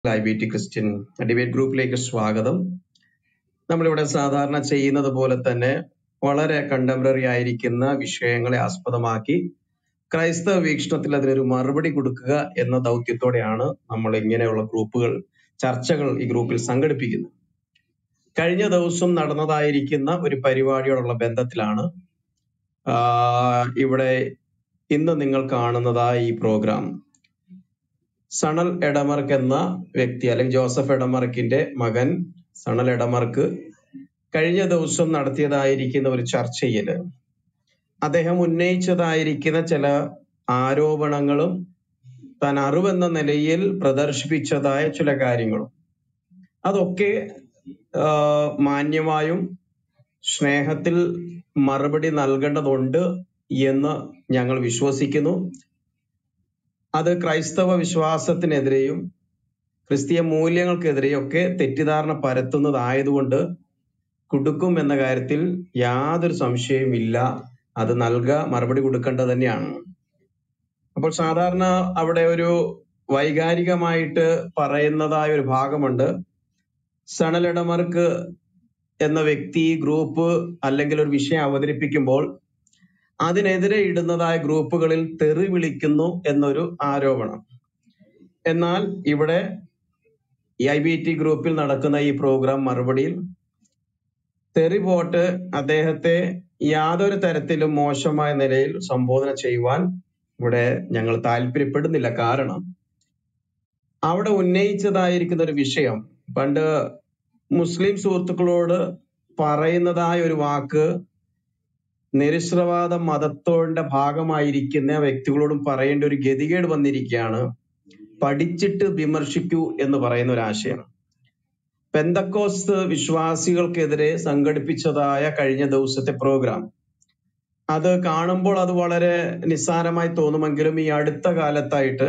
I B T Christian debate ഗ്രൂപ്പിലേക്ക് സ്വാഗതം നമ്മളിവിടെ സാധാരണ ചെയ്യുന്നത് പോലെ തന്നെ വളരെ കണ്ടംപററി ആയിരിക്കുന്ന വിഷയങ്ങളെ ആസ്പദമാക്കി ക്രൈസ്തവ വീക്ഷണത്തിൽ അതിനൊരു മറുപടി കൊടുക്കുക എന്ന ദൗത്യത്തോടെയാണ് നമ്മൾ ഇങ്ങനെയുള്ള ഗ്രൂപ്പുകൾ ചർച്ചകൾ ഈ ഗ്രൂപ്പിൽ സംഘടിപ്പിക്കുന്നത് കഴിഞ്ഞ ദിവസം നടന്നതായിരിക്കുന്ന ഒരു പരിപാടിയോടുള്ള ബന്ധത്തിലാണ് ആഹ് ഇവിടെ ഇന്ന് നിങ്ങൾ കാണുന്നതായ ഈ പ്രോഗ്രാം സണൽ എടമർക്ക് എന്ന വ്യക്തി അല്ലെങ്കിൽ ജോസഫ് എടമർക്കിന്റെ മകൻ സണൽ എടമർക്ക് കഴിഞ്ഞ ദിവസം നടത്തിയതായിരിക്കുന്ന ഒരു ചർച്ചയില് അദ്ദേഹം ഉന്നയിച്ചതായിരിക്കുന്ന ചില ആരോപണങ്ങളും താൻ അറിവെന്ന നിലയിൽ പ്രദർശിപ്പിച്ചതായ ചില കാര്യങ്ങളും അതൊക്കെ ആ, മാന്യമായും സ്നേഹത്തിൽ മറുപടി നൽകേണ്ടതുണ്ട് എന്ന് ഞങ്ങൾ വിശ്വസിക്കുന്നു അത് ക്രൈസ്തവ വിശ്വാസത്തിനെതിരെയും ക്രിസ്തീയ മൂല്യങ്ങൾക്കെതിരെയും ഒക്കെ തെറ്റിദ്ധാരണ പരത്തുന്നതായതുകൊണ്ട് കൊടുക്കും എന്ന കാര്യത്തിൽ യാതൊരു സംശയവും ഇല്ല അത് നൽകുക മറുപടി കൊടുക്കേണ്ടത് തന്നെയാണ് അപ്പോൾ സാധാരണ അവിടെ ഒരു വൈകാരികമായിട്ട് പറയുന്നതായ ഒരു ഭാഗമുണ്ട് സണലിടമർക്ക് എന്ന വ്യക്തി ഗ്രൂപ്പ് അല്ലെങ്കിൽ ഒരു വിഷയം അവതരിപ്പിക്കുമ്പോൾ അതിനെതിരെ ഇടുന്നതായ ഗ്രൂപ്പുകളിൽ തെറി വിളിക്കുന്നു എന്നൊരു ആരോപണം എന്നാൽ ഇവിടെ ഈ ഐ ബി ടി ഗ്രൂപ്പിൽ നടക്കുന്ന ഈ പ്രോഗ്രാം മറുപടിയിൽ തെറി പോട്ട് അദ്ദേഹത്തെ യാതൊരു തരത്തിലും മോശമായ നിലയിൽ സംബോധന ചെയ്യുവാൻ ഇവിടെ ഞങ്ങൾ താല്പര്യപ്പെടുന്നില്ല കാരണം അവിടെ ഉന്നയിച്ചതായിരിക്കുന്ന ഒരു വിഷയം പണ്ട് മുസ്ലിം സുഹൃത്തുക്കളോട് പറയുന്നതായ ഒരു വാക്ക് നിരുശ്രവാദ മതത്തോടെ ഭാഗമായിരിക്കുന്ന വ്യക്തികളോടും പറയേണ്ട ഒരു ഗതികേട് വന്നിരിക്കുകയാണ് പഠിച്ചിട്ട് വിമർശിക്കൂ എന്ന് പറയുന്ന ഒരു ആശയം പെന്തക്കോസ്ത് വിശ്വാസികൾക്കെതിരെ സംഘടിപ്പിച്ചതായ കഴിഞ്ഞ ദിവസത്തെ പ്രോഗ്രാം അത് കാണുമ്പോൾ അത് വളരെ നിസ്സാരമായി തോന്നുമെങ്കിലും ഈ അടുത്ത കാലത്തായിട്ട്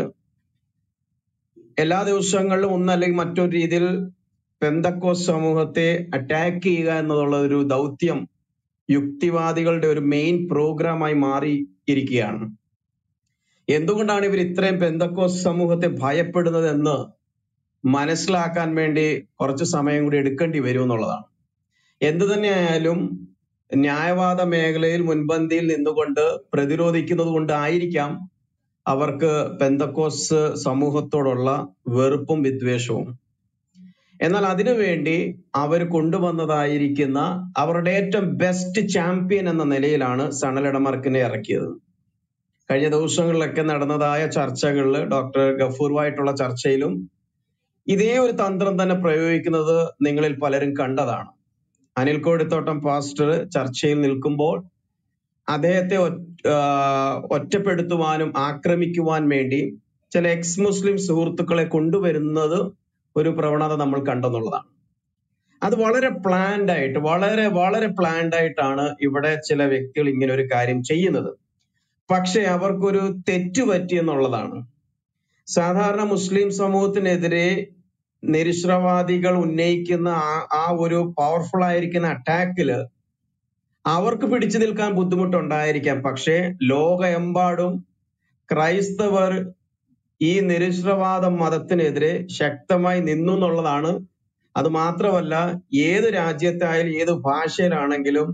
എല്ലാ ദിവസങ്ങളിലും ഒന്നല്ലെങ്കിൽ മറ്റൊരു രീതിയിൽ പെന്തക്കോസ് സമൂഹത്തെ അറ്റാക്ക് ചെയ്യുക എന്നുള്ള ഒരു ദൗത്യം യുക്തിവാദികളുടെ ഒരു മെയിൻ പ്രോഗ്രാമായി മാറി ഇരിക്കുകയാണ് എന്തുകൊണ്ടാണ് ഇവർ ഇത്രയും പെന്തക്കോസ് സമൂഹത്തെ ഭയപ്പെടുന്നത് എന്ന് മനസ്സിലാക്കാൻ വേണ്ടി കുറച്ച് സമയം കൂടി എടുക്കേണ്ടി വരും എന്നുള്ളതാണ് എന്തു തന്നെയായാലും ന്യായവാദ മേഖലയിൽ മുൻപന്തിയിൽ നിന്നുകൊണ്ട് പ്രതിരോധിക്കുന്നത് കൊണ്ടായിരിക്കാം അവർക്ക് പെന്തക്കോസ് സമൂഹത്തോടുള്ള വെറുപ്പും വിദ്വേഷവും എന്നാൽ അതിനുവേണ്ടി അവർ കൊണ്ടുവന്നതായിരിക്കുന്ന അവരുടെ ഏറ്റവും ബെസ്റ്റ് ചാമ്പ്യൻ എന്ന നിലയിലാണ് സണലിടമർക്കിനെ ഇറക്കിയത് കഴിഞ്ഞ ദിവസങ്ങളിലൊക്കെ നടന്നതായ ചർച്ചകളിൽ ഡോക്ടർ ഗഫൂറുമായിട്ടുള്ള ചർച്ചയിലും ഇതേ ഒരു തന്ത്രം തന്നെ പ്രയോഗിക്കുന്നത് നിങ്ങളിൽ പലരും കണ്ടതാണ് അനിൽ കോടിത്തോട്ടം പാസ്റ്റർ ചർച്ചയിൽ നിൽക്കുമ്പോൾ അദ്ദേഹത്തെ ഒറ്റ- ആഹ് ഒറ്റപ്പെടുത്തുവാനും ആക്രമിക്കുവാൻ വേണ്ടി ചില എക്സ് മുസ്ലിം സുഹൃത്തുക്കളെ കൊണ്ടുവരുന്നത് ഒരു പ്രവണത നമ്മൾ കണ്ടെന്നുള്ളതാണ് അത് വളരെ പ്ലാൻഡ് ആയിട്ട് വളരെ വളരെ പ്ലാൻഡ് ആയിട്ടാണ് ഇവിടെ ചില വ്യക്തികൾ ഇങ്ങനെ ഒരു കാര്യം ചെയ്യുന്നത് പക്ഷെ അവർക്കൊരു തെറ്റ് പറ്റി എന്നുള്ളതാണ് സാധാരണ മുസ്ലിം സമൂഹത്തിനെതിരെ നിരീശ്വരവാദികൾ ഉന്നയിക്കുന്ന ആ ആ ഒരു പവർഫുൾ ആയിരിക്കുന്ന അറ്റാക്കില് അവർക്ക് പിടിച്ചു നിൽക്കാൻ ബുദ്ധിമുട്ടുണ്ടായിരിക്കാം പക്ഷേ ലോകമെമ്പാടും ക്രൈസ്തവർ ഈ നിരീശ്വരവാദ മതത്തിനെതിരെ ശക്തമായി നിന്നു എന്നുള്ളതാണ് അത് മാത്രമല്ല ഏത് രാജ്യത്തായാലും ഏത് ഭാഷയിലാണെങ്കിലും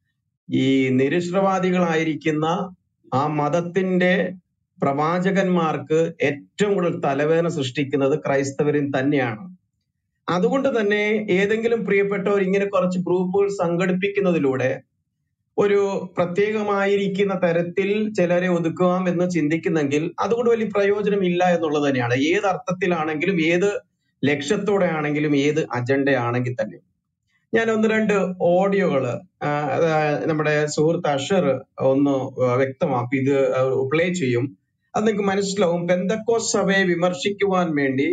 ഈ നിരീശ്വരവാദികളായിരിക്കുന്ന ആ മതത്തിന്റെ പ്രവാചകന്മാർക്ക് ഏറ്റവും കൂടുതൽ തലവേദന സൃഷ്ടിക്കുന്നത് ക്രൈസ്തവരിൽ തന്നെയാണ് അതുകൊണ്ട് തന്നെ ഏതെങ്കിലും പ്രിയപ്പെട്ടവർ ഇങ്ങനെ കുറച്ച് ഗ്രൂപ്പുകൾ സംഘടിപ്പിക്കുന്നതിലൂടെ ഒരു പ്രത്യേകമായിരിക്കുന്ന തരത്തിൽ ചിലരെ ഒതുക്കാം എന്ന് ചിന്തിക്കുന്നെങ്കിൽ അതുകൊണ്ട് വലിയ പ്രയോജനം ഇല്ല എന്നുള്ളത് തന്നെയാണ് ഏത് അർത്ഥത്തിലാണെങ്കിലും ഏത് ലക്ഷ്യത്തോടെ ആണെങ്കിലും ഏത് അജണ്ട ആണെങ്കിൽ തന്നെ ഞാൻ ഒന്ന് രണ്ട് ഓഡിയോകള് നമ്മുടെ സുഹൃത്ത് അഷർ ഒന്ന് വ്യക്തമാക്കി ഇത് പ്ലേ ചെയ്യും അത് നിങ്ങൾക്ക് മനസ്സിലാവും പെന്തക്കോസ് സഭയെ വിമർശിക്കുവാൻ വേണ്ടി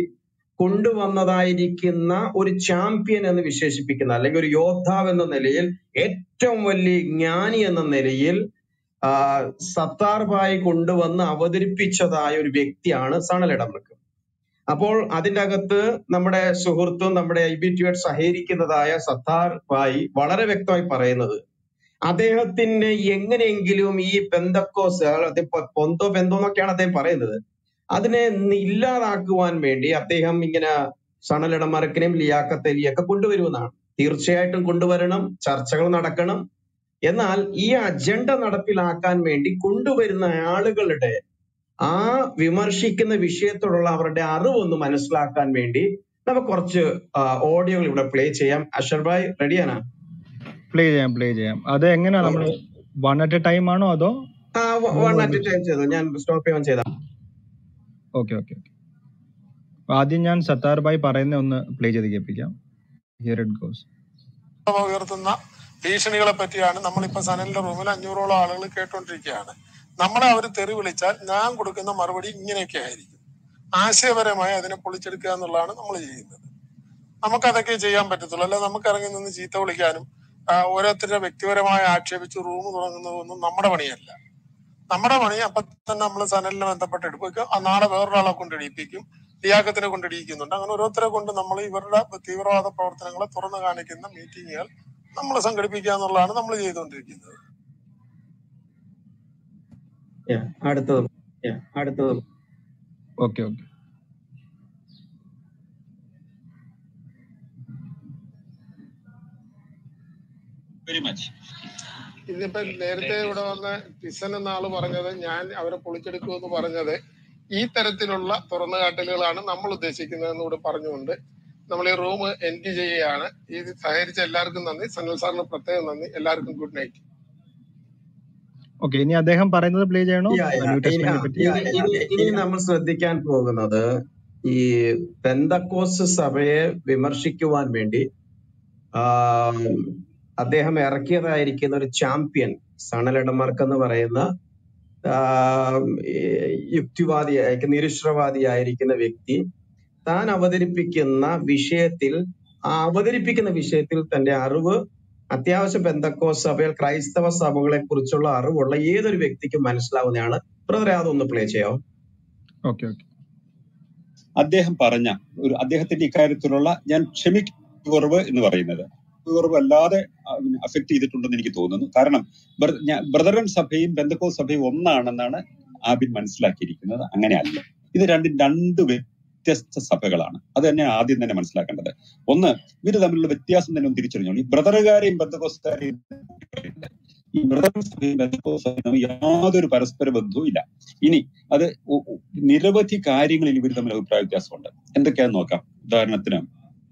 കൊണ്ടുവന്നതായിരിക്കുന്ന ഒരു ചാമ്പ്യൻ എന്ന് വിശേഷിപ്പിക്കുന്ന അല്ലെങ്കിൽ ഒരു യോദ്ധാവ് എന്ന നിലയിൽ ഏറ്റവും വലിയ ജ്ഞാനി എന്ന നിലയിൽ ആ, സത്താർ ഭായി കൊണ്ടുവന്ന് അവതരിപ്പിച്ചതായ ഒരു വ്യക്തിയാണ് സണലിടമർക്ക് അപ്പോൾ അതിന്റെ അകത്ത് നമ്മുടെ സുഹൃത്തും നമ്മുടെ ഐ ബി ടിയോട് സഹകരിക്കുന്നതായ സത്താർ ഭായി വളരെ വ്യക്തമായി പറയുന്നത് അദ്ദേഹത്തിന് എങ്ങനെയെങ്കിലും ഈ പെന്തക്കോസ് അതായത് പൊ- പൊന്തോ ബെന്തോ എന്നൊക്കെയാണ് അദ്ദേഹം പറയുന്നത് അതിനെ നി- ഇല്ലാതാക്കുവാൻ വേണ്ടി അദ്ദേഹം ഇങ്ങനെ സണലിടമറക്കിനെയും ലിയാക്കത്തലിയൊക്കെ കൊണ്ടുവരുമെന്നാണ് തീർച്ചയായിട്ടും കൊണ്ടുവരണം ചർച്ചകൾ നടക്കണം എന്നാൽ ഈ അജണ്ട നടപ്പിലാക്കാൻ വേണ്ടി കൊണ്ടുവരുന്ന ആളുകളുടെ ആ വിമർശിക്കുന്ന വിഷയത്തോടുള്ള അവരുടെ അറിവ് ഒന്ന് മനസ്സിലാക്കാൻ വേണ്ടി നമുക്ക് കുറച്ച് ഓഡിയോകൾ ഇവിടെ പ്ലേ ചെയ്യാം അഷർ ഭായ് റെഡിയാണോ പ്ലേ ചെയ്യാം പ്ലേ ചെയ്യാം അത് എങ്ങനെയാ നമ്മൾ വൺ അറ്റ് എ ടൈം ആണോ അതോ ആ മൂന്ന് വൺ അറ്റ് ഒരുമിച്ച് ടൈം ചെയ്തു ഞാൻ സ്റ്റോപ്പ് ചെയ്യാൻ ചെയ്ത ഓക്കെ ഓക്കെ ഓക്കെ ആദ്യം ഞാൻ സത്താർ ഭായ് പറയുന്ന ഒന്ന് പ്ലേ ചെയ്ത് കേൾപ്പിക്കാം ഹിയർ ഇറ്റ് ഗോസ് ഉയർത്തുന്ന ഭീഷണികളെ പറ്റിയാണ് നമ്മളിപ്പോ സനലിന്റെ റൂമിൽ അഞ്ഞൂറോളം ആളുകൾ കേട്ടോണ്ടിരിക്കുകയാണ് നമ്മളെ അവർ തെറി വിളിച്ചാൽ ഞാൻ കൊടുക്കുന്ന മറുപടി ഇങ്ങനെയൊക്കെ ആയിരിക്കും ആശയപരമായി അതിനെ പൊളിച്ചെടുക്കുക എന്നുള്ളതാണ് നമ്മൾ ചെയ്യുന്നത് നമുക്കതൊക്കെ ചെയ്യാൻ പറ്റത്തുള്ളൂ അല്ലെ നമുക്ക് ഇറങ്ങി നിന്ന് ചീത്ത വിളിക്കാനും ആ, ഓരോരുത്തരുടെ വ്യക്തിപരമായി ആക്ഷേപിച്ച് റൂം തുടങ്ങുന്നതൊന്നും നമ്മുടെ പണിയല്ല നമ്മുടെ പണി അപ്പൊ തന്നെ നമ്മൾ സനലിനെ ബന്ധപ്പെട്ട് എടുപ്പിക്കും ആ നാളെ വേറൊരാളെ കൊണ്ട് ഇടിപ്പിക്കും ലിയാക്കത്തിനെ കൊണ്ട് ഇടിയിക്കുന്നുണ്ട് അങ്ങനെ ഓരോരുത്തരെ കൊണ്ട് നമ്മൾ ഇവരുടെ തീവ്രവാദ പ്രവർത്തനങ്ങളെ തുറന്നു കാണിക്കുന്ന മീറ്റിങ്ങുകൾ നമ്മൾ സംഘടിപ്പിക്കുക എന്നുള്ളതാണ് നമ്മൾ ചെയ്തുകൊണ്ടിരിക്കുന്നത് Yeah, അടുത്തത് Yeah, അടുത്തത് ഓക്കെ ഓക്കെ വെരി മച്ച് ഇതിപ്പോ നേരത്തെ ഇവിടെ വന്ന ടിസൻ എന്ന ആള് പറഞ്ഞത് ഞാൻ അവരെ പൊളിച്ചെടുക്കുമെന്ന് പറഞ്ഞത് ഈ തരത്തിലുള്ള തുറന്നുകാട്ടലുകളാണ് നമ്മൾ ഉദ്ദേശിക്കുന്നതെന്ന് കൂടെ പറഞ്ഞുകൊണ്ട് നമ്മൾ ഈ റൂം എൻഡ് ചെയ്യുകയാണ് ഇത് സഹകരിച്ച എല്ലാവർക്കും നന്ദി സനൽ സാറിന് പ്രത്യേകം നന്ദി എല്ലാവർക്കും ഗുഡ് നൈറ്റ് ഓക്കെ ഇനി അദ്ദേഹം പറയുന്നത് പ്ലേ ചെയ്യണോ Yeah, yeah. ന്യൂ ഇനി ടെസ്റ്റ്മെന്റിനെ ആ, പറ്റി ഇനി ഇനി ഇനി നമ്മൾ ശ്രദ്ധിക്കാൻ പോകുന്നത് ഈ പെന്തക്കോസ് സഭയെ വിമർശിക്കുവാൻ വേണ്ടി ആ, അദ്ദേഹം ഇറക്കിയതായിരിക്കുന്ന ഒരു ചാമ്പ്യൻ സണലിടമാർക്ക് എന്ന് പറയുന്ന ആ, ഈ യുക്തിവാദിയായ നിരുശ്രവാദിയായിരിക്കുന്ന വ്യക്തി താൻ അവതരിപ്പിക്കുന്ന വിഷയത്തിൽ ആ അവതരിപ്പിക്കുന്ന വിഷയത്തിൽ തന്റെ അറിവ് അത്യാവശ്യം പെന്തക്കോ സഭയിൽ ക്രൈസ്തവ സഭകളെ കുറിച്ചുള്ള അറിവുള്ള ഏതൊരു വ്യക്തിക്കും മനസ്സിലാവുന്നതാണ് ബ്രദറെ അതൊന്ന് പ്ലേ ചെയ്യാം ഓക്കെ ഓക്കെ അദ്ദേഹം പറഞ്ഞ ഒരു അദ്ദേഹത്തിന്റെ ഇക്കാര്യത്തിലുള്ള ഞാൻ ക്ഷമിക്കുറവ് എന്ന് പറയുന്നത് കുറവ് അല്ലാതെ അഫക്ട് ചെയ്തിട്ടുണ്ടെന്ന് എനിക്ക് തോന്നുന്നു കാരണം ബ്ര- ഞാൻ- ബ്രദറൻ സഭയും ബന്ധക്കോ സഭയും ഒന്നാണെന്നാണ് ആബിൻ മനസ്സിലാക്കിയിരിക്കുന്നത് അങ്ങനെയല്ല ഇത് രണ്ടും രണ്ട് വ്യത്യസ്ത സഭകളാണ് അത് തന്നെ ആദ്യം തന്നെ മനസ്സിലാക്കേണ്ടത് ഒന്ന് ഇവര് തമ്മിലുള്ള വ്യത്യാസം തന്നെ ഒന്ന് തിരിച്ചറിഞ്ഞോളൂ ഈ ബ്രദറുകാരെയും ബന്ധക്കോസ്കാരെയും ഈ ബ്രദർ സഭയും ബന്ധക്കോസ് സഭയും തമ്മിൽ യാതൊരു പരസ്പര ബന്ധവും ഇല്ല ഇനി അത് ഒ- ഒ- നിരവധി കാര്യങ്ങളിൽ ഇവർ തമ്മിൽ അഭിപ്രായ വ്യത്യാസമുണ്ട് എന്തൊക്കെയാന്ന് നോക്കാം ഉദാഹരണത്തിന്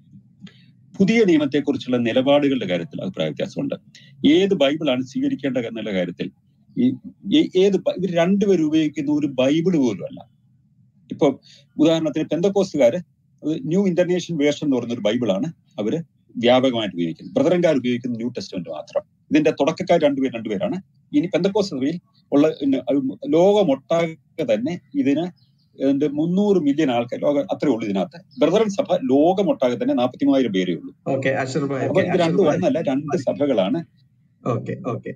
പുതിയ നിയമത്തെക്കുറിച്ചുള്ള നിലപാടുകളുടെ കാര്യത്തിൽ അഭിപ്രായ വ്യത്യാസമുണ്ട് ഏത് ബൈബിളാണ് സ്വീകരിക്കേണ്ടത് എന്നുള്ള കാര്യത്തിൽ ഈ ഏ- ഏത് ബ- ഇവർ രണ്ടുപേരും ഉപയോഗിക്കുന്ന ഒരു ബൈബിൾ പോലും അല്ല ഇപ്പൊ ഉദാഹരണത്തിന് പെന്തക്കോസ്റ്റുകാര് ന്യൂ ഇന്റർനാഷണൽ വേർഷൻ എന്ന് പറയുന്ന ഒരു ബൈബിളാണ് അവര് വ്യാപകമായിട്ട് ഉപയോഗിക്കുന്നത് ബ്രദറൻകാർ ഉപയോഗിക്കുന്ന ന്യൂ ടെസ്റ്റ്മെന്റ് മാത്രം ഇതിന്റെ തുടക്കക്കാർ രണ്ടുപേർ രണ്ടുപേരാണ് ഇനി പെന്തക്കോസ് സഭയിൽ ഉള്ള ഇന്ന് അത് ലോകമൊട്ടാകെ തന്നെ ഇതിന് ഇതിന്റെ മുന്നൂറ് മില്യൺ ആൾക്കാർ ലോക അത്രേ ഉള്ളൂ ഇതിനകത്ത് ബ്രദറൻ സഭ ലോകമൊട്ടാകെ തന്നെ നാൽപ്പത്തി മൂവായിരം പേരേ ഉള്ളൂ ഓക്കെ അഷർ ഭായ് അപ്പൊ ഓക്കെ ഇത് അഷർ രണ്ടും ഭായ് ഒന്നല്ല രണ്ട് സഭകളാണ് ഓക്കെ ഓക്കെ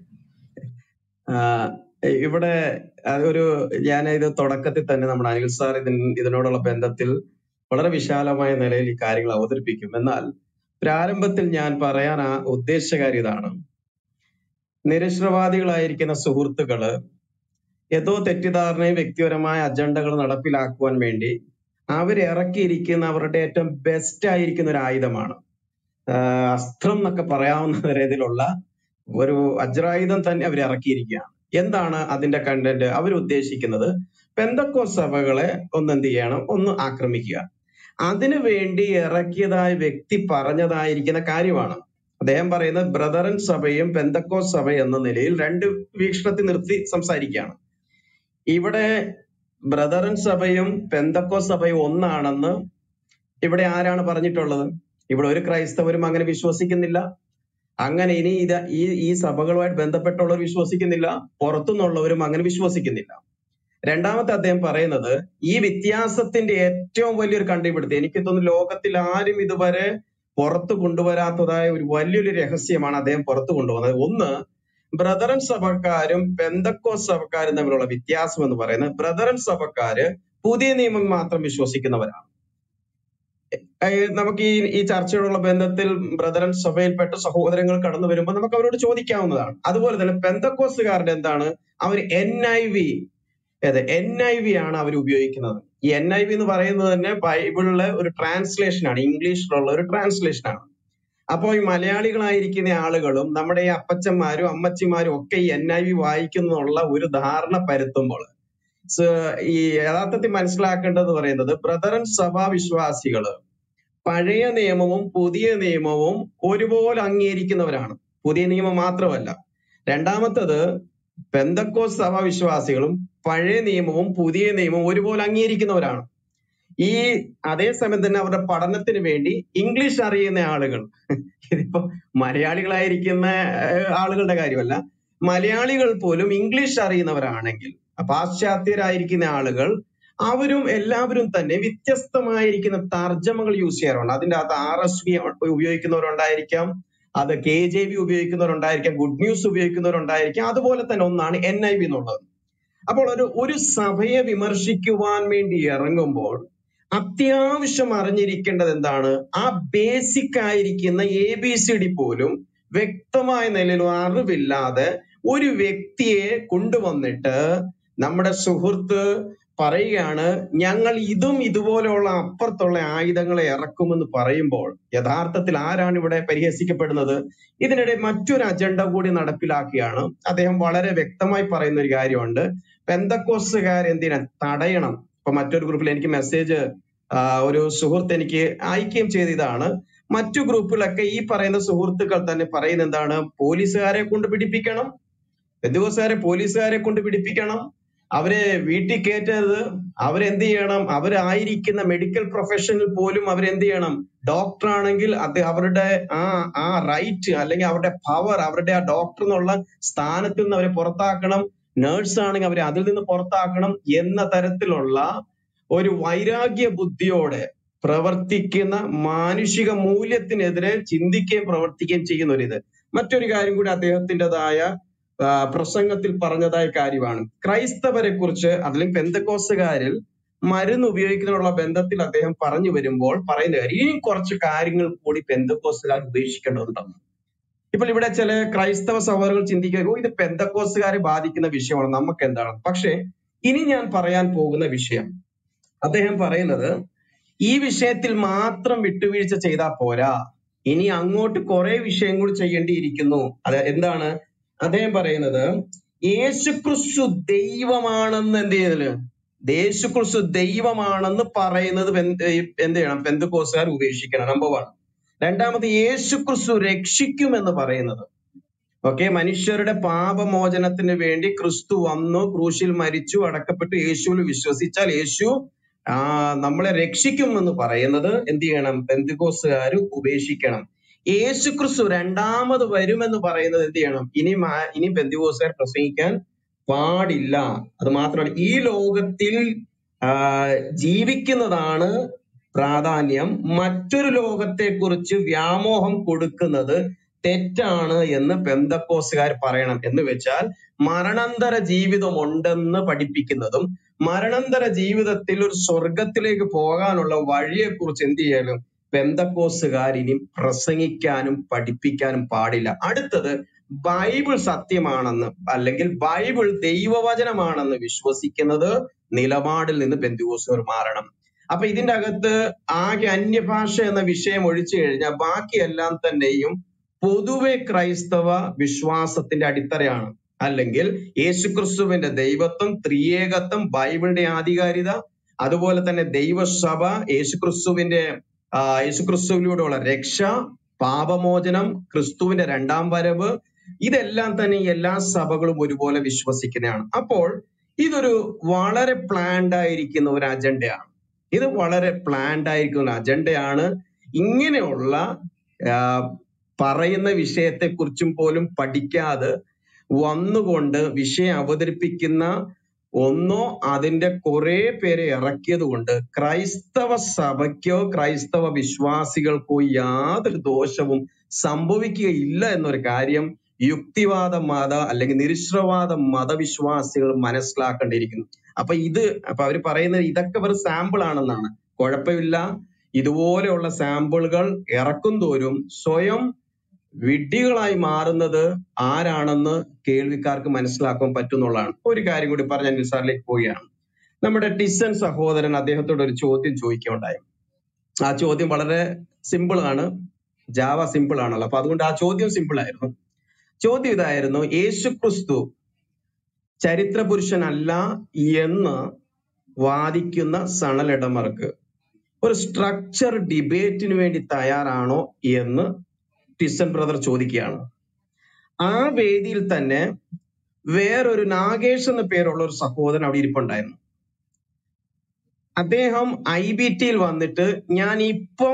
ഇവിടെ ഒരു ഞാൻ ഇത് തുടക്കത്തിൽ തന്നെ നമ്മുടെ അനിൽ സാർ ഇതിൻ ഇതിനോടുള്ള ബന്ധത്തിൽ വളരെ വിശാലമായ നിലയിൽ ഈ കാര്യങ്ങൾ അവതരിപ്പിക്കും എന്നാൽ പ്രാരംഭത്തിൽ ഞാൻ പറയാൻ ആ ഉദ്ദേശിച്ച കാര്യം ഇതാണ് നിരശ്രവാദികളായിരിക്കുന്ന സുഹൃത്തുക്കള് ഏതോ തെറ്റിദ്ധാരണയും വ്യക്തിപരമായ അജണ്ടകൾ നടപ്പിലാക്കുവാൻ വേണ്ടി അവർ ഇറക്കിയിരിക്കുന്ന അവരുടെ ഏറ്റവും ബെസ്റ്റ് ആയിരിക്കുന്ന ഒരു ആയുധമാണ് ആഹ് അസ്ത്രം എന്നൊക്കെ പറയാവുന്ന രീതിയിലുള്ള ഒരു വജ്രായുധം തന്നെ അവർ ഇറക്കിയിരിക്കുകയാണ് എന്താണ് അതിന്റെ കണ്ടന്റ് അവർ ഉദ്ദേശിക്കുന്നത് പെന്തക്കോ സഭകളെ ഒന്ന് എന്ത് ചെയ്യണം ഒന്ന് ആക്രമിക്കുക അതിനു വേണ്ടി ഇറക്കിയതായ വ്യക്തി പറഞ്ഞതായിരിക്കുന്ന കാര്യമാണ് അദ്ദേഹം പറയുന്നത് ബ്രദറൻ സഭയും പെന്തക്കോ സഭ എന്ന നിലയിൽ രണ്ട് വീക്ഷണത്തിൽ നിർത്തി സംസാരിക്കുകയാണ് ഇവിടെ ബ്രദറൻ സഭയും പെന്തക്കോ സഭയും ഒന്നാണെന്ന് ഇവിടെ ആരാണ് പറഞ്ഞിട്ടുള്ളത് ഇവിടെ ഒരു ക്രൈസ്തവരും അങ്ങനെ വിശ്വസിക്കുന്നില്ല അങ്ങനെ ഇനി ഇത് ഈ ഈ സഭകളുമായിട്ട് ബന്ധപ്പെട്ടുള്ളവർ വിശ്വസിക്കുന്നില്ല പുറത്തുനിന്നുള്ളവരും അങ്ങനെ വിശ്വസിക്കുന്നില്ല രണ്ടാമത്തെ അദ്ദേഹം പറയുന്നത് ഈ വ്യത്യാസത്തിന്റെ ഏറ്റവും വലിയൊരു കണ്ടുപിടുത്തം എനിക്ക് തോന്നുന്നു ലോകത്തിൽ ആരും ഇതുവരെ പുറത്തു കൊണ്ടുവരാത്തതായ ഒരു വലിയൊരു രഹസ്യമാണ് അദ്ദേഹം പുറത്തു കൊണ്ടുവന്നത് ഒന്ന് ബ്രദറൻ സഭക്കാരും പെന്തക്കോ സഭക്കാരും തമ്മിലുള്ള വ്യത്യാസം എന്ന് പറയുന്നത് ബ്രദറൻ സഭക്കാര് പുതിയ നിയമം മാത്രം വിശ്വസിക്കുന്നവരാണ് ഏഹ് നമുക്ക് ഈ ഈ ചർച്ചയോടുള്ള ബന്ധത്തിൽ ബ്രദറൻ സഭയിൽപ്പെട്ട സഹോദരങ്ങൾ കടന്നു വരുമ്പോൾ നമുക്ക് അവരോട് ചോദിക്കാവുന്നതാണ് അതുപോലെ തന്നെ പെന്തക്കോസുകാരുടെ എന്താണ് അവർ എൻ ഐ വി അതെ എൻ ഐ വി ആണ് അവർ ഉപയോഗിക്കുന്നത് ഈ എൻ ഐ വി എന്ന് പറയുന്നത് തന്നെ ബൈബിളിലെ ഒരു ട്രാൻസ്ലേഷൻ ആണ് ഇംഗ്ലീഷിലുള്ള ഒരു ട്രാൻസ്ലേഷൻ ആണ് അപ്പോൾ ഈ മലയാളികളായിരിക്കുന്ന ആളുകളും നമ്മുടെ ഈ അപ്പച്ചന്മാരും അമ്മച്ചിമാരും ഒക്കെ ഈ എൻ ഐ വി വായിക്കുന്നുള്ള ഒരു ധാരണ പരത്തുമ്പോൾ സ- ഈ യഥാർത്ഥത്തിൽ മനസ്സിലാക്കേണ്ടത് പറയുന്നത് ബ്രദറൻ സഭാ വിശ്വാസികള് പഴയ നിയമവും പുതിയ നിയമവും ഒരുപോലെ അംഗീകരിക്കുന്നവരാണ് പുതിയ നിയമം മാത്രമല്ല രണ്ടാമത്തത് പെന്തക്കോസ് സഭ വിശ്വാസികളും പഴയ നിയമവും പുതിയ നിയമവും ഒരുപോലെ അംഗീകരിക്കുന്നവരാണ് ഈ അതേസമയം തന്നെ അവരുടെ പഠനത്തിന് വേണ്ടി ഇംഗ്ലീഷ് അറിയുന്ന ആളുകൾ ഇതിപ്പോ മലയാളികളായിരിക്കുന്ന ഏഹ്, ആളുകളുടെ കാര്യമല്ല മലയാളികൾ പോലും ഇംഗ്ലീഷ് അറിയുന്നവരാണെങ്കിൽ പാശ്ചാത്യരായിരിക്കുന്ന ആളുകൾ അവരും എല്ലാവരും തന്നെ വ്യത്യസ്തമായിരിക്കുന്ന തർജ്ജമകൾ യൂസ് ചെയ്യാറുണ്ട് അതിന്റെ അകത്ത് ആർ എസ് വി ഉപയോഗിക്കുന്നവരുണ്ടായിരിക്കാം അത് കെ ജെ വി ഉപയോഗിക്കുന്നവരുണ്ടായിരിക്കാം ഗുഡ് ന്യൂസ് ഉപയോഗിക്കുന്നവരുണ്ടായിരിക്കാം അതുപോലെ തന്നെ ഒന്നാണ് എൻ ഐ വി എന്നുള്ളത് അപ്പോൾ ഒരു ഒരു സഭയെ വിമർശിക്കുവാൻ വേണ്ടി ഇറങ്ങുമ്പോൾ അത്യാവശ്യം അറിഞ്ഞിരിക്കേണ്ടത് എന്താണ് ആ ബേസിക് ആയിരിക്കുന്ന എ ബി സി ഡി പോലും വ്യക്തമായ നിലയിൽ അറിവില്ലാതെ ഒരു വ്യക്തിയെ കൊണ്ടുവന്നിട്ട് നമ്മുടെ സുഹൃത്ത് പറയുകയാണ് ഞങ്ങൾ ഇതും ഇതുപോലെയുള്ള അപ്പുറത്തുള്ള ആയുധങ്ങളെ ഇറക്കുമെന്ന് പറയുമ്പോൾ യഥാർത്ഥത്തിൽ ആരാണ് ഇവിടെ പരിഹസിക്കപ്പെടുന്നത് ഇതിനിടെ മറ്റൊരു അജണ്ട കൂടി നടപ്പിലാക്കിയാണ് അദ്ദേഹം വളരെ വ്യക്തമായി പറയുന്ന ഒരു കാര്യമുണ്ട് പെന്തക്കോസുകാർ എന്തിനാ തടയണം ഇപ്പൊ മറ്റൊരു ഗ്രൂപ്പിൽ എനിക്ക് മെസ്സേജ് ഒരു സുഹൃത്ത് എനിക്ക് അയക്കുകയും ചെയ്തതാണ് മറ്റു ഗ്രൂപ്പിലൊക്കെ ഈ പറയുന്ന സുഹൃത്തുക്കൾ തന്നെ പറയുന്ന എന്താണ് പോലീസുകാരെ കൊണ്ട് പിടിപ്പിക്കണം ബന്ധുവസാരെ പോലീസുകാരെ കൊണ്ട് പിടിപ്പിക്കണം അവരെ വീട്ടിൽ കയറ്റരുത് അവരെന്ത് ചെയ്യണം അവരായിരിക്കുന്ന മെഡിക്കൽ പ്രൊഫഷനിൽ പോലും അവരെന്ത് ചെയ്യണം ഡോക്ടർ ആണെങ്കിൽ അത് അവരുടെ ആ ആ റൈറ്റ് അല്ലെങ്കിൽ അവരുടെ പവർ അവരുടെ ആ ഡോക്ടർ എന്നുള്ള സ്ഥാനത്ത് നിന്ന് അവരെ പുറത്താക്കണം നേഴ്സ് ആണെങ്കിൽ അവരെ അതിൽ നിന്ന് പുറത്താക്കണം എന്ന തരത്തിലുള്ള ഒരു വൈരാഗ്യ ബുദ്ധിയോടെ പ്രവർത്തിക്കുന്ന മാനുഷിക മൂല്യത്തിനെതിരെ ചിന്തിക്കുകയും പ്രവർത്തിക്കുകയും ചെയ്യുന്ന ഒരു ഇത് മറ്റൊരു കാര്യം കൂടി അദ്ദേഹത്തിൻ്റെതായ ആ, പ്രസംഗത്തിൽ പറഞ്ഞതായ കാര്യമാണ് ക്രൈസ്തവരെ കുറിച്ച് അല്ലെങ്കിൽ പെന്തക്കോസുകാരിൽ മരുന്ന് ഉപയോഗിക്കുന്നതിനുള്ള ബന്ധത്തിൽ അദ്ദേഹം പറഞ്ഞു വരുമ്പോൾ പറയുന്ന കാര്യം ഇനിയും കുറച്ച് കാര്യങ്ങൾ കൂടി പെന്തക്കോസുകാർ ഉപേക്ഷിക്കേണ്ടതുണ്ടെന്ന് ഇപ്പോൾ ഇവിടെ ചില ക്രൈസ്തവ സഹോദരങ്ങൾ ചിന്തിക്കുക "ഓ, ഇത് പെന്തക്കോസുകാരെ ബാധിക്കുന്ന വിഷയമാണ് നമുക്ക് എന്താണ് പക്ഷേ ഇനി ഞാൻ പറയാൻ പോകുന്ന വിഷയം അദ്ദേഹം പറയുന്നത് ഈ വിഷയത്തിൽ മാത്രം വിട്ടുവീഴ്ച ചെയ്താൽ പോരാ ഇനി അങ്ങോട്ട് കുറെ വിഷയം കൂടി ചെയ്യേണ്ടിയിരിക്കുന്നു അത് എന്താണ് അദ്ദേഹം പറയുന്നത് യേശുക്രിസ്തു ദൈവമാണെന്ന് എന്ത് ചെയ്യല് യേശുക്രിസ്തു ദൈവമാണെന്ന് പറയുന്നത് എന്ത് എന്ത് ചെയ്യണം പെന്തക്കോസുകാർ ഉപേക്ഷിക്കണം നമ്പർ വൺ രണ്ടാമത് യേശുക്രിസ്തു രക്ഷിക്കുമെന്ന് പറയുന്നത് ഓക്കെ മനുഷ്യരുടെ പാപമോചനത്തിന് വേണ്ടി ക്രിസ്തു വന്നു ക്രൂശിൽ മരിച്ചു അടക്കപ്പെട്ടു യേശുവിൽ വിശ്വസിച്ചാൽ യേശു ആ നമ്മളെ രക്ഷിക്കുമെന്ന് പറയുന്നത് എന്ത് ചെയ്യണം പെന്തികോസുകാർ ഉപേക്ഷിക്കണം യേശു ക്രിസ്തു രണ്ടാമത് വരുമെന്ന് പറയുന്നത് എന്ത് ചെയ്യണം ഇനി മാ- ഇനി പെന്തികോസുകാർ പ്രസംഗിക്കാൻ പാടില്ല അത് മാത്രമല്ല ഈ ലോകത്തിൽ ആ, ജീവിക്കുന്നതാണ് പ്രാധാന്യം മറ്റൊരു ലോകത്തെ കുറിച്ച് വ്യാമോഹം കൊടുക്കുന്നത് തെറ്റാണ് എന്ന് പെന്തക്കോസുകാർ പറയണം എന്ന് വെച്ചാൽ മരണാന്തര ജീവിതം ഉണ്ടെന്ന് പഠിപ്പിക്കുന്നതും മരണാന്തര ജീവിതത്തിൽ ഒരു സ്വർഗത്തിലേക്ക് പോകാനുള്ള വഴിയെ കുറിച്ച് എന്ത് ചെയ്യലും പെന്തക്കോസുകാർ ഇനി പ്രസംഗിക്കാനും പഠിപ്പിക്കാനും പാടില്ല അടുത്തത് ബൈബിൾ സത്യമാണെന്ന് അല്ലെങ്കിൽ ബൈബിൾ ദൈവവചനമാണെന്ന് വിശ്വസിക്കുന്നത് നിലപാടിൽ നിന്ന് പെന്തുകോസുകാർ മാറണം അപ്പൊ ഇതിന്റെ അകത്ത് ആകെ അന്യഭാഷ എന്ന വിഷയം ഒഴിച്ചു കഴിഞ്ഞാൽ ബാക്കിയെല്ലാം തന്നെയും പൊതുവെ ക്രൈസ്തവ വിശ്വാസത്തിന്റെ അടിത്തറയാണ് അല്ലെങ്കിൽ യേശുക്രിസ്തുവിന്റെ ദൈവത്വം ത്രിയേകത്വം ബൈബിളിന്റെ ആധികാരികത അതുപോലെ തന്നെ ദൈവസഭ യേശുക്രിസ്തുവിന്റെ ആ, യേശുക്രിസ്തുവിലൂടെയുള്ള രക്ഷ പാപമോചനം ക്രിസ്തുവിന്റെ രണ്ടാം വരവ് ഇതെല്ലാം തന്നെ ഈ എല്ലാ സഭകളും ഒരുപോലെ വിശ്വസിക്കുന്നതാണ് അപ്പോൾ ഇതൊരു വളരെ പ്ലാൻഡ് ആയിരിക്കുന്ന ഒരു അജണ്ടയാണ് ഇത് വളരെ പ്ലാൻഡ് ആയിരിക്കുന്ന ഒരു അജണ്ടയാണ് ഇങ്ങനെയുള്ള ആ, പറയുന്ന വിഷയത്തെ കുറിച്ചും പോലും പഠിക്കാതെ വന്നുകൊണ്ട് വിഷയം അവതരിപ്പിക്കുന്ന ഒന്നോ അതിന്റെ കുറെ പേരെ ഇറക്കിയത് കൊണ്ട് ക്രൈസ്തവ സഭയ്ക്കോ ക്രൈസ്തവ വിശ്വാസികൾക്കോ യാതൊരു ദോഷവും സംഭവിക്കുകയില്ല എന്നൊരു കാര്യം യുക്തിവാദ മത അല്ലെങ്കിൽ നിരീശ്വരവാദ മതവിശ്വാസികൾ മനസ്സിലാക്കേണ്ടിയിരിക്കുന്നു അപ്പൊ ഇത് അപ്പൊ അവര് പറയുന്നത് ഇതൊക്കെ വെറും സാമ്പിൾ ആണെന്നാണ് കുഴപ്പമില്ല ഇതുപോലെയുള്ള സാമ്പിളുകൾ ഇറക്കും തോറും സ്വയം വിഡ്ഢികളായി മാറുന്നത് ആരാണെന്ന് കേൾവിക്കാർക്ക് മനസ്സിലാക്കാൻ പറ്റുന്നുള്ളതാണ് ഒരു കാര്യം കൂടി പറഞ്ഞ നിസാറിലേക്ക് പോവുകയാണ് നമ്മുടെ ടിസൺ സഹോദരൻ അദ്ദേഹത്തോട് ഒരു ചോദ്യം ചോദിക്കുകയുണ്ടായി ആ ചോദ്യം വളരെ സിമ്പിൾ ആണ് ജാവ സിമ്പിൾ ആണല്ലോ അപ്പൊ അതുകൊണ്ട് ആ ചോദ്യം സിമ്പിൾ ആയിരുന്നു ചോദ്യം ഇതായിരുന്നു യേശു ക്രിസ്തു ചരിത്ര പുരുഷനല്ല എന്ന് വാദിക്കുന്ന സണലിടമർക്ക് ഒരു സ്ട്രക്ചർ ഡിബേറ്റിന് വേണ്ടി തയ്യാറാണോ എന്ന് ടിസൺ ബ്രദർ ചോദിക്കുകയാണ് ആ വേദിയിൽ തന്നെ വേറൊരു നാഗേഷ് എന്ന പേരുള്ള ഒരു സഹോദരൻ അവിടെ ഇരിപ്പുണ്ടായിരുന്നു അദ്ദേഹം ഐ ബി ടിയിൽ വന്നിട്ട് ഞാൻ ഇപ്പം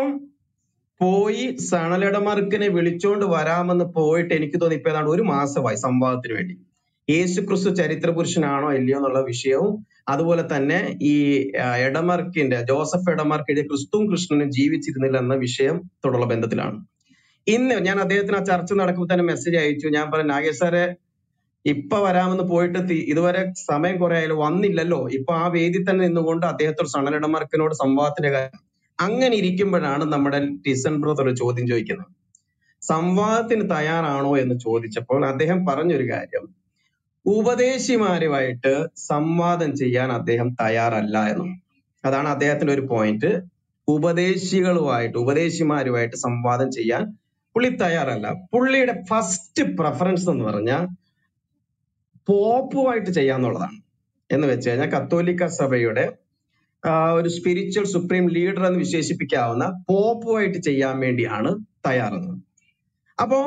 പോയി സണലടമർക്കിനെ വിളിച്ചോണ്ട് വരാമെന്ന് പോയിട്ട് എനിക്ക് തോന്നി ഇപ്പൊ ഏതാണ്ട് ഒരു മാസമായി സംവാദത്തിന് വേണ്ടി യേശു ക്രിസ്തു ചരിത്ര പുരുഷനാണോ ഇല്ലയോ എന്നുള്ള വിഷയവും അതുപോലെ തന്നെ ഈ ആ, എടമർക്കിന്റെ ജോസഫ് എടമർക്ക് ക്രിസ്തുവും കൃഷ്ണനും ജീവിച്ചിരുന്നില്ല എന്ന വിഷയം തോടുള്ള ബന്ധത്തിലാണ് ഇന്ന് ഞാൻ അദ്ദേഹത്തിന് ആ ചർച്ച നടക്കുമ്പോൾ തന്നെ മെസ്സേജ് അയച്ചു ഞാൻ പറഞ്ഞു നാഗേഷ് സാറെ ഇപ്പൊ വരാമെന്ന് പോയിട്ട് തി- ഇതുവരെ സമയം കുറെ ആയാലും വന്നില്ലല്ലോ ഇപ്പൊ ആ വേദി തന്നെ നിന്നുകൊണ്ട് അദ്ദേഹത്തോട് സണലിടമർക്കിനോട് സംവാദത്തിന്റെ കാര്യം അങ്ങനെ ഇരിക്കുമ്പോഴാണ് നമ്മുടെ ടിസൺ ബ്രദർ ഒരു ചോദ്യം ചോദിക്കുന്നത് സംവാദത്തിന് തയ്യാറാണോ എന്ന് ചോദിച്ചപ്പോൾ അദ്ദേഹം പറഞ്ഞൊരു കാര്യം ഉപദേശിമാരുമായിട്ട് സംവാദം ചെയ്യാൻ അദ്ദേഹം തയ്യാറല്ല എന്നും അതാണ് അദ്ദേഹത്തിന്റെ ഒരു പോയിന്റ് ഉപദേശികളുമായിട്ട് ഉപദേശിമാരുമായിട്ട് സംവാദം ചെയ്യാൻ പുള്ളി തയ്യാറല്ല പുള്ളിയുടെ ഫസ്റ്റ് പ്രിഫറൻസ് എന്ന് പറഞ്ഞാൽ പോപ്പുമായിട്ട് ചെയ്യാന്നുള്ളതാണ് എന്ന് വെച്ച് കഴിഞ്ഞാൽ കത്തോലിക്ക സഭയുടെ ആ, ഒരു സ്പിരിച്വൽ സുപ്രീം ലീഡർ എന്ന് വിശേഷിപ്പിക്കാവുന്ന പോപ്പുമായിട്ട് ചെയ്യാൻ വേണ്ടിയാണ് തയ്യാറുന്നത് അപ്പോ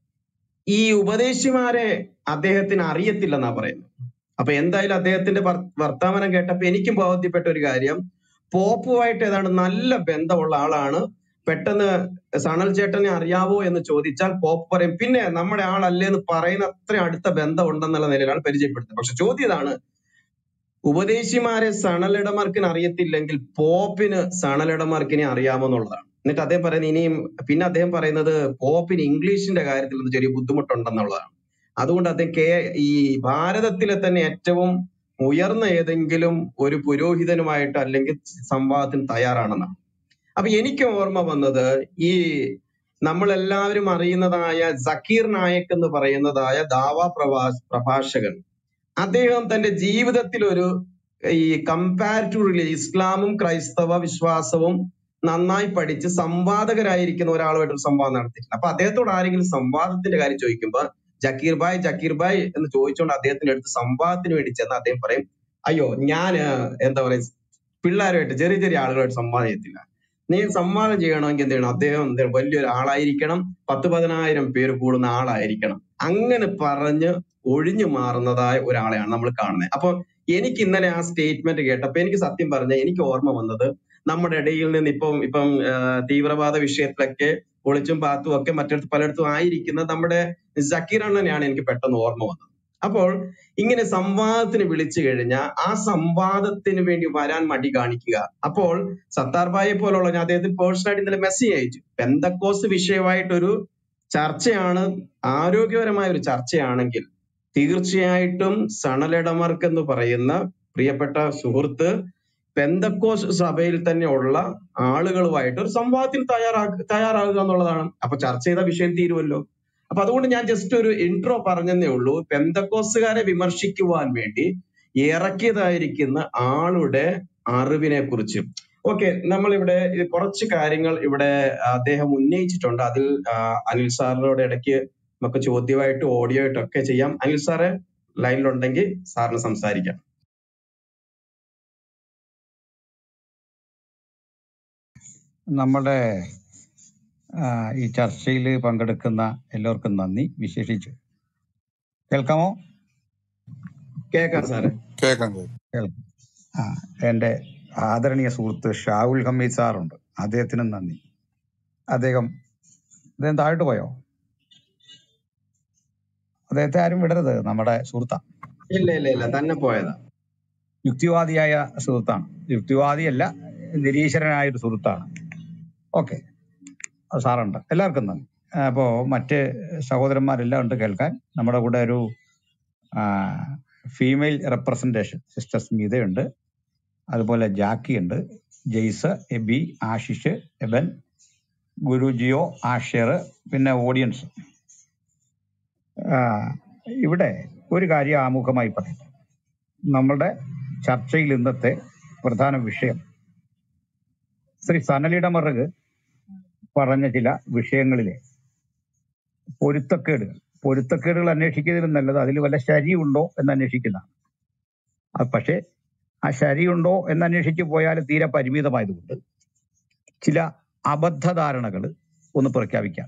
ഈ ഉപദേശിമാരെ അദ്ദേഹത്തിന് അറിയത്തില്ലെന്നാ പറയുന്നത് അപ്പൊ എന്തായാലും അദ്ദേഹത്തിന്റെ വർ- വർത്തമാനം കേട്ടപ്പോ എനിക്കും ബോധ്യപ്പെട്ട ഒരു കാര്യം പോപ്പുമായിട്ട് ഏതാണ്ട് നല്ല ബന്ധമുള്ള ആളാണ് പെട്ടെന്ന് സണൽ ചേട്ടനെ അറിയാവോ എന്ന് ചോദിച്ചാൽ പോപ്പ് പറയും പിന്നെ നമ്മുടെ ആളല്ലേ എന്ന് പറയുന്ന അത്ര അടുത്ത ബന്ധം ഉണ്ടെന്നുള്ള നിലയിലാണ് പരിചയപ്പെടുത്തുന്നത് പക്ഷെ ചോദ്യം ഇതാണ് ഉപദേശിമാരെ സണലിടമാർക്കിന് അറിയത്തില്ലെങ്കിൽ പോപ്പിന് സണലിടമാർക്കിനെ അറിയാമോ എന്നുള്ളതാണ് എന്നിട്ട് അദ്ദേഹം പറയുന്നത് ഇനിയും പിന്നെ അദ്ദേഹം പറയുന്നത് പോപ്പിന് ഇംഗ്ലീഷിന്റെ കാര്യത്തിൽ ഒന്ന് ചെറിയ ബുദ്ധിമുട്ടുണ്ടെന്നുള്ളതാണ് അതുകൊണ്ട് അദ്ദേഹം കേ ഈ ഭാരതത്തിലെ തന്നെ ഏറ്റവും ഉയർന്ന ഏതെങ്കിലും ഒരു പുരോഹിതനുമായിട്ട് അല്ലെങ്കിൽ സംവാദത്തിന് തയ്യാറാണെന്നാണ് അപ്പൊ എനിക്ക് ഓർമ്മ വന്നത് ഈ നമ്മളെല്ലാവരും അറിയുന്നതായ സക്കീർ നായക് എന്ന് പറയുന്നതായ ദാവാ പ്രവാ പ്രഭാഷകൻ അദ്ദേഹം തന്റെ ജീവിതത്തിൽ ഒരു ഈ കമ്പാരിറ്റീവ് റിലീജ് ഇസ്ലാമും ക്രൈസ്തവ വിശ്വാസവും നന്നായി പഠിച്ച് സംവാദകരായിരിക്കുന്ന ഒരാളുമായിട്ട് ഒരു സംവാദം നടത്തിയിട്ടുണ്ട് അപ്പൊ അദ്ദേഹത്തോട് ആരെങ്കിലും സംവാദത്തിന്റെ കാര്യം ചോദിക്കുമ്പോൾ ജക്കീർ ഭായ് ജക്കീർ ഭായ് എന്ന് ചോദിച്ചുകൊണ്ട് അദ്ദേഹത്തിന്റെ അടുത്ത് സംവാദത്തിന് വേണ്ടി ചെന്ന് അദ്ദേഹം പറയും അയ്യോ ഞാൻ എന്താ പറയാ പിള്ളേരുമായിട്ട് ചെറിയ ചെറിയ ആളുകളായിട്ട് സംവാദം ചെയ്യത്തില്ല നീ സംവാദം ചെയ്യണമെങ്കിൽ എന്ത് ചെയ്യണം അദ്ദേഹം എന്ത് ചെയ്യണം? വലിയൊരു ആളായിരിക്കണം പത്ത് പതിനായിരം പേര് കൂടുന്ന ആളായിരിക്കണം അങ്ങനെ പറഞ്ഞ് ഒഴിഞ്ഞു മാറുന്നതായ ഒരാളെയാണ് നമ്മൾ കാണുന്നത് അപ്പൊ എനിക്ക് ഇന്നലെ ആ സ്റ്റേറ്റ്മെന്റ് കേട്ടപ്പോ എനിക്ക് സത്യം പറഞ്ഞ എനിക്ക് ഓർമ്മ വന്നത് നമ്മുടെ ഇടയിൽ നിന്ന് ഇപ്പം ഇപ്പം ആ, തീവ്രവാദ വിഷയത്തിലൊക്കെ ഒളിച്ചും പാത്തും ഒക്കെ മറ്റിടത്ത് പലയിടത്തും ആയിരിക്കുന്ന നമ്മുടെ സക്കീർ അണ്ണനെയാണ് എനിക്ക് പെട്ടെന്ന് ഓർമ്മ വന്നത് അപ്പോൾ ഇങ്ങനെ സംവാദത്തിന് വിളിച്ചു കഴിഞ്ഞാൽ ആ സംവാദത്തിന് വേണ്ടി വരാൻ മടി കാണിക്കുക അപ്പോൾ സത്താർബായെ പോലുള്ള ഞാൻ അദ്ദേഹത്തിന് പേഴ്സണലായിട്ട് ഇന്നലെ മെസ്സേജ് അയച്ചു പെന്തക്കോസ് വിഷയമായിട്ടൊരു ചർച്ചയാണ് ആരോഗ്യപരമായ ഒരു ചർച്ചയാണെങ്കിൽ തീർച്ചയായിട്ടും സണലിടമർക്ക് എന്ന് പറയുന്ന പ്രിയപ്പെട്ട സുഹൃത്ത് പെന്തക്കോസ് സഭയിൽ തന്നെ ഉള്ള ആളുകളുമായിട്ട് ഒരു സംവാദത്തിന് തയ്യാറാക്കുക തയ്യാറാകുക എന്നുള്ളതാണ് അപ്പൊ ചർച്ച ചെയ്ത വിഷയം തീരുമല്ലോ അപ്പൊ അതുകൊണ്ട് ഞാൻ ജസ്റ്റ് ഒരു ഇൻട്രോ പറഞ്ഞതേ ഉള്ളൂ പെന്തക്കോസുകാരെ വിമർശിക്കുവാൻ വേണ്ടി ഇറക്കിയതായിരിക്കുന്ന ആളുടെ അറിവിനെ കുറിച്ച് ഓക്കെ നമ്മൾ ഇവിടെ കുറച്ച് കാര്യങ്ങൾ ഇവിടെ അദ്ദേഹം ഉന്നയിച്ചിട്ടുണ്ട് അതിൽ ആ, അനിൽ സാറിനോട് ഇടയ്ക്ക് നമുക്ക് ചോദ്യമായിട്ട് ഓഡിയോ ആയിട്ടൊക്കെ ചെയ്യാം അനിൽ സാറ് ലൈനിലുണ്ടെങ്കിൽ സാറിന് സംസാരിക്കാം നമ്മുടെ ആ, ഈ ചർച്ചയിൽ പങ്കെടുക്കുന്ന എല്ലാവർക്കും നന്ദി വിശേഷിച്ച് കേൾക്കാമോ കേൾക്കാം സാറ് കേൾക്കാം കേൾക്കാം കേൾക്കാം ആ എൻ്റെ ആദരണീയ സുഹൃത്ത് ഷാവുൽ ഹമീദ് സാറുണ്ട് അദ്ദേഹത്തിനും നന്ദി അദ്ദേഹം അദ്ദേഹം താഴോട്ട് പോയോ അദ്ദേഹത്തെ ആരും വിടരുത് നമ്മുടെ സുഹൃത്താ ഇല്ല ഇല്ല ഇല്ല തന്നെ പോയതാ യുക്തിവാദിയായ സുഹൃത്താണ് യുക്തിവാദിയല്ല നിരീശ്വരനായ ഒരു സുഹൃത്താണ് ഓക്കെ സാറുണ്ട് എല്ലാവർക്കും നന്ദി അപ്പോൾ മറ്റ് സഹോദരന്മാരെല്ലാം ഉണ്ട് കേൾക്കാൻ നമ്മുടെ കൂടെ ഒരു ഫീമെയിൽ റെപ്രസെൻറ്റേഷൻ സിസ്റ്റർ സ്മിതയുണ്ട് അതുപോലെ ജാക്കി ഉണ്ട് ജെയ്സ് എബി ആശിഷ് എബൻ ഗുരുജിയോ ആഷിർ പിന്നെ ഓഡിയൻസ് ഇവിടെ ഒരു കാര്യം ആമുഖമായി പറയട്ടെ നമ്മളുടെ ചർച്ചയിൽ ഇന്നത്തെ പ്രധാന വിഷയം ശ്രീ സനലിയുടെ മറുക് പറഞ്ഞ ചില വിഷയങ്ങളിലെ പൊരുത്തക്കേടുകൾ പൊരുത്തക്കേടുകൾ അന്വേഷിക്കുന്നതിലും നല്ലത് അതിൽ വല്ല ശരിയുണ്ടോ എന്ന് അന്വേഷിക്കുന്നതാണ് അത് പക്ഷേ ആ ശരിയുണ്ടോ എന്ന് അന്വേഷിച്ച് പോയാൽ തീരെ പരിമിതമായതുകൊണ്ട് ചില അബദ്ധധാരണകൾ ഒന്ന് പ്രഖ്യാപിക്കാം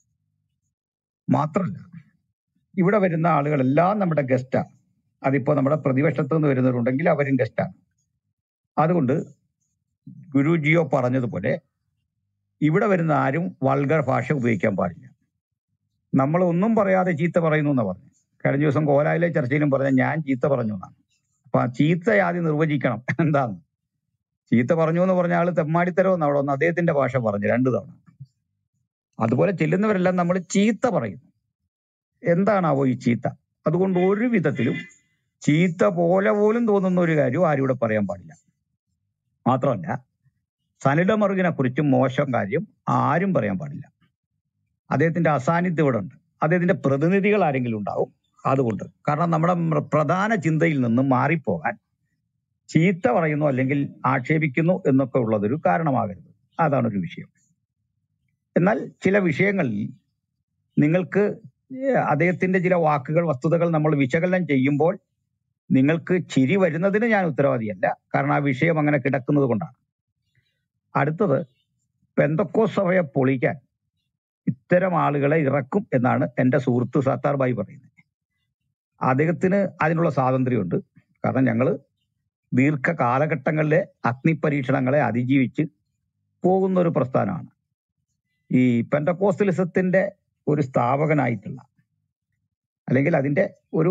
മാത്രമല്ല ഇവിടെ വരുന്ന ആളുകളെല്ലാം നമ്മുടെ ഗസ്റ്റാണ് അതിപ്പോ നമ്മുടെ പ്രതിപക്ഷത്ത് നിന്ന് വരുന്നവരുണ്ടെങ്കിൽ അവരും ഗസ്റ്റാണ് അതുകൊണ്ട് ഗുരുജിയോ പറഞ്ഞതുപോലെ ഇവിടെ വരുന്ന ആരും വൾഗർ ഭാഷ ഉപയോഗിക്കാൻ പാടില്ല നമ്മൾ ഒന്നും പറയാതെ ചീത്ത പറയുന്നു എന്നാ പറഞ്ഞു കഴിഞ്ഞ ദിവസം കോലായിലെ ചർച്ചയിലും പറഞ്ഞ ഞാൻ ചീത്ത പറഞ്ഞു എന്നാണ് അപ്പൊ ആ ചീത്ത ആദ്യം നിർവചിക്കണം എന്താന്ന് ചീത്ത പറഞ്ഞു എന്ന് പറഞ്ഞ ആള് തെമ്മാടിത്തരമെന്ന് അവിടെ വന്ന് അദ്ദേഹത്തിന്റെ ഭാഷ പറഞ്ഞു രണ്ടു തവണ അതുപോലെ ചെല്ലുന്നവരെല്ലാം നമ്മൾ ചീത്ത പറയുന്നു എന്താണാവോ ഈ ചീത്ത അതുകൊണ്ട് ഒരു വിധത്തിലും ചീത്ത പോലെ പോലും തോന്നുന്ന ഒരു കാര്യവും ആരും ഇവിടെ പറയാൻ പാടില്ല മാത്രമല്ല സനില മറുകിനെ കുറിച്ച് മോശം കാര്യം ആരും പറയാൻ പാടില്ല അദ്ദേഹത്തിന്റെ അസാന്നിധ്യം ഇവിടെ ഉണ്ട് അദ്ദേഹത്തിന്റെ പ്രതിനിധികൾ ആരെങ്കിലും ഉണ്ടാവും അതുകൊണ്ട് കാരണം നമ്മുടെ മൃ- പ്രധാന ചിന്തയിൽ നിന്ന് മാറിപ്പോകാൻ ചീത്ത പറയുന്നു അല്ലെങ്കിൽ ആക്ഷേപിക്കുന്നു എന്നൊക്കെ ഉള്ളതൊരു കാരണമാകരുത് അതാണ് ഒരു വിഷയം എന്നാൽ ചില വിഷയങ്ങളിൽ നിങ്ങൾക്ക് ഏഹ് അദ്ദേഹത്തിന്റെ ചില വാക്കുകൾ വസ്തുതകൾ നമ്മൾ വിശകലനം ചെയ്യുമ്പോൾ നിങ്ങൾക്ക് ചിരി വരുന്നതിന് ഞാൻ ഉത്തരവാദിയല്ല കാരണം ആ വിഷയം അങ്ങനെ കിടക്കുന്നത് കൊണ്ടാണ് അടുത്തത് പെന്തക്കോ സഭയെ പൊളിക്കാൻ ഇത്തരം ആളുകളെ ഇറക്കും എന്നാണ് എൻ്റെ സുഹൃത്ത് സത്താർ ബായി പറയുന്നത് അദ്ദേഹത്തിന് അതിനുള്ള സ്വാതന്ത്ര്യമുണ്ട് കാരണം ഞങ്ങൾ ദീർഘ കാലഘട്ടങ്ങളിലെ അഗ്നിപരീക്ഷണങ്ങളെ അതിജീവിച്ച് പോകുന്ന ഒരു പ്രസ്ഥാനമാണ് ഈ പെന്തക്കോസ്റ്റലിസത്തിന്റെ ഒരു സ്ഥാപകനായിട്ടുള്ള അല്ലെങ്കിൽ അതിന്റെ ഒരു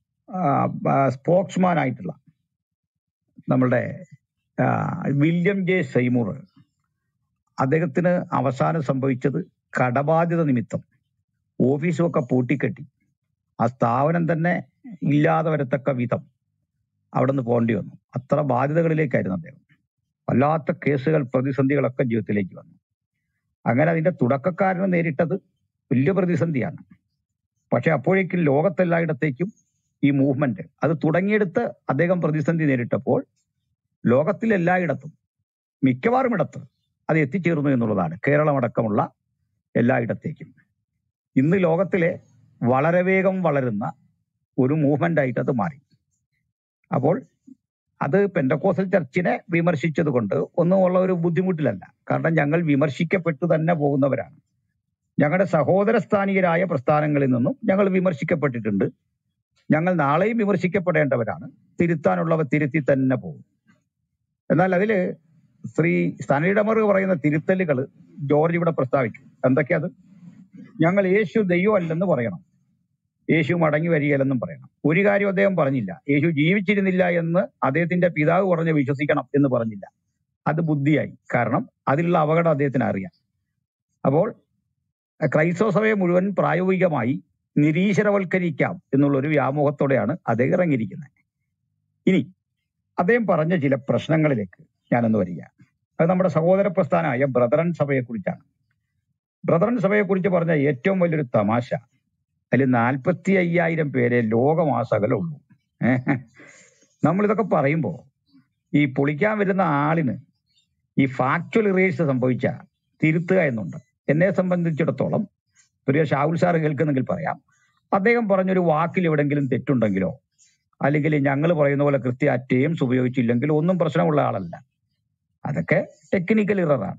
സ്പോക്സ്മാൻ ആയിട്ടുള്ള നമ്മളുടെ ആ, വില്യം ജെ സൈമൂർ അദ്ദേഹത്തിന് അവസാനം സംഭവിച്ചത് കടബാധ്യത നിമിത്തം ഓഫീസും ഒക്കെ പൂട്ടിക്കെട്ടി ആ സ്ഥാപനം തന്നെ ഇല്ലാതെ വരത്തക്ക വിധം അവിടെ നിന്ന് പോകേണ്ടി വന്നു അത്ര ബാധ്യതകളിലേക്കായിരുന്നു അദ്ദേഹം വല്ലാത്ത കേസുകൾ പ്രതിസന്ധികളൊക്കെ ജീവിതത്തിലേക്ക് വന്നു അങ്ങനെ അതിന്റെ തുടക്കക്കാരന് നേരിട്ടത് വലിയ പ്രതിസന്ധിയാണ് പക്ഷെ അപ്പോഴേക്കും ലോകത്തെല്ലായിടത്തേക്കും ഈ മൂവ്മെന്റ് അത് തുടങ്ങിയെടുത്ത് അദ്ദേഹം പ്രതിസന്ധി നേരിട്ടപ്പോൾ ലോകത്തിലെല്ലായിടത്തും മിക്കവാറും ഇടത്ത് അത് എത്തിച്ചേർന്നു എന്നുള്ളതാണ് കേരളമടക്കമുള്ള എല്ലായിടത്തേക്കും ഇന്ന് ലോകത്തിലെ വളരെ വേഗം വളരുന്ന ഒരു മൂവ്മെന്റ് ആയിട്ട് അത് മാറി അപ്പോൾ അത് പെന്തക്കോസൽ ചർച്ചിനെ വിമർശിച്ചത് കൊണ്ട് ഒന്നും ഉള്ള ഒരു ബുദ്ധിമുട്ടിലല്ല കാരണം ഞങ്ങൾ വിമർശിക്കപ്പെട്ടു തന്നെ പോകുന്നവരാണ് ഞങ്ങളുടെ സഹോദര സ്ഥാനികരായ പ്രസ്ഥാനങ്ങളിൽ നിന്നും ഞങ്ങൾ വിമർശിക്കപ്പെട്ടിട്ടുണ്ട് ഞങ്ങൾ നാളെയും വിമർശിക്കപ്പെടേണ്ടവരാണ് തിരുത്താനുള്ളവ തിരുത്തി തന്നെ പോകും എന്നാൽ അതില് ശ്രീ സനലിഡമർ പറയുന്ന തിരുത്തലുകൾ ജോർജ് ഇവിടെ പ്രസ്താവിച്ചു എന്തൊക്കെയത് ഞങ്ങൾ യേശു ദൈവമല്ലെന്ന് പറയണം യേശു മടങ്ങി വരികയില്ലെന്നും പറയണം ഒരു കാര്യം അദ്ദേഹം പറഞ്ഞില്ല യേശു ജീവിച്ചിരുന്നില്ല എന്ന് അദ്ദേഹത്തിന്റെ പിതാവ് പറഞ്ഞ് വിശ്വസിക്കണം എന്ന് പറഞ്ഞില്ല അത് ബുദ്ധിയായി കാരണം അതിലുള്ള അപകടം അദ്ദേഹത്തിന് അറിയാം അപ്പോൾ ക്രൈസ്തവ സഭയെ മുഴുവൻ പ്രായോഗികമായി നിരീശ്വരവൽക്കരിക്കാം എന്നുള്ള ഒരു വ്യാമോഹത്തോടെയാണ് അദ്ദേഹം ഇറങ്ങിയിരിക്കുന്നത് ഇനി അദ്ദേഹം പറഞ്ഞ ചില പ്രശ്നങ്ങളിലേക്ക് ഞാനൊന്ന് വരിക അത് നമ്മുടെ സഹോദര പ്രസ്ഥാനമായ ബ്രദറൻ സഭയെ കുറിച്ചാണ് ബ്രദറൻ സഭയെ കുറിച്ച് പറഞ്ഞ ഏറ്റവും വലിയൊരു തമാശ അതിൽ നാൽപ്പത്തി അയ്യായിരം പേരെ ലോകമാസകലുള്ളൂ ഏഹ്. നമ്മളിതൊക്കെ പറയുമ്പോൾ ഈ പൊളിക്കാൻ വരുന്ന ആളിന് ഈ ഫാക്ച്വൽ ഇറേഴ്സ് സംഭവിച്ച തിരുത്തുക എന്നുണ്ട് എന്നെ സംബന്ധിച്ചിടത്തോളം പ്രിയ ഷാഹുൽ സാർ കേൾക്കുന്നെങ്കിൽ പറയാം അദ്ദേഹം പറഞ്ഞൊരു വാക്കിൽ എവിടെങ്കിലും തെറ്റുണ്ടെങ്കിലോ അല്ലെങ്കിൽ ഞങ്ങൾ പറയുന്ന പോലെ കൃത്യ ടേംസ് ഉപയോഗിച്ചില്ലെങ്കിൽ ഒന്നും പ്രശ്നമുള്ള ആളല്ല അതൊക്കെ ടെക്നിക്കൽ ഇററാണ്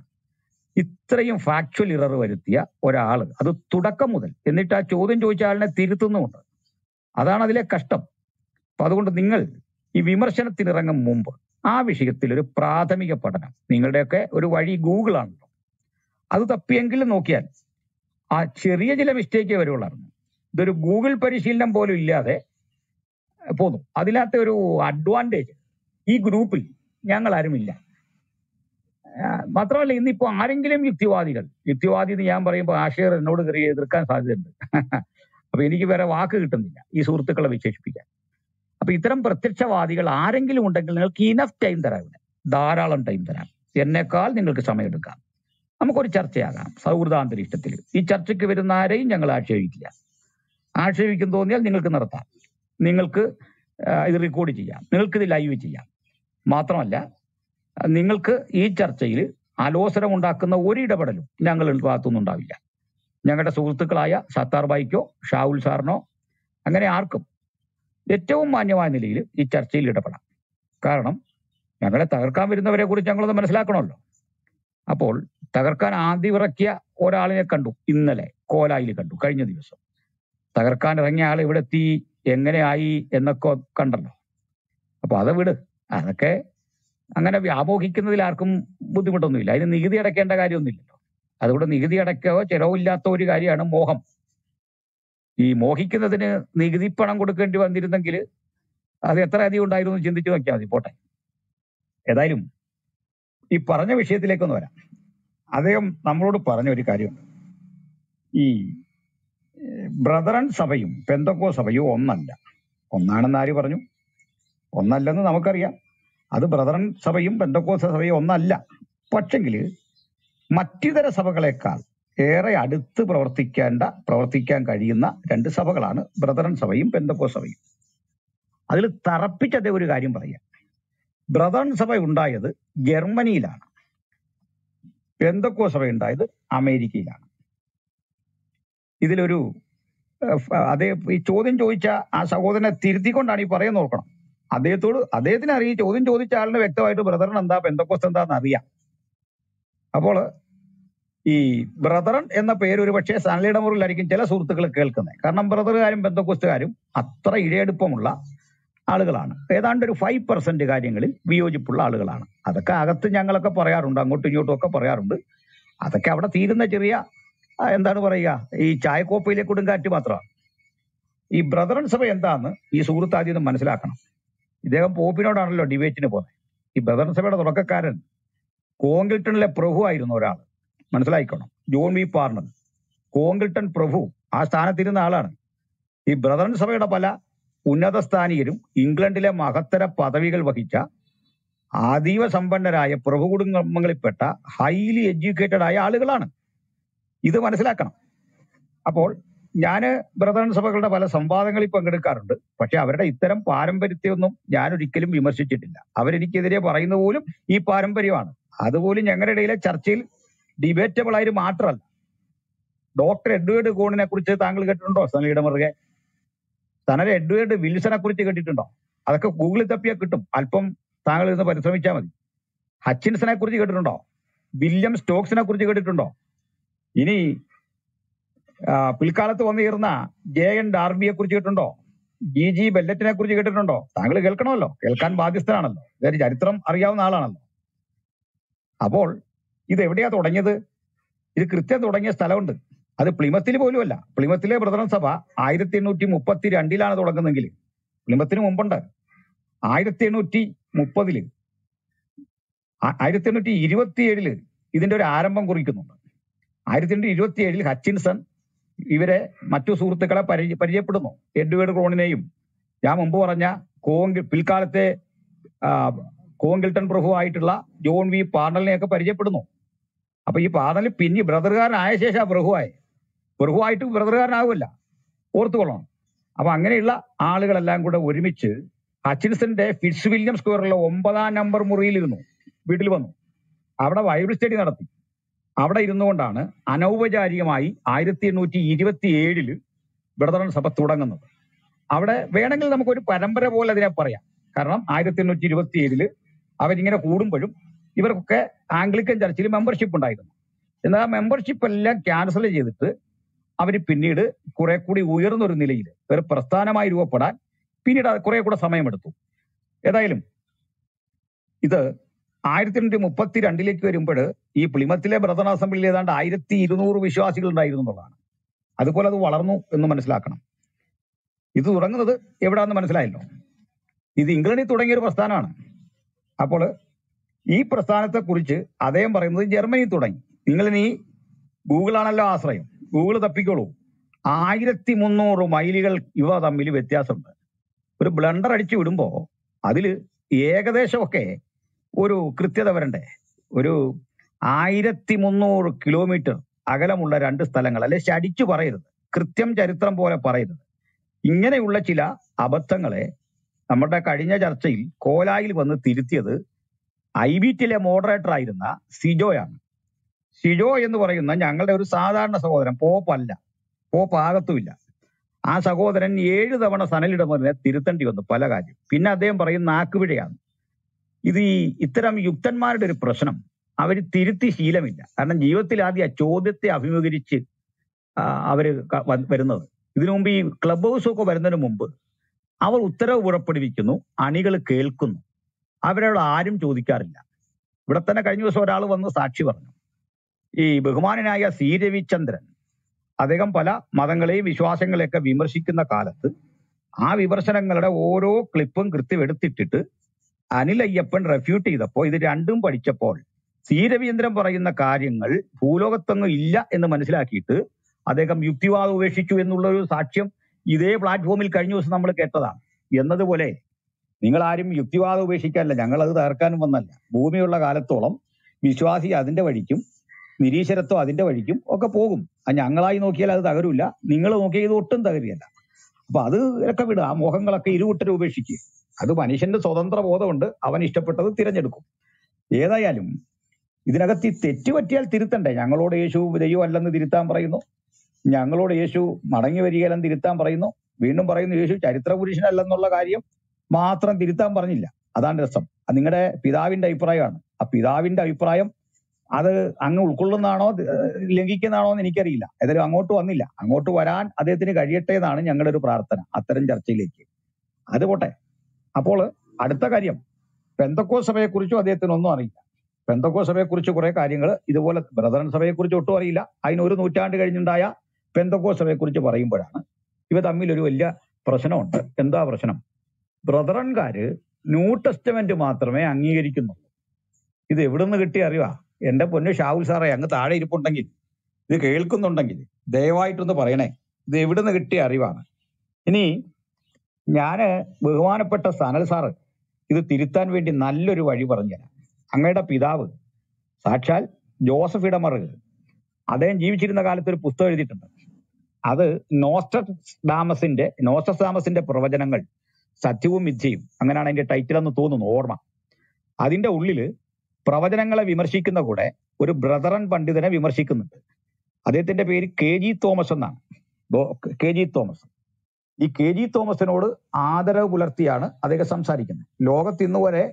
ഇത്രയും ഫാക്ച്വൽ ഇറർ വരുത്തിയ ഒരാള് അത് തുടക്കം മുതൽ എന്നിട്ട് ആ ചോദ്യം ചോദിച്ച ആളിനെ തിരുത്തുന്നുമുണ്ട് അതാണ് അതിലെ കഷ്ടം അപ്പൊ അതുകൊണ്ട് നിങ്ങൾ ഈ വിമർശനത്തിനിറങ്ങും മുമ്പ് ആ വിഷയത്തിൽ ഒരു പ്രാഥമിക പഠനം നിങ്ങളുടെയൊക്കെ ഒരു വഴി ഗൂഗിൾ ആണല്ലോ അത് തപ്പിയെങ്കിലും നോക്കിയാൽ ആ ചെറിയ ചില മിസ്റ്റേക്കേ വരുള്ളായിരുന്നു ഇതൊരു ഗൂഗിൾ പരിശീലനം പോലും ഇല്ലാതെ പോന്നു അതിനകത്തെ ഒരു അഡ്വാൻറ്റേജ് ഈ ഗ്രൂപ്പിൽ ഞങ്ങൾ ആരുമില്ല ആ, മാത്രമല്ല ഇന്നിപ്പോ ആരെങ്കിലും യുക്തിവാദികൾ യുക്തിവാദി എന്ന് ഞാൻ പറയുമ്പോൾ ആഷേർ എന്നോട് കയറി എതിർക്കാൻ സാധ്യതയുണ്ട് അപ്പൊ എനിക്ക് വേറെ വാക്ക് കിട്ടുന്നില്ല ഈ സുഹൃത്തുക്കളെ വിശേഷിപ്പിക്കാൻ അപ്പൊ ഇത്തരം പ്രത്യക്ഷവാദികൾ ആരെങ്കിലും ഉണ്ടെങ്കിൽ നിങ്ങൾക്ക് ഇനഫ് ടൈം തരാം ഇവിടെ ധാരാളം ടൈം തരാം എന്നെക്കാൾ നിങ്ങൾക്ക് സമയമെടുക്കാം നമുക്കൊരു ചർച്ചയാകാം സൗഹൃദാന്തരീക്ഷത്തിൽ ഈ ചർച്ചയ്ക്ക് വരുന്ന ആരെയും ഞങ്ങൾ ആക്ഷേപിക്കില്ല ആക്ഷേപിക്കും തോന്നിയാൽ നിങ്ങൾക്ക് നിർത്താം നിങ്ങൾക്ക് ആ, ഇത് റെക്കോർഡ് ചെയ്യാം നിങ്ങൾക്ക് ഇത് ലൈവ് ചെയ്യാം മാത്രമല്ല നിങ്ങൾക്ക് ഈ ചർച്ചയിൽ അലോസരം ഉണ്ടാക്കുന്ന ഒരു ഇടപെടലും ഞങ്ങളുടെ ഭാഗത്തുനിന്നും ഉണ്ടാവില്ല ഞങ്ങളുടെ സുഹൃത്തുക്കളായ സത്താർ ബായിക്കോ ഷാവുൽ സാറിനോ അങ്ങനെ ആർക്കും ഏറ്റവും മാന്യമായ നിലയിൽ ഈ ചർച്ചയിൽ ഇടപെടാം കാരണം ഞങ്ങളെ തകർക്കാൻ വരുന്നവരെ കുറിച്ച് ഞങ്ങളൊന്ന് മനസ്സിലാക്കണമല്ലോ അപ്പോൾ തകർക്കാൻ ആദ്യം ഇറക്കിയ ഒരാളിനെ കണ്ടു ഇന്നലെ കോലായിൽ കണ്ടു കഴിഞ്ഞ ദിവസം തകർക്കാൻ ഇറങ്ങിയ ആൾ ഇവിടെ എത്തി എങ്ങനെയായി എന്നൊക്കെ കണ്ടല്ലോ അപ്പൊ അത് വിട് അതൊക്കെ അങ്ങനെ വ്യാമോഹിക്കുന്നതിൽ ആർക്കും ബുദ്ധിമുട്ടൊന്നുമില്ല അതിന് നികുതി അടയ്ക്കേണ്ട കാര്യമൊന്നുമില്ലല്ലോ അതുകൊണ്ട് നികുതി അടയ്ക്കോ ചെലവില്ലാത്ത ഒരു കാര്യമാണ് മോഹം ഈ മോഹിക്കുന്നതിന് നികുതി പണം കൊടുക്കേണ്ടി വന്നിരുന്നെങ്കിൽ അത് എത്ര അധികം ഉണ്ടായിരുന്നു എന്ന് ചിന്തിച്ചു നോക്കിയാൽ മതി പോട്ടെ ഏതായാലും ഈ പറഞ്ഞ വിഷയത്തിലേക്കൊന്ന് വരാം അദ്ദേഹം നമ്മളോട് പറഞ്ഞ ഒരു കാര്യമുണ്ട് ഈ ബ്രദറൻ സഭയും പെന്തക്കോ സഭയും ഒന്നല്ല ഒന്നാണെന്ന് ആര് പറഞ്ഞു ഒന്നല്ലെന്ന് നമുക്കറിയാം അത് ബ്രദറൻ സഭയും പെന്തക്കോസ സഭയും ഒന്നല്ല പക്ഷെങ്കിൽ മറ്റിതര സഭകളെക്കാൾ ഏറെ അടുത്ത് പ്രവർത്തിക്കേണ്ട പ്രവർത്തിക്കാൻ കഴിയുന്ന രണ്ട് സഭകളാണ് ബ്രദറൻ സഭയും പെന്തക്കോ സഭയും അതിൽ തറപ്പിച്ചതേ ഒരു കാര്യം പറയാം ബ്രദറൻ സഭ ഉണ്ടായത് ജർമ്മനിയിലാണ് പെന്തക്കോ സഭ ഉണ്ടായത് അമേരിക്കയിലാണ് ഇതിലൊരു ഏഹ്, ഫ- അതേ ഈ ചോദ്യം ചോദിച്ച ആ സഹോദരനെ തിരുത്തിക്കൊണ്ടാണ് ഈ പറയുന്നത് നോക്കണം അദ്ദേഹത്തോട് അദ്ദേഹത്തിന് അറിയാം ഈ ചോദ്യം ചോദിച്ച ആളിന് വ്യക്തമായിട്ട് ബ്രദറൻ എന്താ പെന്തക്കോസ് എന്താന്ന് അറിയാം അപ്പോൾ ഈ ബ്രദറൻ എന്ന പേര് ഒരു പക്ഷേ സനലിയുടെ മുറിലായിരിക്കും ചില സുഹൃത്തുക്കൾ കേൾക്കുന്നത് കാരണം ബ്രദറുകാരും ബന്ധക്കോസ്റ്റുകാരും അത്ര ഇഴയെടുപ്പമുള്ള ആളുകളാണ് ഏതാണ്ട് ഒരു ഫൈവ് പെർസെന്റ് കാര്യങ്ങളിൽ വിയോജിപ്പുള്ള ആളുകളാണ് അതൊക്കെ അകത്ത് ഞങ്ങളൊക്കെ പറയാറുണ്ട് അങ്ങോട്ടും ഇങ്ങോട്ടും ഒക്കെ പറയാറുണ്ട് അതൊക്കെ അവിടെ തീരുന്ന ചെറിയ ആ, എന്താണ് പറയുക ഈ ചായക്കോപ്പയിലെ കൊടുങ്കാറ്റ് മാത്രമാണ് ഈ ബ്രദറൻ സഭ എന്താന്ന് ഈ സുഹൃത്ത് ആദ്യം ഒന്ന് മനസ്സിലാക്കണം ഇദ്ദേഹം പോപ്പിനോടാണല്ലോ ഡിബേറ്റിന് പോകുന്നത് ഈ ബ്രദറൻ സഭയുടെ തുടക്കക്കാരൻ കോങ്കിൾട്ടണിലെ പ്രഭു ആയിരുന്നു ഒരാൾ മനസ്സിലായിക്കണം ജോൺ വി പാർണൽ കോങ്കിൾട്ടൺ പ്രഭു ആ സ്ഥാനത്തിരുന്ന ആളാണ് ഈ ബ്രദറൻ സഭയുടെ പല ഉന്നത സ്ഥാനീയരും ഇംഗ്ലണ്ടിലെ മഹത്തര പദവികൾ വഹിച്ച അതീവ സമ്പന്നരായ പ്രഭു കുടുംബങ്ങളിൽപ്പെട്ട ഹൈലി എഡ്യൂക്കേറ്റഡ് ആയ ആളുകളാണ് ഇത് മനസ്സിലാക്കണം അപ്പോൾ ഞാന് ബ്രദറൻ സഭകളുടെ പല സംവാദങ്ങളിൽ പങ്കെടുക്കാറുണ്ട് പക്ഷെ അവരുടെ ഇത്തരം പാരമ്പര്യത്തെയൊന്നും ഞാൻ ഒരിക്കലും വിമർശിച്ചിട്ടില്ല അവരെനിക്കെതിരെ പറയുന്ന പോലും ഈ പാരമ്പര്യമാണ് അതുപോലും ഞങ്ങളുടെ ഇടയിലെ ചർച്ചയിൽ ഡിബേറ്റബിൾ ആയൊരു മാത്രമല്ല ഡോക്ടർ എഡ്വേർഡ് കോണിനെ കുറിച്ച് താങ്കൾ കേട്ടിട്ടുണ്ടോ സനലിയുടെ മുറുകെ സനൽ എഡ്വേർഡ് വിൽസനെ കുറിച്ച് കേട്ടിട്ടുണ്ടോ അതൊക്കെ ഗൂഗിളിൽ തപ്പിയാൽ കിട്ടും അല്പം താങ്കൾ ഇന്ന് പരിശ്രമിച്ചാൽ മതി ഹച്ചിൻസനെ കുറിച്ച് കേട്ടിട്ടുണ്ടോ വില്യം സ്റ്റോക്സിനെ കുറിച്ച് കേട്ടിട്ടുണ്ടോ ഇനി ആ, പിൽക്കാലത്ത് വന്നു ചേർന്ന ജെ എൻ ഡാർബിയെ കുറിച്ച് കേട്ടിട്ടുണ്ടോ ജി ജി ബെല്ലറ്റിനെ കുറിച്ച് കേട്ടിട്ടുണ്ടോ താങ്കൾ കേൾക്കണമല്ലോ കേൾക്കാൻ ബാധ്യസ്ഥനാണല്ലോ ഇതൊരു ചരിത്രം അറിയാവുന്ന ആളാണല്ലോ അപ്പോൾ ഇത് എവിടെയാ തുടങ്ങിയത് ഇത് കൃത്യം തുടങ്ങിയ സ്ഥലമുണ്ട് അത് പ്ലിമത്തിൽ പോലുമല്ല പ്ലിമത്തിലെ ബ്രദറൻ സഭ ആയിരത്തി എണ്ണൂറ്റി മുപ്പത്തി രണ്ടിലാണ് തുടങ്ങുന്നതെങ്കിൽ പ്ലിമത്തിന് മുമ്പുണ്ട് ആയിരത്തി എണ്ണൂറ്റി മുപ്പതില് ആ- ആയിരത്തി എണ്ണൂറ്റി ഇരുപത്തി ഏഴില് ഇതിന്റെ ഒരു ആരംഭം കുറിക്കുന്നുണ്ട് ആയിരത്തി എണ്ണൂറ്റി ഇരുപത്തി ഏഴിൽ ഹച്ചിൻസൺ ഇവരെ മറ്റു സുഹൃത്തുക്കളെ പരിചയ പരിചയപ്പെടുന്നു എഡ്വേർഡ് ക്രോണിനെയും ഞാൻ മുമ്പ് പറഞ്ഞ കോങ്കി പിൽക്കാലത്തെ ആ, കോങ്കിൾട്ടൺ പ്രഭുവായിട്ടുള്ള ജോൺ വി പാർണലിനെയൊക്കെ പരിചയപ്പെടുന്നു അപ്പൊ ഈ പാർണൽ പിന്നെ ബ്രദറുകാരനായ ശേഷം പ്രഭുവായി പ്രഭുവായിട്ട് ബ്രദറുകാരനാവില്ല ഓർത്തുകൊള്ളണം അപ്പൊ അങ്ങനെയുള്ള ആളുകളെല്ലാം കൂടെ ഒരുമിച്ച് ഹച്ചിൻസന്റെ ഫിറ്റ്സ് വില്യം സ്ക്വയറിലെ ഒമ്പതാം നമ്പർ മുറിയിലിരുന്നു വീട്ടിൽ വന്നു അവിടെ ബൈബിൾ സ്റ്റഡി നടത്തി അവിടെ ഇരുന്നുകൊണ്ടാണ് അനൗപചാരികമായി ആയിരത്തി എണ്ണൂറ്റി ഇരുപത്തി ഏഴില് ബ്രദറൻ സഭ തുടങ്ങുന്നത് അവിടെ വേണമെങ്കിൽ നമുക്കൊരു പരമ്പര പോലെ അതിനെ പറയാം കാരണം ആയിരത്തി എണ്ണൂറ്റി ഇരുപത്തി ഏഴില് അവരിങ്ങനെ കൂടുമ്പോഴും ഇവർക്കൊക്കെ ആംഗ്ലിക്കൻ ചർച്ചിൽ മെമ്പർഷിപ്പ് ഉണ്ടായിരുന്നു എന്നാൽ ആ മെമ്പർഷിപ്പ് എല്ലാം ക്യാൻസൽ ചെയ്തിട്ട് അവർ പിന്നീട് കുറെ കൂടി ഉയർന്നൊരു നിലയിൽ ഒരു പ്രസ്ഥാനമായി രൂപപ്പെടാൻ പിന്നീട് അത് കുറെ കൂടെ സമയമെടുത്തു ഏതായാലും ഇത് ആയിരത്തി എണ്ണൂറ്റി മുപ്പത്തി രണ്ടിലേക്ക് വരുമ്പോൾ ഈ പ്ലിമത്തിലെ ബ്രദർ അസംബ്ലിയിൽ ഏതാണ്ട് ആയിരത്തി ഇരുന്നൂറ് വിശ്വാസികൾ ഉണ്ടായിരുന്നു എന്നുള്ളതാണ് അതുപോലെ അത് വളർന്നു എന്ന് മനസ്സിലാക്കണം ഇത് തുടങ്ങുന്നത് എവിടാന്ന് മനസ്സിലായല്ലോ ഇത് ഇംഗ്ലണ്ടിൽ തുടങ്ങിയ ഒരു പ്രസ്ഥാനമാണ് അപ്പോൾ ഈ പ്രസ്ഥാനത്തെ കുറിച്ച് അദ്ദേഹം പറയുന്നത് ജർമ്മനി തുടങ്ങി നിങ്ങൾ ഇനി ഗൂഗിളാണല്ലോ ആശ്രയം ഗൂഗിൾ തപ്പിക്കോളൂ ആയിരത്തി മുന്നൂറ് മൈലുകൾ ഇവ തമ്മിൽ വ്യത്യാസമുണ്ട് ഒരു ബ്ലണ്ടർ അടിച്ചു വിടുമ്പോ അതിൽ ഏകദേശമൊക്കെ ഒരു കൃത്യത വരണ്ടേ ഒരു ആയിരത്തി മുന്നൂറ് കിലോമീറ്റർ അകലമുള്ള രണ്ട് സ്ഥലങ്ങൾ അല്ലെ ശടിച്ചു പറയരുത് കൃത്യം ചരിത്രം പോലെ പറയരുത് ഇങ്ങനെയുള്ള ചില അബദ്ധങ്ങളെ നമ്മുടെ കഴിഞ്ഞ ചർച്ചയിൽ കോലായിൽ വന്ന് തിരുത്തിയത് ഐ ബി ടിയിലെ മോഡറേറ്റർ ആയിരുന്ന സിജോയാണ് സിജോ എന്ന് പറയുന്ന ഞങ്ങളുടെ ഒരു സാധാരണ സഹോദരൻ പോപ്പല്ല പോപ്പ് ആകത്തുമില്ല ആ സഹോദരൻ ഏഴ് തവണ സനലിടമറിനെ തിരുത്തേണ്ടി വന്നു പല കാര്യം പിന്നെ അദ്ദേഹം പറയും നാക്കുപിഴയാണ് ഇത് ഈ ഇത്തരം യുക്തന്മാരുടെ ഒരു പ്രശ്നം അവർ തിരുത്തി ശീലമില്ല കാരണം ജീവിതത്തിൽ ആദ്യം ആ ചോദ്യത്തെ അഭിമുഖീകരിച്ച് ആ, അവര് ക- വ- വരുന്നത് ഇതിനു മുമ്പ് ഈ ക്ലബ് ഹൗസ് ഒക്കെ വരുന്നതിന് മുമ്പ് അവർ ഉത്തരവ് പുറപ്പെടുവിക്കുന്നു അണികൾ കേൾക്കുന്നു അവരോട് ആരും ചോദിക്കാറില്ല ഇവിടെ തന്നെ കഴിഞ്ഞ ദിവസം ഒരാൾ വന്ന് സാക്ഷി പറഞ്ഞു ഈ ബഹുമാനനായ സി രവിചന്ദ്രൻ അദ്ദേഹം പല മതങ്ങളെയും വിശ്വാസങ്ങളെയൊക്കെ വിമർശിക്കുന്ന കാലത്ത് ആ വിമർശനങ്ങളുടെ ഓരോ ക്ലിപ്പും കൃത്യം എടുത്തിട്ടിട്ട് അനിൽ അയ്യപ്പൻ റെഫ്യൂട്ട് ചെയ്തപ്പോൾ ഇത് രണ്ടും പഠിച്ചപ്പോൾ സി രവീന്ദ്രൻ പറയുന്ന കാര്യങ്ങൾ ഭൂലോകത്തൊന്നും ഇല്ല എന്ന് മനസ്സിലാക്കിയിട്ട് അദ്ദേഹം യുക്തിവാദം ഉപേക്ഷിച്ചു എന്നുള്ള ഒരു സാക്ഷ്യം ഇതേ പ്ലാറ്റ്ഫോമിൽ കഴിഞ്ഞ ദിവസം നമ്മൾ കേട്ടതാണ് എന്നതുപോലെ നിങ്ങൾ ആരും യുക്തിവാദം ഉപേക്ഷിക്കാനല്ല ഞങ്ങൾ അത് തകർക്കാനും വന്നല്ല ഭൂമിയുള്ള കാലത്തോളം വിശ്വാസി അതിന്റെ വഴിക്കും നിരീശ്വരത്വം അതിന്റെ വഴിക്കും ഒക്കെ പോകും അത് ഞങ്ങളായി നോക്കിയാൽ അത് തകരൂല നിങ്ങൾ നോക്കിയാൽ ഇത് ഒട്ടും തകരില്ല അപ്പൊ അത് ഒക്കെ വിടുക ആ മോഹങ്ങളൊക്കെ ഇരുകൂട്ടരും ഉപേക്ഷിക്കുക അത് മനുഷ്യന്റെ സ്വതന്ത്ര ബോധമുണ്ട് അവൻ ഇഷ്ടപ്പെട്ടത് തിരഞ്ഞെടുക്കും ഏതായാലും ഇതിനകത്ത് ഈ തെറ്റ് പറ്റിയാൽ തിരുത്തണ്ടേ ഞങ്ങളോട് യേശു ദൈവം അല്ലെന്ന് തിരുത്താൻ പറയുന്നു ഞങ്ങളോട് യേശു മടങ്ങി വരികയല്ലെന്ന് തിരുത്താൻ പറയുന്നു വീണ്ടും പറയുന്നു യേശു ചരിത്ര പുരുഷനല്ലെന്നുള്ള കാര്യം മാത്രം തിരുത്താൻ പറഞ്ഞില്ല അതാണ് രസം അത് നിങ്ങളുടെ പിതാവിന്റെ അഭിപ്രായമാണ് ആ പിതാവിന്റെ അഭിപ്രായം അത് അങ്ങ് ഉൾക്കൊള്ളുന്നതാണോ ഏഹ് ലംഘിക്കുന്നതാണോ എന്ന് എനിക്കറിയില്ല ഏതായാലും അങ്ങോട്ട് വന്നില്ല അങ്ങോട്ട് വരാൻ അദ്ദേഹത്തിന് കഴിയട്ടെ എന്നാണ് ഞങ്ങളുടെ ഒരു പ്രാർത്ഥന അത്തരം ചർച്ചയിലേക്ക് അത് പോട്ടെ അപ്പോൾ അടുത്ത കാര്യം പെന്തക്കോ സഭയെ കുറിച്ചും അദ്ദേഹത്തിന് ഒന്നും അറിയില്ല പെന്തക്കോ സഭയെ കുറിച്ച് കുറെ കാര്യങ്ങൾ ഇതുപോലെ ബ്രദറൻ സഭയെ കുറിച്ച് ഒട്ടും അറിയില്ല അതിന് ഒരു നൂറ്റാണ്ട് കഴിഞ്ഞുണ്ടായ പെന്തക്കോ സഭയെ കുറിച്ച് പറയുമ്പോഴാണ് ഇവ തമ്മിൽ ഒരു വലിയ പ്രശ്നമുണ്ട് എന്താ പ്രശ്നം ബ്രദറൻകാര് ന്യൂ ടെസ്റ്റമെന്റ് മാത്രമേ അംഗീകരിക്കുന്നുള്ളൂ ഇത് എവിടുന്ന് കിട്ടിയ അറിവാ എന്റെ പൊന്നു ഷാവുൽ സാറേ അങ്ങ് താഴെ ഇരിപ്പുണ്ടെങ്കിൽ ഇത് കേൾക്കുന്നുണ്ടെങ്കിൽ ദയവായിട്ടൊന്ന് പറയണേ ഇത് എവിടുന്ന് കിട്ടിയ അറിവാണ് ഇനി ഞാന് ബഹുമാനപ്പെട്ട സനൽ സാറ് ഇത് തിരുത്താൻ വേണ്ടി നല്ലൊരു വഴി പറഞ്ഞുതരാം അങ്ങയുടെ പിതാവ് സാക്ഷാൽ ജോസഫ് ഇടമറുക അദ്ദേഹം ജീവിച്ചിരുന്ന കാലത്ത് ഒരു പുസ്തകം എഴുതിയിട്ടുണ്ട് അത് നോസ്റ്റസ് ഡാമസിന്റെ നോസ്റ്റസ് ഡാമസിന്റെ പ്രവചനങ്ങൾ സത്യവും മിഥ്യയും അങ്ങനെയാണ് അതിന്റെ ടൈറ്റിൽ എന്ന് തോന്നുന്നു ഓർമ്മ അതിന്റെ ഉള്ളില് പ്രവചനങ്ങളെ വിമർശിക്കുന്ന കൂടെ ഒരു ബ്രദറൻ പണ്ഡിതനെ വിമർശിക്കുന്നുണ്ട് അദ്ദേഹത്തിന്റെ പേര് കെ ജി തോമസ് എന്നാണ് ദോ- കെ ജി തോമസ് ഈ കെ ജി തോമസിനോട് ആദരവ് പുലർത്തിയാണ് അദ്ദേഹം സംസാരിക്കുന്നത് ലോകത്ത് ഇന്ന് വരെ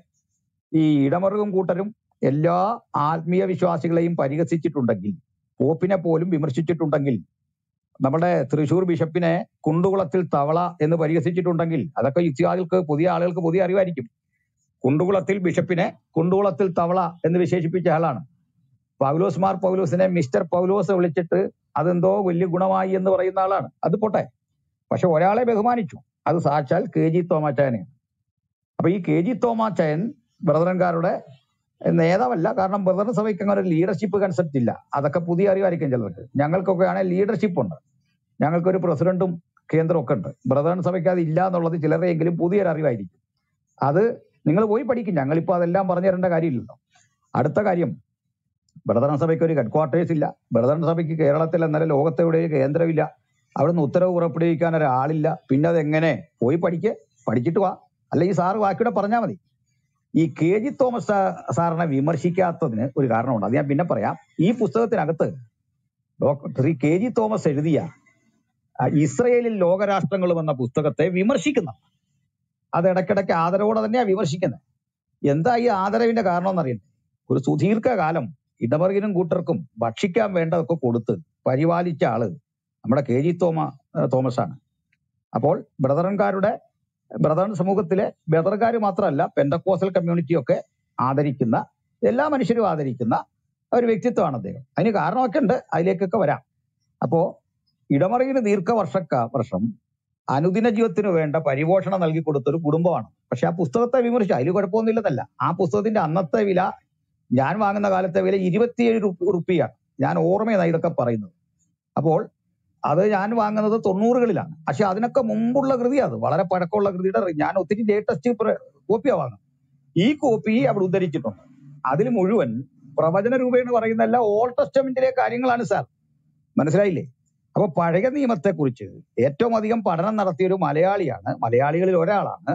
ഈ ഇടമറുകും കൂട്ടരും എല്ലാ ആത്മീയ വിശ്വാസികളെയും പരിഹസിച്ചിട്ടുണ്ടെങ്കിൽ പോപ്പിനെ പോലും വിമർശിച്ചിട്ടുണ്ടെങ്കിൽ നമ്മുടെ തൃശൂർ ബിഷപ്പിനെ കുണ്ടുകുളത്തിൽ തവള എന്ന് പരിഹസിച്ചിട്ടുണ്ടെങ്കിൽ അതൊക്കെ യുക്തിവാദികൾക്ക് പുതിയ ആളുകൾക്ക് പുതിയ അറിവായിരിക്കും കുണ്ടുകുളത്തിൽ ബിഷപ്പിനെ കുണ്ടുകുളത്തിൽ തവള എന്ന് വിശേഷിപ്പിച്ച ആളാണ് പൗലോസ് മാർ പൗലോസിനെ മിസ്റ്റർ പൗലോസ് വിളിച്ചിട്ട് അതെന്തോ വലിയ ഗുണമായി എന്ന് പറയുന്ന ആളാണ് അത് പോട്ടെ പക്ഷെ ഒരാളെ ബഹുമാനിച്ചു അത് സാക്ഷാൽ കെ ജി തോമാച്ചായനെയാണ് അപ്പൊ ഈ കെ ജി തോമാച്ചായൻ ബ്രദറൻകാരുടെ നേതാവല്ല കാരണം ബ്രദറൻ സഭയ്ക്ക് അങ്ങനെ ഒരു ലീഡർഷിപ്പ് കൺസെപ്റ്റ് ഇല്ല അതൊക്കെ പുതിയ അറിവായിരിക്കും ചിലർക്ക് ഞങ്ങൾക്കൊക്കെ ആണെങ്കിൽ ലീഡർഷിപ്പ് ഉണ്ട് ഞങ്ങൾക്കൊരു പ്രസിഡന്റും കേന്ദ്രവും ഒക്കെ ഉണ്ട് ബ്രദറൻ സഭയ്ക്ക് അത് ഇല്ല എന്നുള്ളത് ചിലരെയെങ്കിലും പുതിയൊരു അറിവായിരിക്കും അത് നിങ്ങൾ പോയി പഠിക്കും ഞങ്ങളിപ്പോ അതെല്ലാം പറഞ്ഞു തരേണ്ട കാര്യമില്ലല്ലോ അടുത്ത കാര്യം ബ്രദറൻ സഭയ്ക്ക് ഒരു ഹെഡ് ക്വാർട്ടേഴ്സ് ഇല്ല ബ്രദറൻ സഭയ്ക്ക് കേരളത്തിൽ എന്നാലും ലോകത്തെവിടെ ഒരു കേന്ദ്രമില്ല അവിടുന്ന് ഉത്തരവ് പുറപ്പെടുവിക്കാൻ ഒരാളില്ല പിന്നെ അത് എങ്ങനെ പോയി പഠിക്ക് പഠിച്ചിട്ട് വാ അല്ല ഈ സാറ് ബാക്കിയുടെ പറഞ്ഞാൽ മതി ഈ കെ ജി തോമസ് സാ- സാറിനെ വിമർശിക്കാത്തതിന് ഒരു കാരണമുണ്ട് അത് ഞാൻ പിന്നെ പറയാം ഈ പുസ്തകത്തിനകത്ത് doctor Shri K G Thomas എഴുതിയ ആ, ഇസ്രയേലിൽ ലോകരാഷ്ട്രങ്ങളും എന്ന പുസ്തകത്തെ വിമർശിക്കുന്ന അത് ഇടയ്ക്കിടയ്ക്ക് ആദരവോടെ തന്നെയാ വിമർശിക്കുന്നത് എന്താ ഈ ആദരവിന്റെ കാരണം എന്നറിയണ്ടേ ഒരു സുദീർഘകാലം ഇടമറുകിനും കൂട്ടർക്കും ഭക്ഷിക്കാൻ വേണ്ടതൊക്കെ കൊടുത്ത് പരിപാലിച്ച ആള് നമ്മുടെ കെ ജി തോമ ഏഹ് തോമസ് ആണ് അപ്പോൾ ബ്രദറൻകാരുടെ ബ്രദറൻ സമൂഹത്തിലെ ബ്രദർകാർ മാത്രമല്ല പെന്തക്കോസൽ കമ്മ്യൂണിറ്റി ഒക്കെ ആദരിക്കുന്ന എല്ലാ മനുഷ്യരും ആദരിക്കുന്ന ഒരു വ്യക്തിത്വമാണ് അദ്ദേഹം അതിന് കാരണമൊക്കെ ഉണ്ട് അതിലേക്കൊക്കെ വരാം അപ്പോ ഇടമറിയിന് ദീർഘവർഷക്ക വർഷം അനുദിന ജീവിതത്തിന് വേണ്ട പരിപോഷണം നൽകി കൊടുത്ത ഒരു കുടുംബമാണ് പക്ഷെ ആ പുസ്തകത്തെ വിമർശിച്ചു അതിൽ കുഴപ്പമൊന്നുമില്ലെന്നല്ല ആ പുസ്തകത്തിന്റെ അന്നത്തെ വില ഞാൻ വാങ്ങുന്ന കാലത്തെ വില ഇരുപത്തിയേഴ് റുപ്പി- റുപ്പിയാണ് ഞാൻ ഓർമ്മയാണ് ഇതൊക്കെ പറയുന്നത് അപ്പോൾ അത് ഞാൻ വാങ്ങുന്നത് തൊണ്ണൂറുകളിലാണ് പക്ഷെ അതിനൊക്കെ മുമ്പുള്ള കൃതിയാണ് അത് വളരെ പഴക്കമുള്ള കൃതിയുടെ റി- ഞാൻ ഒത്തിരി ലേറ്റസ്റ്റ് കോപ്പിയാ വാങ്ങുന്നത് ഈ കോപ്പി അവിടെ ഉദ്ധരിച്ചിട്ടുണ്ട് അതിൽ മുഴുവൻ പ്രവചന രൂപേണ പറയുന്ന എല്ലാ ഓൾഡ് ടെസ്റ്റമെന്റിലെ കാര്യങ്ങളാണ് സാർ മനസ്സിലായില്ലേ അപ്പൊ പഴയ നിയമത്തെക്കുറിച്ച് ഏറ്റവും അധികം പഠനം നടത്തിയ ഒരു മലയാളിയാണ് മലയാളികളിൽ ഒരാളാണ്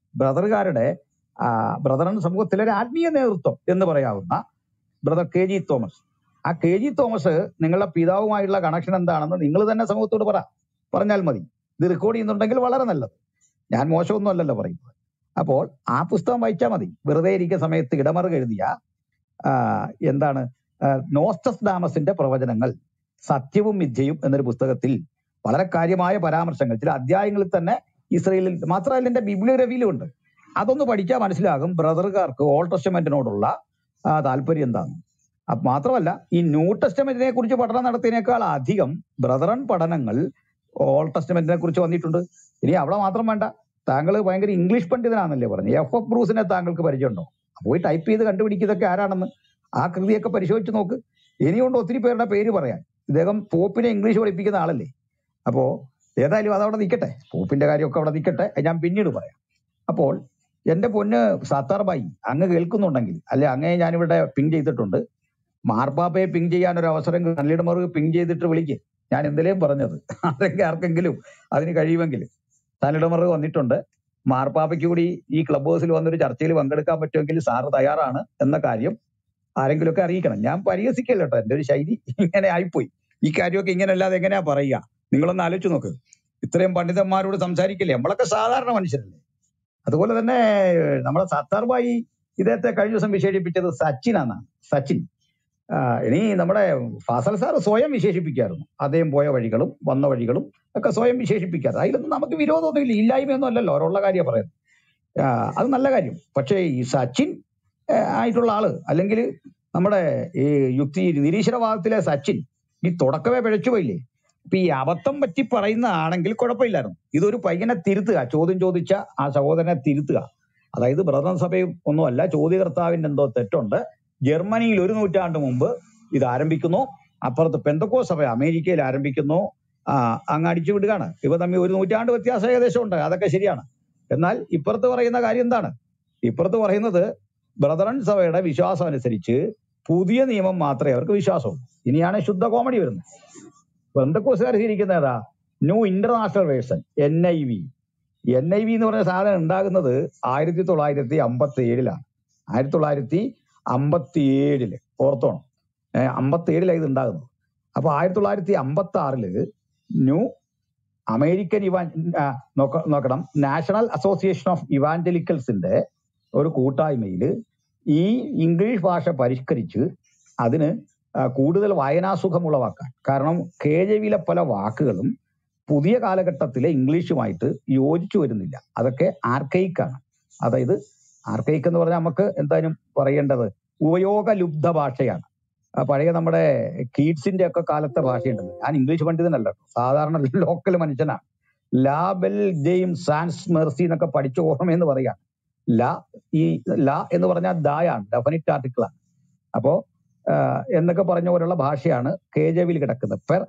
ബ്രദറുകാരുടെ ആ, ബ്രദറൻ സമൂഹത്തിലെ ഒരു ആത്മീയ നേതൃത്വം എന്ന് പറയാവുന്ന ബ്രദർ കെ ജി തോമസ് ആ കെ ജി തോമസ് നിങ്ങളുടെ പിതാവുമായുള്ള കണക്ഷൻ എന്താണെന്ന് നിങ്ങൾ തന്നെ സമൂഹത്തോട് പറ പറഞ്ഞാൽ മതി ഇത് റെക്കോർഡ് ചെയ്യുന്നുണ്ടെങ്കിൽ വളരെ നല്ലത് ഞാൻ മോശമൊന്നും അല്ലല്ലോ പറയുന്നത് അപ്പോൾ ആ പുസ്തകം വായിച്ചാൽ മതി വെറുതെ ഇരിക്കുന്ന സമയത്ത് ഇടമറുക എഴുതിയ ആ, എന്താണ് ആ, നോസ്റ്റസ് ഡാമസിന്റെ പ്രവചനങ്ങൾ സത്യവും മിഥ്യയും എന്നൊരു പുസ്തകത്തിൽ വളരെ കാര്യമായ പരാമർശങ്ങൾ ചില അധ്യായങ്ങളിൽ തന്നെ ഇസ്രയേലിൽ മാത്രമല്ല എന്റെ ബിബ്ലിയോഗ്രഫിയിലും ഉണ്ട് അതൊന്ന് പഠിച്ചാൽ മനസ്സിലാകും ബ്രദറുകാർക്ക് ഓൾഡ് ടെസ്റ്റമെന്റിനോടുള്ള ആ, താല്പര്യം എന്താണെന്ന് അത് മാത്രമല്ല ഈ ന്യൂ ടെസ്റ്റമെന്റിനെ കുറിച്ച് പഠനം നടത്തിയതിനേക്കാൾ അധികം ബ്രദറൻ പഠനങ്ങൾ ഓൾഡ് ടെസ്റ്റമെന്റിനെ കുറിച്ച് വന്നിട്ടുണ്ട് ഇനി അവിടെ മാത്രം വേണ്ട താങ്കൾ ഭയങ്കര ഇംഗ്ലീഷ് പണ്ഡിതനാണല്ലേ പറഞ്ഞു എഫ് എഫ് ബ്രൂസിനെ താങ്കൾക്ക് പരിചയമുണ്ടോ പോയി ടൈപ്പ് ചെയ്ത് കണ്ടുപിടിക്കുന്നതൊക്കെ ആരാണെന്ന് ആ കൃതിയൊക്കെ പരിശോധിച്ച് നോക്ക് ഇനിയുണ്ട് ഒത്തിരി പേരുടെ പേര് പറയാൻ ഇദ്ദേഹം പോപ്പിനെ ഇംഗ്ലീഷ് പഠിപ്പിക്കുന്ന ആളല്ലേ അപ്പോ ഏതായാലും അതവിടെ നിൽക്കട്ടെ പോപ്പിന്റെ കാര്യമൊക്കെ അവിടെ നിൽക്കട്ടെ അത് ഞാൻ പിന്നീട് പറയാം അപ്പോൾ എന്റെ പൊന്ന് സത്താർ ബായി അങ്ങ് കേൾക്കുന്നുണ്ടെങ്കിൽ അല്ലെ അങ്ങേ ഞാനിവിടെ പിൻ ചെയ്തിട്ടുണ്ട് മാർപ്പാപ്പയെ പിൻ ചെയ്യാൻ ഒരു അവസരം നല്ലിടമറുക് പിൻ ചെയ്തിട്ട് വിളിക്ക് ഞാൻ എന്തിലേയും പറഞ്ഞത് ആരെങ്കിലും ആർക്കെങ്കിലും അതിന് കഴിയുമെങ്കിൽ തന്നിടമറുക് വന്നിട്ടുണ്ട് മാർപ്പാപ്പയ്ക്ക് കൂടി ഈ ക്ലബ് ഹൗസിൽ വന്നൊരു ചർച്ചയിൽ പങ്കെടുക്കാൻ പറ്റുമെങ്കിൽ സാറ് തയ്യാറാണ് എന്ന കാര്യം ആരെങ്കിലുമൊക്കെ അറിയിക്കണം ഞാൻ പരിഹസിക്കല്ല കേട്ടോ എന്റെ ഒരു ശൈലി ഇങ്ങനെ ആയിപ്പോയി ഈ കാര്യമൊക്കെ ഇങ്ങനെ അല്ലാതെ എങ്ങനെയാ പറയുക നിങ്ങളൊന്ന് ആലോചിച്ച് നോക്ക് ഇത്രയും പണ്ഡിതന്മാരോട് സംസാരിക്കില്ലേ നമ്മളൊക്കെ സാധാരണ മനുഷ്യരല്ലേ അതുപോലെ തന്നെ ഏഹ്, നമ്മുടെ സത്താർ ബായി ഇദ്ദേഹത്തെ കഴിഞ്ഞ ദിവസം വിശേഷിപ്പിച്ചത് സച്ചിനാണ് സച്ചിൻ ആ, ഇനി നമ്മുടെ ഫാസൽ സാർ സ്വയം വിശേഷിപ്പിക്കായിരുന്നു അദ്ദേഹം പോയ വഴികളും വന്ന വഴികളും ഒക്കെ സ്വയം വിശേഷിപ്പിക്കാറ് അതിലൊന്നും നമുക്ക് വിരോധമൊന്നുമില്ല ഇല്ലായ്മയൊന്നും അല്ലല്ലോ അവരുള്ള കാര്യം പറയുന്നത് ആ, അത് നല്ല കാര്യം പക്ഷേ ഈ സച്ചിൻ ആ, ആയിട്ടുള്ള ആള് അല്ലെങ്കിൽ നമ്മുടെ ഈ യുക്തി നിരീശ്വരവാദത്തിലെ സച്ചിൻ ഈ തുടക്കമേ പിഴച്ചു പോയില്ലേ ഇപ്പൊ ഈ അബദ്ധം പറ്റി പറയുന്ന ആണെങ്കിൽ കുഴപ്പമില്ലായിരുന്നു ഇതൊരു പയ്യനെ തിരുത്തുക ചോദ്യം ചോദിച്ച ആ സഹോദരനെ തിരുത്തുക അതായത് ബ്രദർ സഭയും ഒന്നുമല്ല ചോദ്യകർത്താവിന്റെ എന്തോ തെറ്റുണ്ട് ജർമ്മനിയിൽ ഒരു നൂറ്റാണ്ട് മുമ്പ് ഇത് ആരംഭിക്കുന്നു അപ്പുറത്ത് പെന്തക്കോ സഭ അമേരിക്കയിൽ ആരംഭിക്കുന്നു ആ, അങ്ങ് അടിച്ചു വിടുകയാണ് ഇവ തമ്മിൽ ഒരു നൂറ്റാണ്ട് വ്യത്യാസം ഏകദേശം ഉണ്ട് അതൊക്കെ ശരിയാണ് എന്നാൽ ഇപ്പുറത്ത് പറയുന്ന കാര്യം എന്താണ് ഇപ്പുറത്ത് പറയുന്നത് ബ്രദറൻ സഭയുടെ വിശ്വാസം അനുസരിച്ച് പുതിയ നിയമം മാത്രമേ അവർക്ക് വിശ്വാസമുള്ളൂ ഇനിയാണ് ശുദ്ധ കോമഡി വരുന്നത് ബന്ധക്കോസുകാർ ഇരിക്കുന്ന ഏതാ new international version N I V N I V എന്ന് പറഞ്ഞ സാധനം ഉണ്ടാകുന്നത് ആയിരത്തി തൊള്ളായിരത്തി അമ്പത്തി ഏഴിലാണ് ആയിരത്തി തൊള്ളായിരത്തി അമ്പത്തി ഏഴില് ഓർത്തോണം ഏഹ് അമ്പത്തി ഏഴിലാണ് ഇത് ഉണ്ടാകുന്നത് അപ്പൊ ആയിരത്തി തൊള്ളായിരത്തി അമ്പത്തി ആറില് ന്യൂ അമേരിക്കൻ ഇവാൻ ആ, നോക്ക- നോക്കണം നാഷണൽ അസോസിയേഷൻ ഓഫ് ഇവാഞ്ചലിക്കൽസിന്റെ ഒരു കൂട്ടായ്മയിൽ ഈ ഇംഗ്ലീഷ് ഭാഷ പരിഷ്കരിച്ച് അതിന് ആ, കൂടുതൽ വായനാസുഖം ഉളവാക്കാൻ കാരണം കെ ജെ വിയിലെ പല വാക്കുകളും പുതിയ കാലഘട്ടത്തിലെ ഇംഗ്ലീഷുമായിട്ട് യോജിച്ചു വരുന്നില്ല അതൊക്കെ ആർക്കൈക്കാണ് അതായത് ആർക്കൈക്ക് എന്ന് പറഞ്ഞാൽ നമുക്ക് എന്തായാലും പറയേണ്ടത് ഉപയോഗലുബ്ധ ഭാഷയാണ് ആ പഴയ നമ്മുടെ കീറ്റ്സിന്റെ ഒക്കെ കാലത്തെ ഭാഷയുണ്ടല്ലോ ഞാൻ ഇംഗ്ലീഷ് പണ്ഡിതനല്ല കേട്ടോ. സാധാരണ ലോക്കൽ മനുഷ്യനാണ് ലാ ബെൽ ജെയിംസ് സാൻസ് മെർസി എന്നൊക്കെ പഠിച്ച ഓർമ്മയെന്ന് പറയാം ല ഈ ല എന്ന് പറഞ്ഞാൽ ദായാണ് ഡെഫിനിറ്റ് ആർട്ടിക്കിളാണ് അപ്പോ ആഹ് എന്നൊക്കെ പറഞ്ഞ പോലുള്ള ഭാഷയാണ് കെ ജെ വിയിൽ കിടക്കുന്നത് പെർ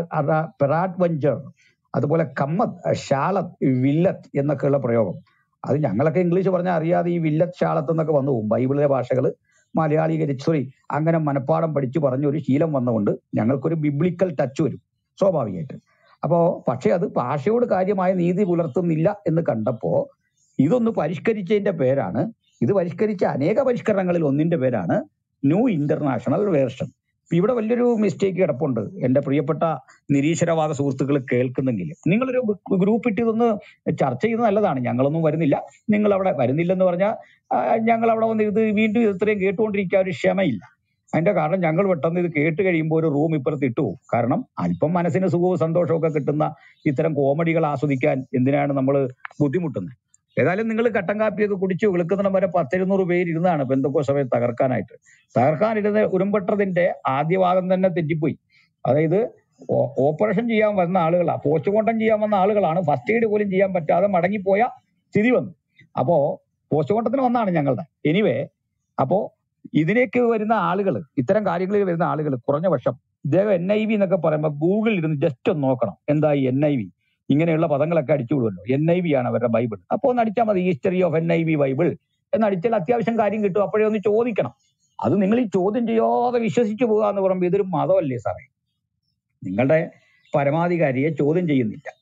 പെറാഡ് വഞ്ചർ അതുപോലെ കമ്മത്ത് ഷാളത്ത് വില്ലത്ത് എന്നൊക്കെയുള്ള പ്രയോഗം അത് ഞങ്ങളൊക്കെ ഇംഗ്ലീഷ് പറഞ്ഞാൽ അറിയാതെ ഈ വില്ലത്ത് ഷാളത്ത് എന്നൊക്കെ വന്നു പോകും ബൈബിളിലെ ഭാഷകൾ മലയാളീകരിച്ച് സോറി അങ്ങനെ മനപ്പാഠം പഠിച്ചു പറഞ്ഞ ഒരു ശീലം വന്നുകൊണ്ട് ഞങ്ങൾക്കൊരു ബിബ്ലിക്കൽ ടച്ച് വരും സ്വാഭാവികമായിട്ട് അപ്പോ പക്ഷെ അത് ഭാഷയോട് കാര്യമായ നീതി പുലർത്തുന്നില്ല എന്ന് കണ്ടപ്പോ ഇതൊന്ന് പരിഷ്കരിച്ചതിന്റെ പേരാണ് ഇത് പരിഷ്കരിച്ച അനേക പരിഷ്കരണങ്ങളിൽ ഒന്നിന്റെ പേരാണ് ന്യൂ ഇന്റർനാഷണൽ വേർഷൻ ഇവിടെ വലിയൊരു മിസ്റ്റേക്ക് കിടപ്പുണ്ട് എന്റെ പ്രിയപ്പെട്ട നിരീശ്വരവാദ സുഹൃത്തുക്കൾ കേൾക്കുന്നെങ്കിൽ നിങ്ങളൊരു ഗ്രൂപ്പ് ഇട്ട് ഇതൊന്ന് ചർച്ച ചെയ്യുന്നത് നല്ലതാണ് ഞങ്ങളൊന്നും വരുന്നില്ല നിങ്ങൾ അവിടെ വരുന്നില്ലെന്ന് പറഞ്ഞാൽ ഞങ്ങൾ അവിടെ വന്ന് ഇത് വീണ്ടും ഇത് ഇത്രയും കേട്ടുകൊണ്ടിരിക്കാൻ ഒരു ക്ഷമയില്ല അതിന്റെ കാരണം ഞങ്ങൾ പെട്ടെന്ന് ഇത് കേട്ട് കഴിയുമ്പോൾ ഒരു റൂം ഇപ്പുറത്ത് ഇട്ടു പോകും കാരണം അല്പം മനസ്സിന് സുഖവും സന്തോഷവും ഒക്കെ കിട്ടുന്ന ഇത്തരം കോമഡികൾ ആസ്വദിക്കാൻ എന്തിനാണ് നമ്മൾ ബുദ്ധിമുട്ടുന്നത് ഏതായാലും നിങ്ങൾ കട്ടൻ കാപ്പിയൊക്കെ കുടിച്ച് വെളുക്കുന്നിടം വരെ പത്തിരുന്നൂറ് പേര് ഇരുന്നാണ് ബന്ധുക്കോ സഭയെ തകർക്കാനായിട്ട് തകർക്കാനിരുന്ന ഉരുമ്പെട്ടതിന്റെ ആദ്യ ഭാഗം തന്നെ തെറ്റിപ്പോയി അതായത് ഓ- ഓപ്പറേഷൻ ചെയ്യാൻ വന്ന ആളുകളാ പോസ്റ്റ്മോർട്ടം ചെയ്യാൻ വന്ന ആളുകളാണ് ഫസ്റ്റ് എയ്ഡ് പോലും ചെയ്യാൻ പറ്റാതെ മടങ്ങിപ്പോയ സ്ഥിതി വന്നു അപ്പോ പോസ്റ്റ്മോർട്ടത്തിന് വന്നാണ് ഞങ്ങളുടെ എനിവേ അപ്പോ ഇതിലേക്ക് വരുന്ന ആളുകൾ ഇത്തരം കാര്യങ്ങളിൽ വരുന്ന ആളുകൾ കുറഞ്ഞ പക്ഷം ഇദ്ദേഹം എൻ ഐ വി എന്നൊക്കെ പറയുമ്പോൾ ഗൂഗിളിൽ ഇരുന്ന് ജസ്റ്റ് ഒന്ന് നോക്കണം എന്താ ഈ എൻ ഐ വി ഇങ്ങനെയുള്ള പദങ്ങളൊക്കെ അടിച്ചു വിടുമല്ലോ എൻ ഐ വി ആണ് അവരുടെ ബൈബിൾ അപ്പോൾ ഒന്ന് അടിച്ചാൽ മതി history of N I V Bible എന്ന് അടിച്ചാൽ അത്യാവശ്യം കാര്യം കിട്ടും അപ്പോഴേ ഒന്ന് ചോദിക്കണം അത് നിങ്ങൾ ഈ ചോദ്യം ചെയ്യാതെ വിശ്വസിച്ചു പോകുക എന്ന് പറയുമ്പോൾ ഇതൊരു മതമല്ലേ സാറേ നിങ്ങളുടെ പരമാധികാരിയെ ചോദ്യം ചെയ്യുന്നില്ല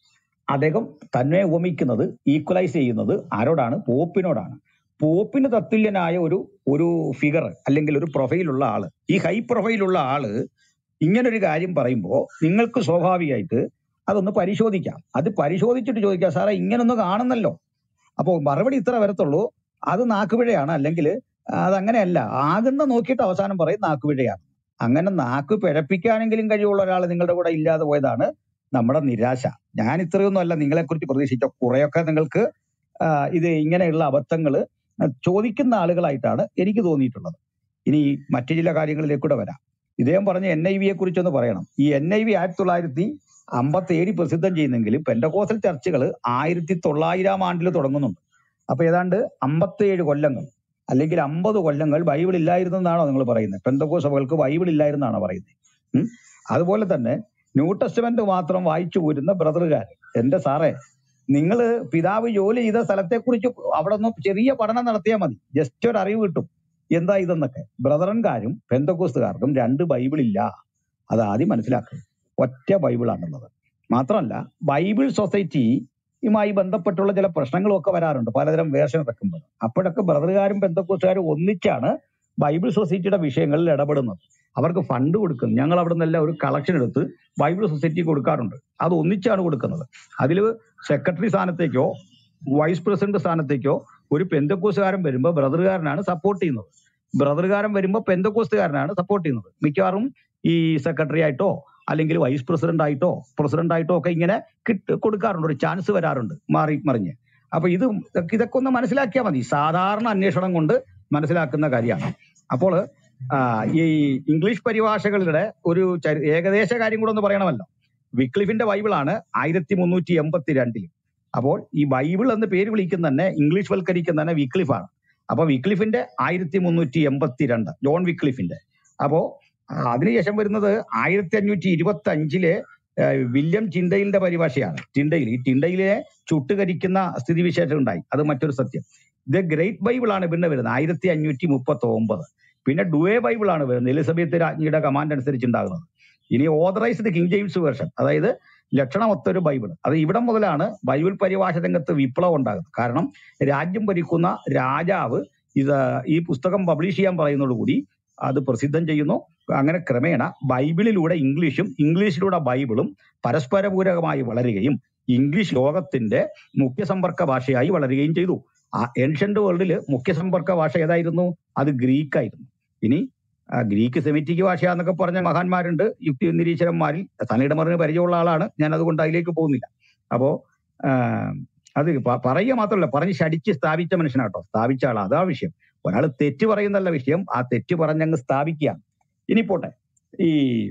അദ്ദേഹം തന്നെ ഉപമിക്കുന്നത് ഈക്വലൈസ് ചെയ്യുന്നത് ആരോടാണ് പോപ്പിനോടാണ് പോപ്പിന് തത്തുല്യനായ ഒരു ഒരു ഫിഗർ അല്ലെങ്കിൽ ഒരു പ്രൊഫൈലുള്ള ആള് ഈ ഹൈ പ്രൊഫൈലുള്ള ആള് ഇങ്ങനൊരു കാര്യം പറയുമ്പോൾ നിങ്ങൾക്ക് സ്വാഭാവികമായിട്ട് അതൊന്ന് പരിശോധിക്കാം അത് പരിശോധിച്ചിട്ട് ചോദിക്കാം സാറേ ഇങ്ങനൊന്ന് കാണുന്നല്ലോ അപ്പോൾ മറുപടി ഇത്ര വരത്തുള്ളൂ അത് നാക്കുപിഴയാണ് അല്ലെങ്കിൽ അതങ്ങനെയല്ല ആകുന്ന നോക്കിയിട്ട് അവസാനം പറയും നാക്കുപിഴയാണ് അങ്ങനെ നാക്ക് പിഴപ്പിക്കാനെങ്കിലും കഴിവുള്ള ഒരാൾ നിങ്ങളുടെ കൂടെ ഇല്ലാതെ പോയതാണ് നമ്മുടെ നിരാശ ഞാൻ ഇത്രയൊന്നും അല്ല നിങ്ങളെക്കുറിച്ച് പ്രതീക്ഷിച്ച കുറെയൊക്കെ നിങ്ങൾക്ക് ആ, ഇത് ഇങ്ങനെയുള്ള അബദ്ധങ്ങൾ ചോദിക്കുന്ന ആളുകളായിട്ടാണ് എനിക്ക് തോന്നിയിട്ടുള്ളത് ഇനി മറ്റു ചില കാര്യങ്ങളിലേക്കൂടെ വരാം ഇദ്ദേഹം പറഞ്ഞ എൻ ഐ വിയെ കുറിച്ചൊന്ന് പറയണം ഈ എൻ ഐ വി ആയിരത്തി തൊള്ളായിരത്തി അമ്പത്തി ഏഴിൽ പ്രസിദ്ധം ചെയ്യുന്നെങ്കിലും പെൻഡകോസൽ ചർച്ചുകൾ ആയിരത്തി തൊള്ളായിരം ആണ്ടിൽ തുടങ്ങുന്നുണ്ട് അപ്പൊ ഏതാണ്ട് അമ്പത്തേഴ് കൊല്ലങ്ങൾ അല്ലെങ്കിൽ അമ്പത് കൊല്ലങ്ങൾ ബൈബിൾ ഇല്ലായിരുന്നെന്നാണോ നിങ്ങൾ പറയുന്നത് പെന്തക്കോ സഭകൾക്ക് ബൈബിൾ ഇല്ലായിരുന്നാണോ പറയുന്നത് ഉം? അതുപോലെ തന്നെ ന്യൂ ടെസ്റ്റമെന്റ് മാത്രം വായിച്ചു പോരുന്ന ബ്രദറുകാർ എന്റെ സാറേ നിങ്ങൾ പിതാവ് ജോലി ചെയ്ത സ്ഥലത്തെക്കുറിച്ച് അവിടെ ഒന്ന് ചെറിയ പഠനം നടത്തിയാൽ മതി ജസ്റ്റ് ഒരു അറിവ് കിട്ടും എന്താ ഇതെന്നൊക്കെ ബ്രദറൻകാരും പെന്തക്കോസ്തുകാർക്കും രണ്ട് ബൈബിൾ ഇല്ല അത് ആദ്യം മനസ്സിലാക്കുക ഒറ്റ ബൈബിളാണുള്ളത് മാത്രമല്ല ബൈബിൾ സൊസൈറ്റിയുമായി ബന്ധപ്പെട്ടുള്ള ചില പ്രശ്നങ്ങളും ഒക്കെ വരാറുണ്ട് പലതരം വേർഷൻ ഇറക്കുമ്പോൾ അപ്പോഴൊക്കെ ബ്രദറുകാരും പെന്തക്കോസ്തുകാരും ഒന്നിച്ചാണ് ബൈബിൾ സൊസൈറ്റിയുടെ വിഷയങ്ങളിൽ ഇടപെടുന്നത് അവർക്ക് ഫണ്ട് കൊടുക്കും ഞങ്ങൾ അവിടെ നിന്നെല്ലാം ഒരു കളക്ഷൻ എടുത്ത് ബൈബിൾ സൊസൈറ്റി കൊടുക്കാറുണ്ട് അത് ഒന്നിച്ചാണ് കൊടുക്കുന്നത് അതിൽ സെക്രട്ടറി സ്ഥാനത്തേക്കോ വൈസ് പ്രസിഡന്റ് സ്ഥാനത്തേക്കോ ഒരു പെന്തക്കോസുകാരൻ വരുമ്പോൾ ബ്രദറുകാരനാണ് സപ്പോർട്ട് ചെയ്യുന്നത് ബ്രദറുകാരൻ വരുമ്പോൾ പെന്തക്കോസ്തുകാരനാണ് സപ്പോർട്ട് ചെയ്യുന്നത് മിക്കവാറും ഈ സെക്രട്ടറി ആയിട്ടോ അല്ലെങ്കിൽ വൈസ് പ്രസിഡന്റ് ആയിട്ടോ പ്രസിഡന്റ് ആയിട്ടോ ഒക്കെ ഇങ്ങനെ കിട്ട് കൊടുക്കാറുണ്ട് ഒരു ചാൻസ് വരാറുണ്ട് മാറി മറിഞ്ഞ് അപ്പൊ ഇത് ഇതൊക്കെ ഒന്ന് മനസ്സിലാക്കിയാൽ മതി സാധാരണ അന്വേഷണം കൊണ്ട് മനസ്സിലാക്കുന്ന കാര്യമാണ് അപ്പോൾ ആ, ഈ ഇംഗ്ലീഷ് പരിഭാഷകളുടെ ഒരു ചരി- ഏകദേശ കാര്യം കൂടെ ഒന്ന് പറയണമല്ലോ വിക്ലിഫിന്റെ ബൈബിളാണ് ആയിരത്തി മുന്നൂറ്റി എൺപത്തി രണ്ടിൽ അപ്പോൾ ഈ ബൈബിൾ എന്ന് പേര് വിളിക്കുന്ന തന്നെ ഇംഗ്ലീഷ് വൽക്കരിക്കുന്ന തന്നെ വിക്ലിഫാണ് അപ്പൊ വിക്ലിഫിന്റെ ആയിരത്തി മുന്നൂറ്റി എൺപത്തി രണ്ട് ജോൺ വിക്ലിഫിന്റെ അപ്പോ ആ, അതിനുശേഷം വരുന്നത് ആയിരത്തി അഞ്ഞൂറ്റി ഇരുപത്തി അഞ്ചിലെ വില്യം ടിൻഡയിലിന്റെ പരിഭാഷയാണ് ടിൻഡയിൽ ഈ ടിൻഡയിലെ ചുട്ടുകരിക്കുന്ന സ്ഥിതിവിശേഷം ഉണ്ടായി അത് മറ്റൊരു സത്യം ഇത് ഗ്രേറ്റ് ബൈബിൾ ആണ് പിന്നെ വരുന്നത് ആയിരത്തി അഞ്ഞൂറ്റി മുപ്പത്തി ഒമ്പത് പിന്നെ ഡുവേ ബൈബിൾ ആണ് വരുന്നത് എലിസബത്ത് രാജ്ഞിയുടെ കമാൻഡ് അനുസരിച്ച് ഉണ്ടാകുന്നത് ഇനി ഓതറൈസ്ഡ് കിങ് ജെയിംസ് വേർഷൻ അതായത് ലക്ഷണമൊത്തൊരു ബൈബിൾ അത് ഇവിടം മുതലാണ് ബൈബിൾ പരിഭാഷ രംഗത്ത് വിപ്ലവം ഉണ്ടാകുന്നത് കാരണം രാജ്യം ഭരിക്കുന്ന രാജാവ് ഇത് ഈ പുസ്തകം പബ്ലിഷ് ചെയ്യാൻ പറയുന്നതോടുകൂടി അത് പ്രസിദ്ധം ചെയ്യുന്നു അങ്ങനെ ക്രമേണ ബൈബിളിലൂടെ ഇംഗ്ലീഷും ഇംഗ്ലീഷിലൂടെ ബൈബിളും പരസ്പരപൂരകമായി വളരുകയും ഇംഗ്ലീഷ് ലോകത്തിന്റെ മുഖ്യ സമ്പർക്ക ഭാഷയായി വളരുകയും ചെയ്തു ആ ഏൻഷ്യന്റ് വേൾഡിൽ മുഖ്യ സമ്പർക്ക ഭാഷ ഏതായിരുന്നു അത് ഗ്രീക്ക് ആയിരുന്നു ഇനി ആ, ഗ്രീക്ക് സെമിറ്റിക് ഭാഷയാന്നൊക്കെ പറഞ്ഞ മഹാന്മാരുണ്ട് യുക്തി നിരീശ്വരന്മാരിൽ തലയുടെ മറിന് പരിചയമുള്ള ആളാണ് ഞാൻ അതുകൊണ്ട് അതിലേക്ക് പോകുന്നില്ല അപ്പോ ആ, അത് പ- പറയുക മാത്രമല്ല പറഞ്ഞ് ശടിച്ച് സ്ഥാപിച്ച മനുഷ്യനാട്ടോ സ്ഥാപിച്ച ആളാ അതാ വിഷയം ഒരാൾ തെറ്റ് പറയുന്നല്ല വിഷയം ആ തെറ്റ് പറഞ്ഞങ്ങ് സ്ഥാപിക്കുക ഇനി പോട്ടെ ഈ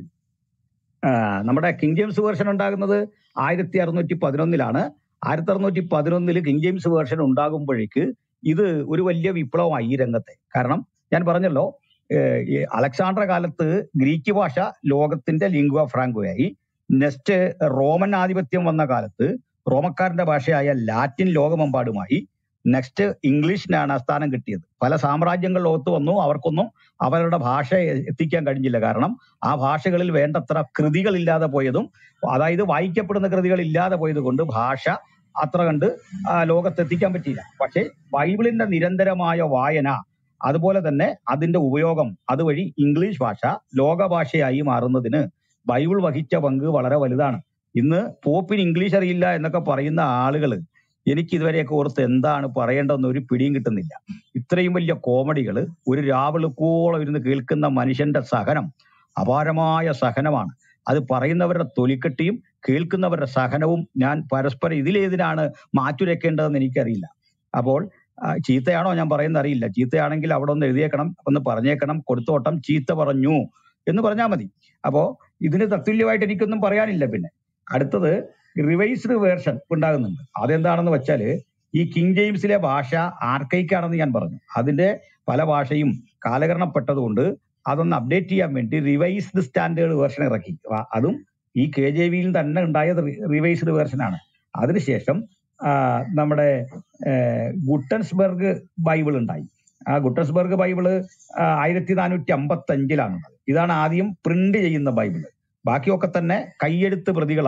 ആ, നമ്മുടെ കിങ് ജെയിംസ് വേർഷൻ ഉണ്ടാകുന്നത് ആയിരത്തി അറുന്നൂറ്റി പതിനൊന്നിലാണ് ആയിരത്തി അറുന്നൂറ്റി പതിനൊന്നില് കിങ് ജെയിംസ് വേർഷൻ ഉണ്ടാകുമ്പോഴേക്ക് ഇത് ഒരു വലിയ വിപ്ലവമായി ഈ രംഗത്തെ കാരണം ഞാൻ പറഞ്ഞല്ലോ ഏഹ് ഈ അലക്സാണ്ടർ കാലത്ത് ഗ്രീക്ക് ഭാഷ ലോകത്തിന്റെ ലിംഗ്വ ഫ്രാങ്കോയായി നെക്സ്റ്റ് റോമൻ ആധിപത്യം വന്ന കാലത്ത് റോമക്കാരന്റെ ഭാഷയായ ലാറ്റിൻ ലോകമെമ്പാടുമായി നെക്സ്റ്റ് ഇംഗ്ലീഷിനാണ് ആ സ്ഥാനം കിട്ടിയത് പല സാമ്രാജ്യങ്ങൾ ലോകത്ത് വന്നു അവർക്കൊന്നും അവരുടെ ഭാഷ എത്തിക്കാൻ കഴിഞ്ഞില്ല കാരണം ആ ഭാഷകളിൽ വേണ്ടത്ര കൃതികൾ ഇല്ലാതെ പോയതും അതായത് വായിക്കപ്പെടുന്ന കൃതികൾ ഇല്ലാതെ പോയത് കൊണ്ട് ഭാഷ അത്ര കണ്ട് ആ, ലോകത്തെത്തിക്കാൻ പറ്റിയില്ല പക്ഷേ ബൈബിളിന്റെ നിരന്തരമായ വായന അതുപോലെ തന്നെ അതിന്റെ ഉപയോഗം അതുവഴി ഇംഗ്ലീഷ് ഭാഷ ലോകഭാഷയായി മാറുന്നതിന് ബൈബിൾ വഹിച്ച പങ്ക് വളരെ വലുതാണ് ഇന്ന് പോപ്പിന് ഇംഗ്ലീഷ് അറിയില്ല എന്നൊക്കെ പറയുന്ന ആളുകൾ എനിക്ക് ഇതുവരെയൊക്കെ ഓർത്ത് എന്താണ് പറയേണ്ടതെന്ന് ഒരു പിടിയും കിട്ടുന്നില്ല ഇത്രയും വലിയ കോമഡികൾ ഒരു രാവിളുക്കോളം ഇരുന്ന് കേൾക്കുന്ന മനുഷ്യന്റെ സഹനം അപാരമായ സഹനമാണ് അത് പറയുന്നവരുടെ തൊലിക്കെട്ടിയും കേൾക്കുന്നവരുടെ സഹനവും ഞാൻ പരസ്പരം ഇതിലേതിനാണ് മാറ്റുരയ്ക്കേണ്ടതെന്ന് എനിക്കറിയില്ല അപ്പോൾ ആ, ചീത്തയാണോ ഞാൻ പറയുന്നത് അറിയില്ല ചീത്തയാണെങ്കിൽ അവിടെ ഒന്ന് എഴുതിയേക്കണം ഒന്ന് പറഞ്ഞേക്കണം കൊടുത്തോട്ടം ചീത്ത പറഞ്ഞു എന്ന് പറഞ്ഞാൽ മതി അപ്പോ ഇതിന് തത്തുല്യമായിട്ട് എനിക്കൊന്നും പറയാനില്ല പിന്നെ അടുത്തത് റിവൈസ്ഡ് വേർഷൻ ഉണ്ടാകുന്നുണ്ട് അതെന്താണെന്ന് വെച്ചാല് ഈ കിങ് ജെയിംസിലെ ഭാഷ ആർക്കൈക്കാണെന്ന് ഞാൻ പറഞ്ഞു അതിന്റെ പല ഭാഷയും കാലകരണപ്പെട്ടതുകൊണ്ട് അതൊന്ന് അപ്ഡേറ്റ് ചെയ്യാൻ വേണ്ടി റിവൈസ്ഡ് സ്റ്റാൻഡേർഡ് വേർഷൻ ഇറക്കി ആ- അതും ഈ കെ ജെ വിയിൽ തന്നെ ഉണ്ടായത് റിവൈസ്ഡ് വേർഷനാണ് അതിനുശേഷം ആ, നമ്മുടെ ഏഹ്, ഗുട്ടൻസ്ബർഗ് ബൈബിൾ ഉണ്ടായി ആ ഗുട്ടൻസ്ബർഗ് ബൈബിള് ആയിരത്തി നാനൂറ്റി അമ്പത്തി അഞ്ചിലാണ് ഇതാണ് ആദ്യം പ്രിന്റ് ചെയ്യുന്ന ബൈബിള് ബാക്കിയൊക്കെ തന്നെ കൈയെഴുത്ത് പ്രതികളാണ്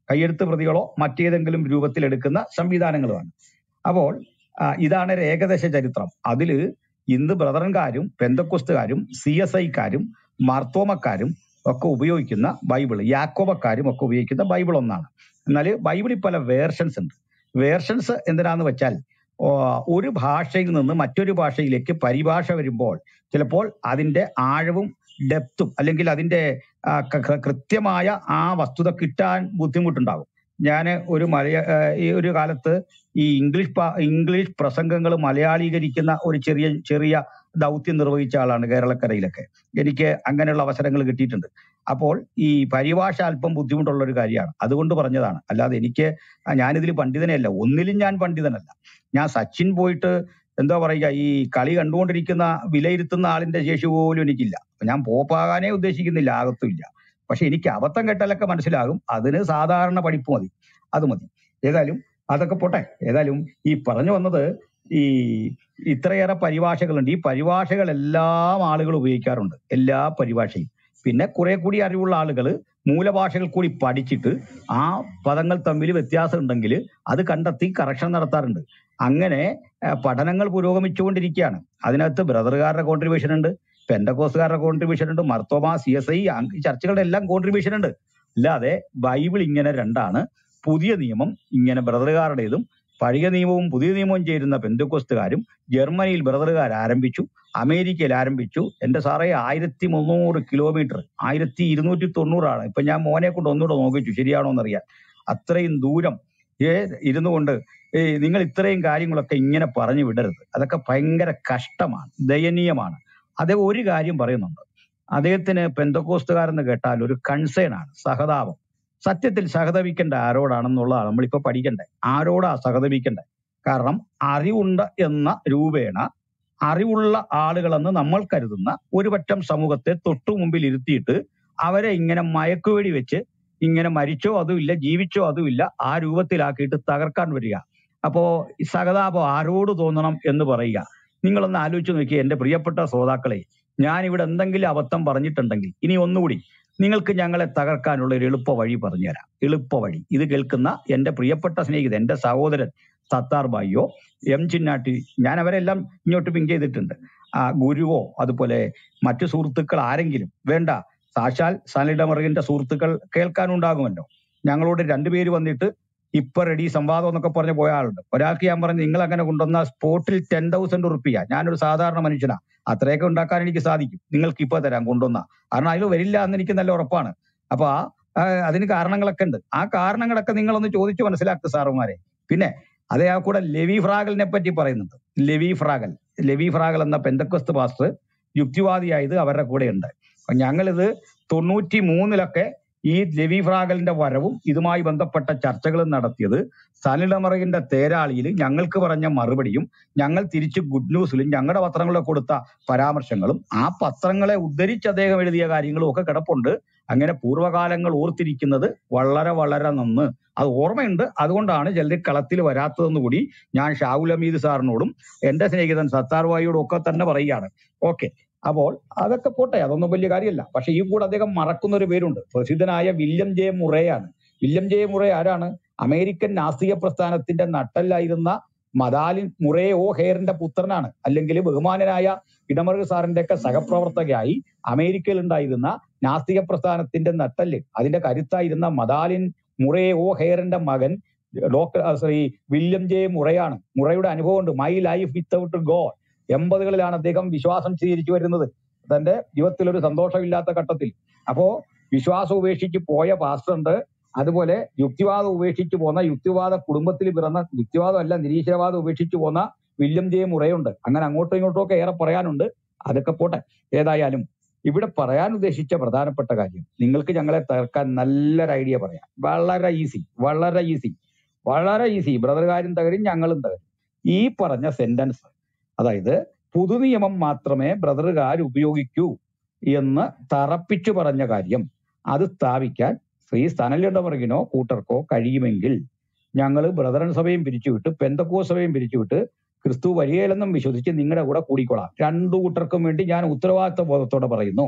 കയ്യെഴുത്ത് പ്രതികളോ മറ്റേതെങ്കിലും രൂപത്തിൽ എടുക്കുന്ന സംവിധാനങ്ങളുമാണ് അപ്പോൾ ആ, ഇതാണ് ഒരു ഏകദേശ ചരിത്രം അതില് ഇന്ന് ബ്രദറൻകാരും പെന്തക്കൊസ്തുകാരും സി എസ് ഐക്കാരും മർത്തോമക്കാരും ഒക്കെ ഉപയോഗിക്കുന്ന ബൈബിൾ യാക്കോബക്കാരും ഒക്കെ ഉപയോഗിക്കുന്ന ബൈബിൾ ഒന്നാണ് എന്നാൽ ബൈബിളിൽ പല വേർഷൻസ് ഉണ്ട് വേർഷൻസ് എന്തിനാന്ന് വെച്ചാൽ ഓ, ഒരു ഭാഷയിൽ നിന്ന് മറ്റൊരു ഭാഷയിലേക്ക് പരിഭാഷ വരുമ്പോൾ ചിലപ്പോൾ അതിന്റെ ആഴവും ഡെപ്തും അല്ലെങ്കിൽ അതിന്റെ ആ, ക- ക- കൃത്യമായ ആ വസ്തുത കിട്ടാൻ ബുദ്ധിമുട്ടുണ്ടാകും ഞാൻ ഒരു മലയ ആ, ഈ ഒരു കാലത്ത് ഈ ഇംഗ്ലീഷ് പ- ഇംഗ്ലീഷ് പ്രസംഗങ്ങൾ മലയാളീകരിക്കുന്ന ഒരു ചെറിയ ചെറിയ ദൗത്യം നിർവഹിച്ച ആളാണ് കേരളക്കരയിലൊക്കെ എനിക്ക് അങ്ങനെയുള്ള അവസരങ്ങൾ കിട്ടിയിട്ടുണ്ട് അപ്പോൾ ഈ പരിഭാഷ അല്പം ബുദ്ധിമുട്ടുള്ള ഒരു കാര്യമാണ് അതുകൊണ്ട് പറഞ്ഞതാണ് അല്ലാതെ എനിക്ക് ആ, ഞാനിതിൽ പണ്ഡിതനല്ല ഒന്നിലും ഞാൻ പണ്ഡിതനല്ല ഞാൻ സച്ചിൻ പോയിട്ട് എന്താ പറയുക ഈ കളി കണ്ടുകൊണ്ടിരിക്കുന്ന വിലയിരുത്തുന്ന ആളിന്റെ ശേഷി പോലും എനിക്കില്ല അപ്പൊ ഞാൻ പോപ്പാകാനേ ഉദ്ദേശിക്കുന്നില്ല ആകത്തുമില്ല പക്ഷെ എനിക്ക് അബദ്ധം കെട്ടലൊക്കെ മനസ്സിലാകും അതിന് സാധാരണ പഠിപ്പ് മതി അത് മതി ഏതായാലും അതൊക്കെ പോട്ടെ ഏതായാലും ഈ പറഞ്ഞു വന്നത് ഈ ഇത്രയേറെ പരിഭാഷകളുണ്ട് ഈ പരിഭാഷകളെല്ലാം ആളുകൾ ഉപയോഗിക്കാറുണ്ട് എല്ലാ പരിഭാഷയും പിന്നെ കുറെ കൂടി അറിവുള്ള ആളുകൾ മൂലഭാഷകൾ കൂടി പഠിച്ചിട്ട് ആ പദങ്ങൾ തമ്മിൽ വ്യത്യാസം ഉണ്ടെങ്കിൽ അത് കണ്ടെത്തി കറക്ഷൻ നടത്താറുണ്ട് അങ്ങനെ ആ, പഠനങ്ങൾ പുരോഗമിച്ചുകൊണ്ടിരിക്കുകയാണ് അതിനകത്ത് ബ്രദറുകാരുടെ കോൺട്രിബ്യൂഷൻ ഉണ്ട് പെൻഡക്കോസുകാരുടെ കോൺട്രിബ്യൂഷൻ ഉണ്ട് മർത്തോമ സി എസ് ഐ ചർച്ചകളുടെ എല്ലാം കോൺട്രിബ്യൂഷൻ ഉണ്ട് അല്ലാതെ ബൈബിൾ ഇങ്ങനെ രണ്ടാണ് പുതിയ നിയമം ഇങ്ങനെ ബ്രദറുകാരുടേതും പഴയ നിയമവും പുതിയ നിയമവും ചേരുന്ന പെന്തക്കോസ്തുകാരും ജർമ്മനിയിൽ ബ്രദറുകാർ ആരംഭിച്ചു അമേരിക്കയിൽ ആരംഭിച്ചു എന്റെ സാറേ ആയിരത്തി മുന്നൂറ് കിലോമീറ്റർ ആയിരത്തി ഇരുന്നൂറ്റി തൊണ്ണൂറാണ് ഇപ്പൊ ഞാൻ മോനെ കൊണ്ട് ഒന്നുകൂടെ നോക്കിച്ചു ശരിയാണോ എന്നറിയാൻ അത്രയും ദൂരം ഏ ഇരുന്നു കൊണ്ട് ഏ, നിങ്ങൾ ഇത്രയും കാര്യങ്ങളൊക്കെ ഇങ്ങനെ പറഞ്ഞു വിടരുത് അതൊക്കെ ഭയങ്കര കഷ്ടമാണ് ദയനീയമാണ് അദ്ദേഹം ഒരു കാര്യം പറയുന്നുണ്ട് അദ്ദേഹത്തിന് പെന്തക്കോസ്തുകാരെന്ന് കേട്ടാൽ ഒരു കൺസേൺ ആണ് സഹതാപം സത്യത്തിൽ സഹതപിക്കേണ്ട ആരോടാണെന്നുള്ളതാണ് നമ്മളിപ്പോ പഠിക്കണ്ടേ ആരോടാ സഹതപിക്കണ്ടേ കാരണം അറിവുണ്ട് എന്ന രൂപേണ അറിവുള്ള ആളുകളെന്ന് നമ്മൾ കരുതുന്ന ഒരു പറ്റം സമൂഹത്തെ തൊട്ടു മുമ്പിൽ ഇരുത്തിയിട്ട് അവരെ ഇങ്ങനെ മയക്കുവെടി വെച്ച് ഇങ്ങനെ മരിച്ചോ അതുമില്ല ജീവിച്ചോ അതുമില്ല ആ രൂപത്തിലാക്കിയിട്ട് തകർക്കാൻ വരിക അപ്പോ ഈ സഹതാപം ആരോട് തോന്നണം എന്ന് പറയുക നിങ്ങളൊന്ന് ആലോചിച്ച് നോക്കിയേ എന്റെ പ്രിയപ്പെട്ട ശ്രോതാക്കളെ ഞാൻ ഇവിടെ എന്തെങ്കിലും അബദ്ധം പറഞ്ഞിട്ടുണ്ടെങ്കിൽ ഇനി ഒന്നുകൂടി നിങ്ങൾക്ക് ഞങ്ങളെ തകർക്കാനുള്ള ഒരു എളുപ്പ വഴി പറഞ്ഞുതരാം എളുപ്പ വഴി ഇത് കേൾക്കുന്ന എന്റെ പ്രിയപ്പെട്ട സ്നേഹിതൻ എന്റെ സഹോദരൻ സത്താർ ബായിയോ എം ചിന്നാട്ടി ഞാൻ അവരെല്ലാം ഇങ്ങോട്ട് പിങ്ക് ചെയ്തിട്ടുണ്ട് ആ ഗുരുവോ അതുപോലെ മറ്റു സുഹൃത്തുക്കൾ ആരെങ്കിലും വേണ്ട സാക്ഷാൽ സാലിഡമറിന്റെ സുഹൃത്തുക്കൾ കേൾക്കാനുണ്ടാകുമല്ലോ ഞങ്ങളോട് രണ്ടുപേര് വന്നിട്ട് ഇപ്പൊ റെഡി സംവാദം എന്നൊക്കെ പറഞ്ഞ് പോയ ആളുണ്ട് ഒരാൾക്ക് ഞാൻ പറഞ്ഞു നിങ്ങൾ അങ്ങനെ കൊണ്ടുവന്ന സ്പോട്ടിൽ ടെൻ തൗസൻഡ് റുപ്പിയ ഞാനൊരു സാധാരണ മനുഷ്യനാ അത്രയൊക്കെ ഉണ്ടാക്കാൻ എനിക്ക് സാധിക്കും നിങ്ങൾക്ക് ഇപ്പൊ തരാം കൊണ്ടുവന്ന കാരണം അതിൽ വരില്ല എന്ന് എനിക്ക് നല്ല ഉറപ്പാണ് അപ്പൊ ആ ആ, അതിന് കാരണങ്ങളൊക്കെ ഉണ്ട് ആ കാരണങ്ങളൊക്കെ നിങ്ങളൊന്ന് ചോദിച്ചു മനസ്സിലാക്കുക സാറുമാരെ പിന്നെ അതേ ആ കൂടെ ലെവി ഫ്രാഗലിനെ പറ്റി പറയുന്നുണ്ട് ലെവി ഫ്രാഗൽ ലെവി ഫ്രാഗൽ എന്ന പെന്തക്കസ്ത് പാസ്റ്റർ യുക്തിവാദിയായത് അവരുടെ കൂടെ ഉണ്ട് അപ്പൊ ഞങ്ങളിത് തൊണ്ണൂറ്റി മൂന്നിലൊക്കെ ഈ ലെവി ഫ്രാഗലിന്റെ വരവും ഇതുമായി ബന്ധപ്പെട്ട ചർച്ചകളും നടത്തിയത് സനിലമറകിന്റെ തേരാളിയിൽ ഞങ്ങൾക്ക് പറഞ്ഞ മറുപടിയും ഞങ്ങൾ തിരിച്ച് ഗുഡ് ന്യൂസിലും ഞങ്ങളുടെ പത്രങ്ങളിൽ കൊടുത്ത പരാമർശങ്ങളും ആ പത്രങ്ങളെ ഉദ്ധരിച്ച് അദ്ദേഹം എഴുതിയ കാര്യങ്ങളും ഒക്കെ കിടപ്പുണ്ട് അങ്ങനെ പൂർവ്വകാലങ്ങൾ ഓർത്തിരിക്കുന്നത് വളരെ വളരെ നന്ന് അത് ഓർമ്മയുണ്ട് അതുകൊണ്ടാണ് ചിലർ കളത്തിൽ വരാത്തതെന്ന് കൂടി ഞാൻ ഷാഹുൽ ഹമീദ് സാറിനോടും എന്റെ സ്നേഹിതൻ സത്താർ വായിയോടും ഒക്കെ തന്നെ പറയുകയാണ് ഓക്കെ അപ്പോൾ അതൊക്കെ പോട്ടെ അതൊന്നും വലിയ കാര്യമല്ല പക്ഷെ ഈ കൂടെ അദ്ദേഹം മറക്കുന്ന ഒരു പേരുണ്ട് പ്രസിദ്ധനായ വില്യം ജെ മുറയാണ് വില്യം ജെ മുറേ ആരാണ് അമേരിക്കൻ നാസ്തിക പ്രസ്ഥാനത്തിന്റെ നട്ടല്ലായിരുന്ന മദാലിൻ മുറേ ഓ ഹെയറിന്റെ പുത്രനാണ് അല്ലെങ്കിൽ ബഹുമാനനായ ഇടമറുക സാറിന്റെ ഒക്കെ സഹപ്രവർത്തകയായി അമേരിക്കയിൽ ഉണ്ടായിരുന്ന നാസ്തിക പ്രസ്ഥാനത്തിന്റെ നട്ടല് അതിന്റെ കരുത്തായിരുന്ന മദാലിൻ മുറേ ഓ ഹെയറിന്റെ മകൻ ഡോക്ടർ ആ, ശ്രീ വില്യം ജെ മുറയാണ് മുറയുടെ അനുഭവമുണ്ട് മൈ ലൈഫ് വിത്തൗട്ട് ഗോഡ് എൺപതുകളിലാണ് അദ്ദേഹം വിശ്വാസം സ്വീകരിച്ചു വരുന്നത് തന്റെ ജീവിതത്തിൽ ഒരു സന്തോഷമില്ലാത്ത ഘട്ടത്തിൽ അപ്പോ വിശ്വാസം ഉപേക്ഷിച്ച് പോയ പാസ്റ്റർ ഉണ്ട് അതുപോലെ യുക്തിവാദം ഉപേക്ഷിച്ച് പോന്ന യുക്തിവാദ കുടുംബത്തിൽ പിറന്ന യുക്തിവാദം അല്ല നിരീശ്വരവാദം ഉപേക്ഷിച്ച് പോന്ന വില്യം ജെ മുറയുണ്ട് അങ്ങനെ അങ്ങോട്ടും ഇങ്ങോട്ടും ഒക്കെ ഏറെ പറയാനുണ്ട് അതൊക്കെ പോട്ടെ ഏതായാലും ഇവിടെ പറയാൻ ഉദ്ദേശിച്ച പ്രധാനപ്പെട്ട കാര്യം നിങ്ങൾക്ക് ഞങ്ങളെ തകർക്കാൻ നല്ലൊരു ഐഡിയ പറയാം വളരെ ഈസി വളരെ ഈസി വളരെ ഈസി ബ്രദർ കാര്യം തകരും ഞങ്ങളും തകരും ഈ പറഞ്ഞ സെന്റൻസ് അതായത് പുതുനിയമം മാത്രമേ ബ്രദറുകാർ ഉപയോഗിക്കൂ എന്ന് തറപ്പിച്ചു പറഞ്ഞ കാര്യം അത് സ്ഥാപിക്കാൻ ശ്രീ സനലിടമറികിനോ കൂട്ടർക്കോ കഴിയുമെങ്കിൽ ഞങ്ങൾ ബ്രദറൻ സഭയും പിരിച്ചുവിട്ട് പെന്തക്കോ സഭയും പിരിച്ചുവിട്ട് ക്രിസ്തു വരികയില്ലെന്നും വിശ്വസിച്ച് നിങ്ങളുടെ കൂടെ കൂടിക്കൊള്ളാം രണ്ടു കൂട്ടർക്കും വേണ്ടി ഞാൻ ഉത്തരവാദിത്വ ബോധത്തോടെ പറയുന്നു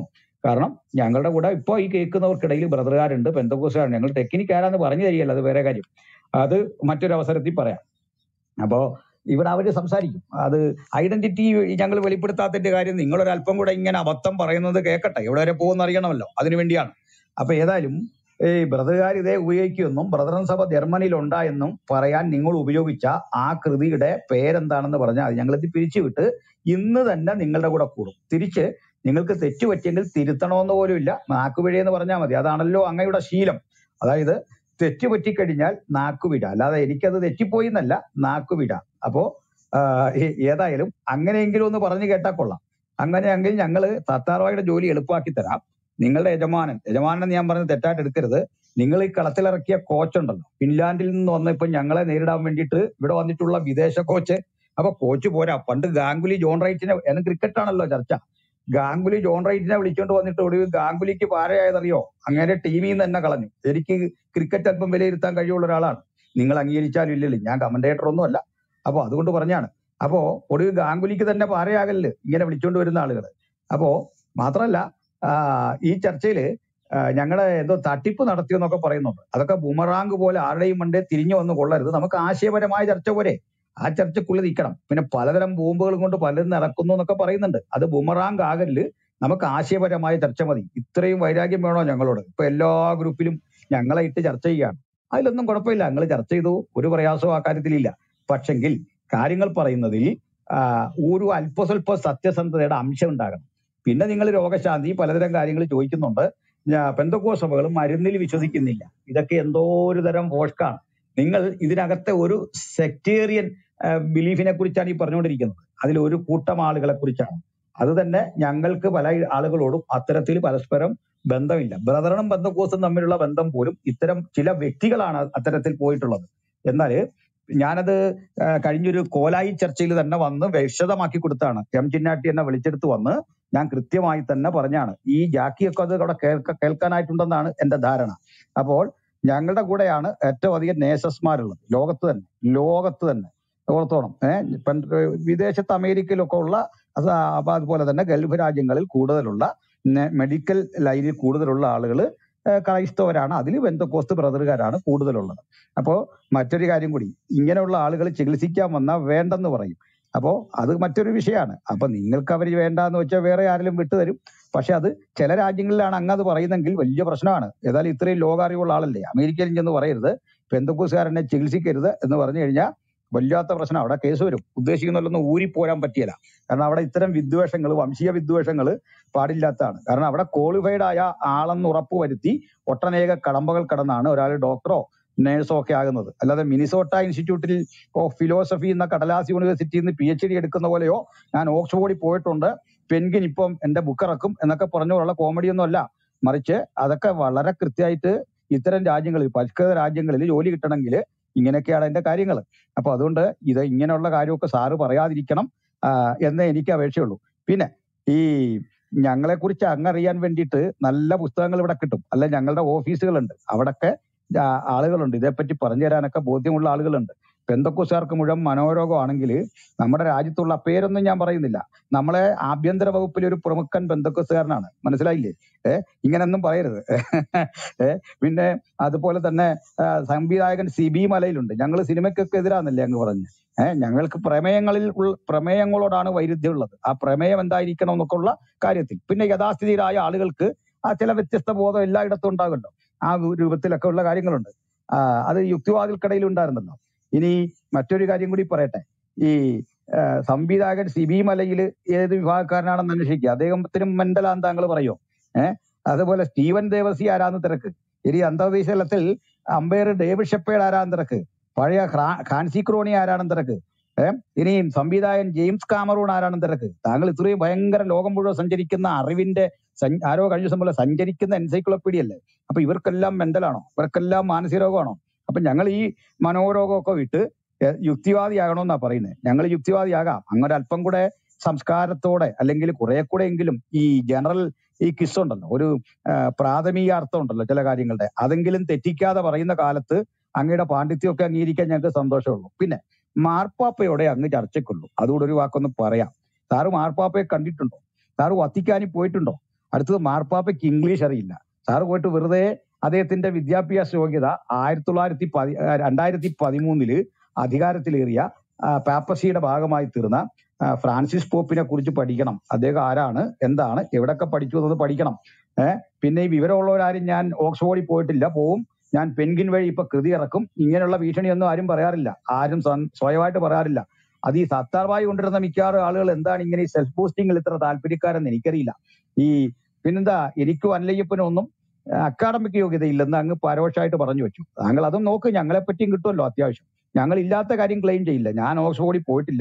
കാരണം ഞങ്ങളുടെ കൂടെ ഇപ്പൊ ഈ കേൾക്കുന്നവർക്കിടയിൽ ബ്രദറുകാരുണ്ട് പെന്തക്കോസുകാരുണ്ട് ഞങ്ങൾ ടെക്നിക്ക് ആരാന്ന് പറഞ്ഞു തരികയല്ല അത് വേറെ കാര്യം അത് മറ്റൊരു അവസരത്തിൽ പറയാം അപ്പോ ഇവിടെ അവര് സംസാരിക്കും അത് ഐഡന്റിറ്റി ഞങ്ങൾ വെളിപ്പെടുത്താത്തതിന്റെ കാര്യം നിങ്ങളൊരു അല്പം കൂടെ ഇങ്ങനെ അബദ്ധം പറയുന്നത് കേൾക്കട്ടെ എവിടെ വരെ പോകുമെന്ന് അറിയണമല്ലോ അതിനു വേണ്ടിയാണ് അപ്പൊ ഏതായാലും ഈ ബ്രദറുകാർ ഇതേ ഉപയോഗിക്കുമെന്നും ബ്രദറൻ സഭ ജർമ്മനിയിൽ ഉണ്ടായെന്നും പറയാൻ നിങ്ങൾ ഉപയോഗിച്ച ആ കൃതിയുടെ പേരെന്താണെന്ന് പറഞ്ഞാൽ അത് ഞങ്ങൾ ഇത് പിരിച്ചുവിട്ട് ഇന്ന് തന്നെ നിങ്ങളുടെ കൂടെ കൂടും തിരിച്ച് നിങ്ങൾക്ക് തെറ്റ് പറ്റിയെങ്കിൽ തിരുത്തണമെന്ന് പോലും ഇല്ല നാക്കുപിഴ എന്ന് പറഞ്ഞാൽ മതി അതാണല്ലോ അങ്ങയുടെ ശീലം അതായത് തെറ്റ് പറ്റിക്കഴിഞ്ഞാൽ നാക്കുവിട അല്ലാതെ എനിക്കത് തെറ്റിപ്പോയി എന്നല്ല നാക്കുവിട അപ്പോ ആ, ഏ- ഏതായാലും അങ്ങനെയെങ്കിലും ഒന്ന് പറഞ്ഞു കേട്ടാൽ കൊള്ളാം അങ്ങനെയെങ്കിൽ ഞങ്ങള് തത്താർവായുടെ ജോലി എളുപ്പമാക്കി തരാം നിങ്ങളുടെ യജമാനൻ യജമാനൻ ഞാൻ പറഞ്ഞത് തെറ്റായിട്ട് എടുക്കരുത് നിങ്ങൾ ഈ കളത്തിലിറക്കിയ കോച്ച് ഉണ്ടല്ലോ ഫിൻലാൻഡിൽ നിന്ന് വന്ന ഇപ്പൊ ഞങ്ങളെ നേരിടാൻ വേണ്ടിയിട്ട് ഇവിടെ വന്നിട്ടുള്ള വിദേശ കോച്ച് അപ്പൊ കോച്ച് പോരാ പണ്ട് ഗാംഗുലി ജോൺ റൈറ്റിനെ എന്നും ക്രിക്കറ്റ് ആണല്ലോ ചർച്ച ഗാംഗുലി ജോൺ റൈറ്റിനെ വിളിച്ചോണ്ട് വന്നിട്ട് ഒടുവിൽ ഗാംഗുലിക്ക് പാരയായതറിയോ അങ്ങനെ ടീമിൽ നിന്ന് തന്നെ കളഞ്ഞു എനിക്ക് ക്രിക്കറ്റ് അല്പം വിലയിരുത്താൻ കഴിവുള്ള ഒരാളാണ് നിങ്ങൾ അംഗീകരിച്ചാലും ഇല്ലല്ലോ ഞാൻ കമന്റേറ്റർ ഒന്നും അല്ല അപ്പൊ അതുകൊണ്ട് പറഞ്ഞാണ് അപ്പോ ഒടുവിൽ ഗാംഗുലിക്ക് തന്നെ പാരയാകല് ഇങ്ങനെ വിളിച്ചോണ്ട് വരുന്ന ആളുകൾ അപ്പോ മാത്രമല്ല ആ, ഈ ചർച്ചയില് ആ, ഞങ്ങളെ എന്തോ തട്ടിപ്പ് നടത്തിയെന്നൊക്കെ പറയുന്നുണ്ട് അതൊക്കെ ബുമറാങ്ക് പോലെ ആരുടെയും മണ്ടേ തിരിഞ്ഞു വന്ന് കൊള്ളരുത് നമുക്ക് ആശയപരമായ ചർച്ച പോരെ ആ ചർച്ചക്കുള്ളിൽ നിൽക്കണം പിന്നെ പലതരം ബോംബുകളും കൊണ്ട് പലരും നടക്കുന്നു എന്നൊക്കെ പറയുന്നുണ്ട് അത് ബുമറാങ്ക് ആകല് നമുക്ക് ആശയപരമായ ചർച്ച മതി ഇത്രയും വൈരാഗ്യം വേണോ ഞങ്ങളോട് ഇപ്പൊ എല്ലാ ഗ്രൂപ്പിലും ഞങ്ങളെ ഇട്ട് ചർച്ച ചെയ്യാണ് അതിലൊന്നും കുഴപ്പമില്ല ഞങ്ങൾ ചർച്ച ചെയ്തു ഒരു പ്രയാസവും ആ കാര്യത്തിലില്ല പക്ഷെങ്കിൽ കാര്യങ്ങൾ പറയുന്നതിൽ ആ, ഒരു അല്പസ്വല്പ സത്യസന്ധതയുടെ അംശം ഉണ്ടാകണം പിന്നെ നിങ്ങൾ രോഗശാന്തി പലതരം കാര്യങ്ങൾ ചോദിക്കുന്നുണ്ട് ഞാ- പെന്തക്കോ സഭകൾ മരുന്നിൽ വിശ്വസിക്കുന്നില്ല ഇതൊക്കെ എന്തോ ഒരു തരം ഫോഷ്കാണ് നിങ്ങൾ ഇതിനകത്തെ ഒരു സെക്ടേറിയൻ ബിലീഫിനെ കുറിച്ചാണ് ഈ പറഞ്ഞുകൊണ്ടിരിക്കുന്നത് അതിൽ ഒരു കൂട്ടം ആളുകളെ കുറിച്ചാണ് അത് തന്നെ ഞങ്ങൾക്ക് പല ആളുകളോടും അത്തരത്തിൽ പരസ്പരം ബന്ധമില്ല ബ്രദറിനും ബന്ധക്കോസും തമ്മിലുള്ള ബന്ധം പോലും ഇത്തരം ചില വ്യക്തികളാണ് അത്തരത്തിൽ പോയിട്ടുള്ളത് എന്നാൽ ഞാനത് ആ, കഴിഞ്ഞൊരു കോലായി ചർച്ചയിൽ തന്നെ വന്ന് വിശദമാക്കി കൊടുത്താണ് എം ചിന്നാട്ടി എന്നെ വിളിച്ചെടുത്ത് വന്ന് ഞാൻ കൃത്യമായി തന്നെ പറഞ്ഞാണ് ഈ ജാക്കിയൊക്കെ അത് അവിടെ കേൾക്ക കേൾക്കാനായിട്ടുണ്ടെന്നാണ് എന്റെ ധാരണ അപ്പോൾ ഞങ്ങളുടെ കൂടെയാണ് ഏറ്റവും അധികം നേസസ്മാരുള്ളത് ലോകത്ത് തന്നെ ലോകത്ത് തന്നെ ഓർത്തോണം ഏഹ് ഇപ്പം വിദേശത്ത് അമേരിക്കയിലൊക്കെ ഉള്ള അത് അപ്പൊ അതുപോലെ തന്നെ ഗൾഫ് രാജ്യങ്ങളിൽ കൂടുതലുള്ള നെ- മെഡിക്കൽ ലൈനിൽ കൂടുതലുള്ള ആളുകൾ ക്രൈസ്തവരാണ് അതിൽ ബന്ധക്കോസ്ത് ബ്രദറുകാരാണ് കൂടുതലുള്ളത് അപ്പോ മറ്റൊരു കാര്യം കൂടി ഇങ്ങനെയുള്ള ആളുകൾ ചികിത്സിക്കാൻ വന്നാൽ വേണ്ടെന്ന് പറയും അപ്പോ അത് മറ്റൊരു വിഷയമാണ് അപ്പൊ നിങ്ങൾക്ക് അവർ വേണ്ടാന്ന് വെച്ചാൽ വേറെ ആരെങ്കിലും വിട്ടുതരും പക്ഷെ അത് ചില രാജ്യങ്ങളിലാണ് അങ്ങ് അത് പറയുന്നെങ്കിൽ വലിയ പ്രശ്നമാണ് ഏതായാലും ഇത്രയും ലോകാറിവുള്ള ആളല്ലേ അമേരിക്കയിൽ ചെന്ന് പറയരുത് പെന്തക്കൂസുകാരനെ ചികിത്സിക്കരുത് എന്ന് പറഞ്ഞു കഴിഞ്ഞാൽ വല്ലാത്ത പ്രശ്നം അവിടെ കേസ് വരും ഉദ്ദേശിക്കുന്നതിലൊന്നും ഊരിപ്പോരാൻ പറ്റിയല്ല കാരണം അവിടെ ഇത്തരം വിദ്വേഷങ്ങൾ വംശീയ വിദ്വേഷങ്ങൾ പാടില്ലാത്തതാണ് കാരണം അവിടെ ക്വാളിഫൈഡ് ആയ ആളെന്ന് ഉറപ്പുവരുത്തി ഒട്ടനേക കടമ്പകൾ കടന്നാണ് ഒരാൾ ഡോക്ടറോ നേഴ്സോ ഒക്കെ ആകുന്നത് അല്ലാതെ മിനിസോട്ട ഇൻസ്റ്റിറ്റ്യൂട്ടിൽ ഓഫ് ഫിലോസഫി എന്ന കടലാസ് യൂണിവേഴ്സിറ്റിയിൽ നിന്ന് പി എച്ച് ഡി എടുക്കുന്ന പോലെയോ ഞാൻ ഓക്സ്ഫോർഡിൽ പോയിട്ടുണ്ട് പെൻഗിൻ ഇപ്പം എന്റെ ബുക്ക് ഇറക്കും എന്നൊക്കെ പറഞ്ഞുള്ള കോമഡി ഒന്നും അല്ല മറിച്ച് അതൊക്കെ വളരെ കൃത്യമായിട്ട് ഇത്തരം രാജ്യങ്ങളിൽ പരിഷ്കൃത രാജ്യങ്ങളിൽ ജോലി കിട്ടണമെങ്കിൽ ഇങ്ങനെയൊക്കെയാണ് അതിന്റെ കാര്യങ്ങൾ അപ്പൊ അതുകൊണ്ട് ഇത് ഇങ്ങനെയുള്ള കാര്യമൊക്കെ സാറ് പറയാതിരിക്കണം ആ, എന്നേ എനിക്ക് അപേക്ഷയുള്ളൂ പിന്നെ ഈ ഞങ്ങളെ കുറിച്ച് അങ്ങറിയാൻ വേണ്ടിയിട്ട് നല്ല പുസ്തകങ്ങൾ ഇവിടെ കിട്ടും അല്ല ഞങ്ങളുടെ ഓഫീസുകളുണ്ട് അവിടൊക്കെ ആ, ആളുകളുണ്ട് ഇതേപ്പറ്റി പറഞ്ഞു തരാനൊക്കെ ബോധ്യമുള്ള ആളുകളുണ്ട് പെന്തക്കുസാർക്ക് മുഴുവൻ മനോരോഗമാണെങ്കിൽ നമ്മുടെ രാജ്യത്തുള്ള പേരൊന്നും ഞാൻ പറയുന്നില്ല നമ്മളെ ആഭ്യന്തര വകുപ്പിലെ ഒരു പ്രമുഖൻ ബന്ധക്കുസുകാരനാണ് മനസ്സിലായില്ലേ ഏ ഇങ്ങനൊന്നും പറയരുത് ഏ പിന്നെ അതുപോലെ തന്നെ ആ, സംവിധായകൻ സി ബി മലയിലുണ്ട് ഞങ്ങൾ സിനിമയ്ക്കൊക്കെ എതിരാന്നല്ലേ അങ്ങ് പറഞ്ഞു ഏഹ് ഞങ്ങൾക്ക് പ്രമേയങ്ങളിൽ ഉള്ള പ്രമേയങ്ങളോടാണ് വൈരുദ്ധ്യമുള്ളത് ആ പ്രമേയം എന്തായിരിക്കണം എന്നൊക്കെ ഉള്ള കാര്യത്തിൽ പിന്നെ യഥാസ്ഥിതിയിലായ ആളുകൾക്ക് ആ ചില വ്യത്യസ്ത ബോധം എല്ലായിടത്തും ഉണ്ടാകുമല്ലോ ആ രൂപത്തിലൊക്കെ ഉള്ള കാര്യങ്ങളുണ്ട് ആ, അത് യുക്തിവാദികൾക്കിടയിൽ ഉണ്ടായിരുന്നല്ലോ ഇനി മറ്റൊരു കാര്യം കൂടി പറയട്ടെ ഈ ആ, സംവിധായകൻ സിബി മലയിൽ ഏത് വിഭാഗക്കാരനാണെന്ന് അന്വേഷിക്കുക അദ്ദേഹത്തിനും മെന്റലാന്ന് താങ്കൾ പറയോ ഏഹ് അതുപോലെ സ്റ്റീവൻ ദേവസി ആരാന്ന് തിരക്ക് ഇനി അന്തർദേശീയ തലത്തിൽ അമ്പയർ ഡേവിഡ് ഷെപ്പേഡ് ആരാന്ന് തിരക്ക് പഴയ ഖ്രാ- ഖാൻസി ക്രോണി ആരാണെന്ന് തിരക്ക് ഏഹ് ഇനി സംവിധായകൻ ജെയിംസ് കാമറൂൺ ആരാണെന്ന് തിരക്ക് താങ്കൾ ഇത്രയും ഭയങ്കര ലോകം മുഴുവൻ സഞ്ചരിക്കുന്ന അറിവിന്റെ സഞ്ച- ആരോ കഴിഞ്ഞ ദിവസം പോലെ സഞ്ചരിക്കുന്ന എൻസൈക്ലോപ്പീഡിയ അല്ലേ അപ്പൊ ഇവർക്കെല്ലാം മെന്റലാണോ ഇവർക്കെല്ലാം മാനസിക രോഗമാണോ അപ്പൊ ഞങ്ങൾ ഈ മനോരോഗമൊക്കെ വിട്ട് എ, യുക്തിവാദിയാകണമെന്നാ പറയുന്നത് ഞങ്ങൾ യുക്തിവാദിയാകാം അങ്ങനെ അല്പം കൂടെ സംസ്കാരത്തോടെ അല്ലെങ്കിൽ കുറെ കൂടെ എങ്കിലും ഈ ജനറൽ ഈ കിസ് ഉണ്ടല്ലോ ഒരു ആ, പ്രാഥമിക അർത്ഥം ഉണ്ടല്ലോ ചില കാര്യങ്ങളുടെ അതെങ്കിലും തെറ്റിക്കാതെ പറയുന്ന കാലത്ത് അങ്ങയുടെ പാണ്ഡിത്യമൊക്കെ അംഗീകരിക്കാൻ ഞങ്ങൾക്ക് സന്തോഷമുള്ളൂ പിന്നെ മാർപ്പാപ്പയോടെ അങ്ങ് ചർച്ചയ്ക്കുള്ളൂ അതുകൂടെ ഒരു വാക്കൊന്ന് പറയാം സാറ് മാർപ്പാപ്പയെ കണ്ടിട്ടുണ്ടോ സാറ് വത്തിക്കാനിൽ പോയിട്ടുണ്ടോ അടുത്തത് മാർപ്പാപ്പയ്ക്ക് ഇംഗ്ലീഷ് അറിയില്ല സാറ് പോയിട്ട് വെറുതെ അദ്ദേഹത്തിന്റെ വിദ്യാഭ്യാസ യോഗ്യത ആയിരത്തി തൊള്ളായിരത്തി പതി ആ, രണ്ടായിരത്തി പതിമൂന്നില് അധികാരത്തിലേറിയ ആ, പാപ്പസിയുടെ ഭാഗമായി തീർന്ന ആ, ഫ്രാൻസിസ് പോപ്പിനെ കുറിച്ച് പഠിക്കണം അദ്ദേഹം ആരാണ് എന്താണ് എവിടൊക്കെ പഠിച്ചു എന്നത് പഠിക്കണം ഏഹ് പിന്നെ ഈ വിവരമുള്ളവരാരും ഞാൻ ഓക്സ്ഫോർഡിൽ പോയിട്ടില്ല പോവും ഞാൻ പെൻഗിൻ വഴി ഇപ്പൊ കൃതി ഇറക്കും ഇങ്ങനെയുള്ള ഭീഷണിയൊന്നും ആരും പറയാറില്ല ആരും സ്വ- സ്വയമായിട്ട് പറയാറില്ല അത് ഈ സത്താർവായി കൊണ്ടിരുന്ന മിക്കവാറും ആളുകൾ എന്താണ് ഇങ്ങനെ ഈ സെൽഫ് ബൂസ്റ്റിംഗിൽ ഇത്ര താല്പര്യക്കാരെന്ന് എനിക്കറിയില്ല ഈ പിന്നെന്താ എനിക്കും അല്ലയ്യപ്പനും ഒന്നും അക്കാഡമിക് യോഗ്യത ഇല്ലെന്ന് അങ്ങ് പരോക്ഷമായിട്ട് പറഞ്ഞു വെച്ചു താങ്കൾ അതും നോക്ക് ഞങ്ങളെ പറ്റിയും കിട്ടുമല്ലോ അത്യാവശ്യം ഞങ്ങൾ ഇല്ലാത്ത കാര്യം ക്ലെയിം ചെയ്യില്ല ഞാൻ ഓക്സ്ഫോർഡിൽ പോയിട്ടില്ല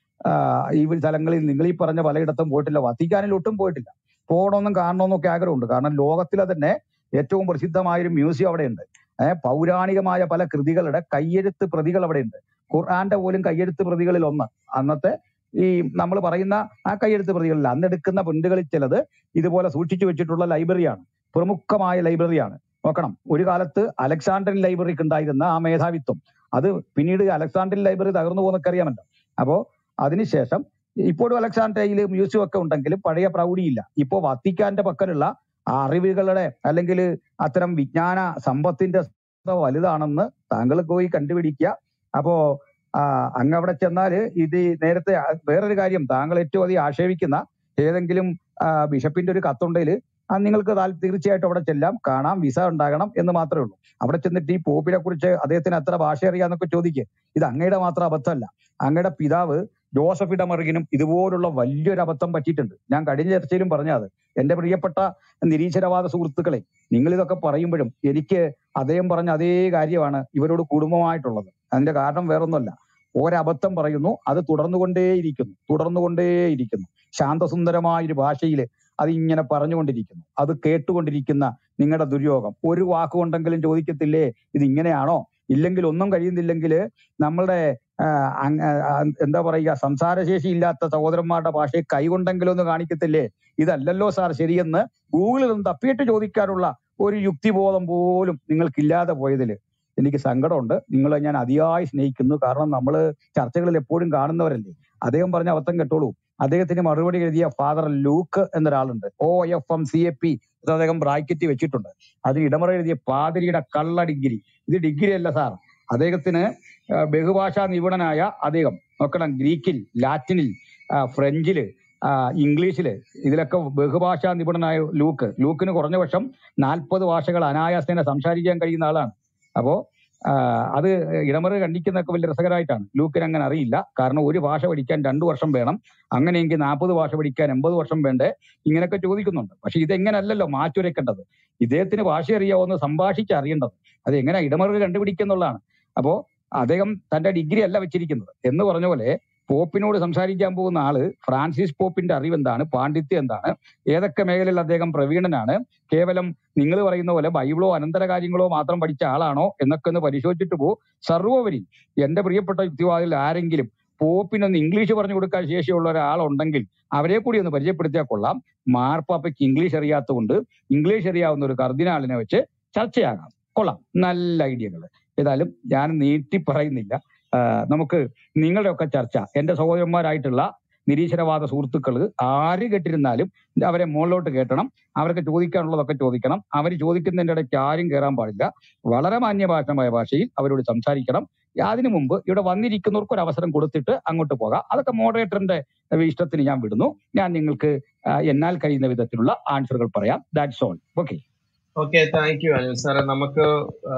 ആഹ് ഈ സ്ഥലങ്ങളിൽ നിങ്ങൾ ഈ പറഞ്ഞ പലയിടത്തും പോയിട്ടില്ല വത്തിക്കാനിൽ ഒട്ടും പോയിട്ടില്ല പോകണമെന്നും കാണണമെന്നും ഒക്കെ ആഗ്രഹമുണ്ട് കാരണം ലോകത്തിലെ തന്നെ ഏറ്റവും പ്രസിദ്ധമായ ഒരു മ്യൂസിയം അവിടെയുണ്ട് ഏഹ് പൗരാണികമായ പല കൃതികളുടെ കയ്യെഴുത്ത് പ്രതികൾ അവിടെയുണ്ട് ഖുർആന്റെ പോലും കയ്യെഴുത്ത് പ്രതികളിൽ ഒന്ന് അന്നത്തെ ഈ നമ്മൾ പറയുന്ന ആ കയ്യെഴുത്ത് പ്രതികളിൽ അന്നെടുക്കുന്ന പ്രിന്റുകളിൽ ചിലത് ഇതുപോലെ സൂക്ഷിച്ചു വെച്ചിട്ടുള്ള ലൈബ്രറിയാണ് പ്രമുഖമായ ലൈബ്രറിയാണ് നോക്കണം ഒരു കാലത്ത് അലക്സാണ്ടറിയൻ ലൈബ്രറിക്ക് ഉണ്ടായിരുന്ന ആ മേധാവിത്വം അത് പിന്നീട് അലക്സാണ്ടറിയൻ ലൈബ്രറി തകർന്നു പോകുന്നൊക്കെ അറിയാമല്ലോ അപ്പോ അതിനുശേഷം ഇപ്പോഴും അലക്സാണ്ട്രിയയിൽ മ്യൂസിയം ഒക്കെ ഉണ്ടെങ്കിലും പഴയ പ്രൗഢിയില്ല ഇപ്പോ വത്തിക്കാന്റെ പക്കലുള്ള ആ അറിവുകളുടെ അല്ലെങ്കിൽ അത്തരം വിജ്ഞാന സമ്പത്തിന്റെ വലുതാണെന്ന് താങ്കൾ പോയി കണ്ടുപിടിക്കുക അപ്പോ ആ, അങ്ങ് അവിടെ ചെന്നാല് ഇത് നേരത്തെ ആ, വേറൊരു കാര്യം താങ്കൾ ഏറ്റവും അധികം ആക്ഷേപിക്കുന്ന ഏതെങ്കിലും ആ, ബിഷപ്പിന്റെ ഒരു കത്തുണ്ടെങ്കിൽ ആ നിങ്ങൾക്ക് താൽ- തീർച്ചയായിട്ടും അവിടെ ചെല്ലാം കാണാം വിസ ഉണ്ടാകണം എന്ന് മാത്രമേ ഉള്ളൂ അവിടെ ചെന്നിട്ട് ഈ പോപ്പിനെ കുറിച്ച് അദ്ദേഹത്തിന് എത്ര ഭാഷ അറിയാന്നൊക്കെ ചോദിക്കുക ഇത് അങ്ങയുടെ മാത്രം അബദ്ധമല്ല അങ്ങയുടെ പിതാവ് ജോസഫ് ഇടമറുകിനും ഇതുപോലുള്ള വലിയൊരു അബദ്ധം പറ്റിയിട്ടുണ്ട് ഞാൻ കഴിഞ്ഞ ചർച്ചയിലും പറഞ്ഞത് എന്റെ പ്രിയപ്പെട്ട നിരീശ്വരവാദ സുഹൃത്തുക്കളെ നിങ്ങൾ ഇതൊക്കെ പറയുമ്പോഴും എനിക്ക് അദ്ദേഹം പറഞ്ഞ അതേ കാര്യമാണ് ഇവരോട് കുടുംബമായിട്ടുള്ളത് അതിന്റെ കാരണം വേറൊന്നുമല്ല ഒരബദ്ധം പറയുന്നു അത് തുടർന്നുകൊണ്ടേയിരിക്കുന്നു തുടർന്നുകൊണ്ടേയിരിക്കുന്നു ശാന്തസുന്ദരമായ ഒരു ഭാഷയിൽ അത് ഇങ്ങനെ പറഞ്ഞുകൊണ്ടിരിക്കുന്നു അത് കേട്ടുകൊണ്ടിരിക്കുന്ന നിങ്ങളുടെ ദുര്യോഗം ഒരു വാക്കുകൊണ്ടെങ്കിലും ചോദിക്കത്തില്ലേ ഇത് ഇങ്ങനെയാണോ ഇല്ലെങ്കിൽ ഒന്നും കഴിയുന്നില്ലെങ്കിൽ നമ്മളുടെ ആ, അങ്- ആ, എന്താ പറയുക സംസാരശേഷി ഇല്ലാത്ത സഹോദരന്മാരുടെ ഭാഷയെ കൈകൊണ്ടെങ്കിലും ഒന്ന് കാണിക്കത്തില്ലേ ഇതല്ലല്ലോ സാർ ശരിയെന്ന് ഗൂഗിളിൽ നിന്ന് തപ്പിയിട്ട് ചോദിക്കാനുള്ള ഒരു യുക്തിബോധം പോലും നിങ്ങൾക്കില്ലാതെ പോയതിൽ എനിക്ക് സങ്കടമുണ്ട് നിങ്ങളെ ഞാൻ അതിയായി സ്നേഹിക്കുന്നു കാരണം നമ്മൾ ചർച്ചകളിൽ എപ്പോഴും കാണുന്നവരല്ലേ അദ്ദേഹം പറഞ്ഞ അബദ്ധം കേട്ടോളൂ അദ്ദേഹത്തിന് മറുപടി എഴുതിയ ഫാദർ ലൂക്ക് എന്നൊരാളുണ്ട് O F M C A P ഇത് അദ്ദേഹം ബ്രാക്കറ്റ് വെച്ചിട്ടുണ്ട് അതിന് ഇടമറ എഴുതിയ പാതിരിയുടെ കള്ള ഡിഗ്രി ഇത് ഡിഗ്രി അല്ല സാർ അദ്ദേഹത്തിന് ആ, ബഹുഭാഷാ നിപുണനായ അദ്ദേഹം നോക്കണം ഗ്രീക്കിൽ ലാറ്റിനിൽ ആ, ഫ്രഞ്ചില് ആ, ഇംഗ്ലീഷില് ഇതിലൊക്കെ ബഹുഭാഷാ നിപുണനായ ലൂക്ക് ലൂക്കിന് കുറഞ്ഞ പക്ഷം നാൽപ്പത് ഭാഷകൾ അനായാസേന സംസാരിക്കാൻ കഴിയുന്ന ആളാണ് അപ്പോ ആ, അത് ഇടമറ് കണ്ടിക്കുന്നൊക്കെ വലിയ രസകരമായിട്ടാണ് ലൂക്കിന് അങ്ങനെ അറിയില്ല കാരണം ഒരു ഭാഷ പഠിക്കാൻ രണ്ടു വർഷം വേണം അങ്ങനെയെങ്കിൽ നാൽപ്പത് ഭാഷ പഠിക്കാൻ എൺപത് വർഷം വേണ്ടേ ഇങ്ങനെയൊക്കെ ചോദിക്കുന്നുണ്ട് പക്ഷെ ഇതെങ്ങനല്ലല്ലോ മാറ്റുരയ്ക്കേണ്ടത് ഇദ്ദേഹത്തിന് ഭാഷ അറിയാവുന്ന സംഭാഷിച്ച് അറിയേണ്ടത് അത് എങ്ങനെ ഇടമറ് കണ്ടുപിടിക്കുന്നുള്ളതാണ് അപ്പോ അദ്ദേഹം തന്റെ ഡിഗ്രി അല്ല വെച്ചിരിക്കുന്നത് എന്ന് പറഞ്ഞ പോലെ പോപ്പിനോട് സംസാരിക്കാൻ പോകുന്ന ആള് ഫ്രാൻസിസ് പോപ്പിന്റെ അറിവ് എന്താണ് പാണ്ഡിത്യം എന്താണ് ഏതൊക്കെ മേഖലയിൽ അദ്ദേഹം പ്രവീണനാണ് കേവലം നിങ്ങൾ പറയുന്ന പോലെ ബൈബിളോ അനന്തര കാര്യങ്ങളോ മാത്രം പഠിച്ച ആളാണോ എന്നൊക്കെ ഒന്ന് പരിശോധിച്ചിട്ട് പോ സർവോപരി എന്റെ പ്രിയപ്പെട്ട യുക്തിവാദികൾ ആരെങ്കിലും പോപ്പിനൊന്ന് ഇംഗ്ലീഷ് പറഞ്ഞു കൊടുക്കാൻ ശേഷിയുള്ള ഒരാളുണ്ടെങ്കിൽ അവരെ കൂടി ഒന്ന് പരിചയപ്പെടുത്തിയാൽ കൊള്ളാം മാർപ്പാപ്പയ്ക്ക് ഇംഗ്ലീഷ് അറിയാത്തതുകൊണ്ട് ഇംഗ്ലീഷ് അറിയാവുന്ന ഒരു കർദിനാളിനെ വെച്ച് ചർച്ചയാകാം കൊള്ളാം നല്ല ഐഡിയകൾ ഏതായാലും ഞാൻ നീട്ടി പറയുന്നില്ല ആ, നമുക്ക് നിങ്ങളുടെയൊക്കെ ചർച്ച എന്റെ സഹോദരന്മാരായിട്ടുള്ള നിരീശ്വരവാദ സുഹൃത്തുക്കൾ ആര് കേട്ടിരുന്നാലും അവരെ മുകളിലോട്ട് കേട്ടണം അവർക്ക് ചോദിക്കാനുള്ളതൊക്കെ ചോദിക്കണം അവർ ചോദിക്കുന്നതിന്റെ ഇടയ്ക്ക് ആരും കയറാൻ പാടില്ല വളരെ മാന്യഭാഷമായ ഭാഷയിൽ അവരോട് സംസാരിക്കണം അതിനു മുമ്പ് ഇവിടെ വന്നിരിക്കുന്നവർക്ക് ഒരു അവസരം കൊടുത്തിട്ട് അങ്ങോട്ട് പോകാം അതൊക്കെ മോഡറേറ്ററിന്റെ ഇഷ്ടത്തിന് ഞാൻ വിടുന്നു ഞാൻ നിങ്ങൾക്ക് ആ, എന്നാൽ കഴിയുന്ന വിധത്തിലുള്ള ആൻസറുകൾ പറയാം that's all okay okay thank you Anil സാറെ നമുക്ക് ആ,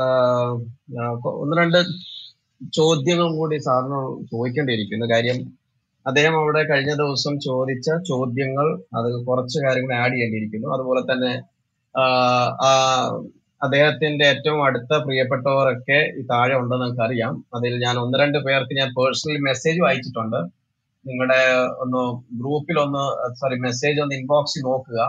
ആ, ഒന്ന് രണ്ട് ചോദ്യങ്ങൾ കൂടി സാറിന് ചോദിക്കേണ്ടിയിരിക്കുന്നു കാര്യം അദ്ദേഹം അവിടെ കഴിഞ്ഞ ദിവസം ചോദിച്ച ചോദ്യങ്ങൾ അത് കുറച്ച് കാര്യങ്ങൾ ആഡ് ചെയ്യേണ്ടിയിരിക്കുന്നു അതുപോലെ തന്നെ ആ, ആ, അദ്ദേഹത്തിന്റെ ഏറ്റവും അടുത്ത പ്രിയപ്പെട്ടവരൊക്കെ ഈ താഴെ ഉണ്ടെന്ന് നിങ്ങൾക്ക് അറിയാം അതിൽ ഞാൻ ഒന്ന് രണ്ട് പേർക്ക് ഞാൻ പേഴ്സണലി മെസ്സേജ് അയച്ചിട്ടുണ്ട് നിങ്ങളുടെ ഒന്ന് ഗ്രൂപ്പിൽ ഒന്ന് സോറി മെസ്സേജ് ഒന്ന് ഇൻബോക്സിൽ നോക്കുക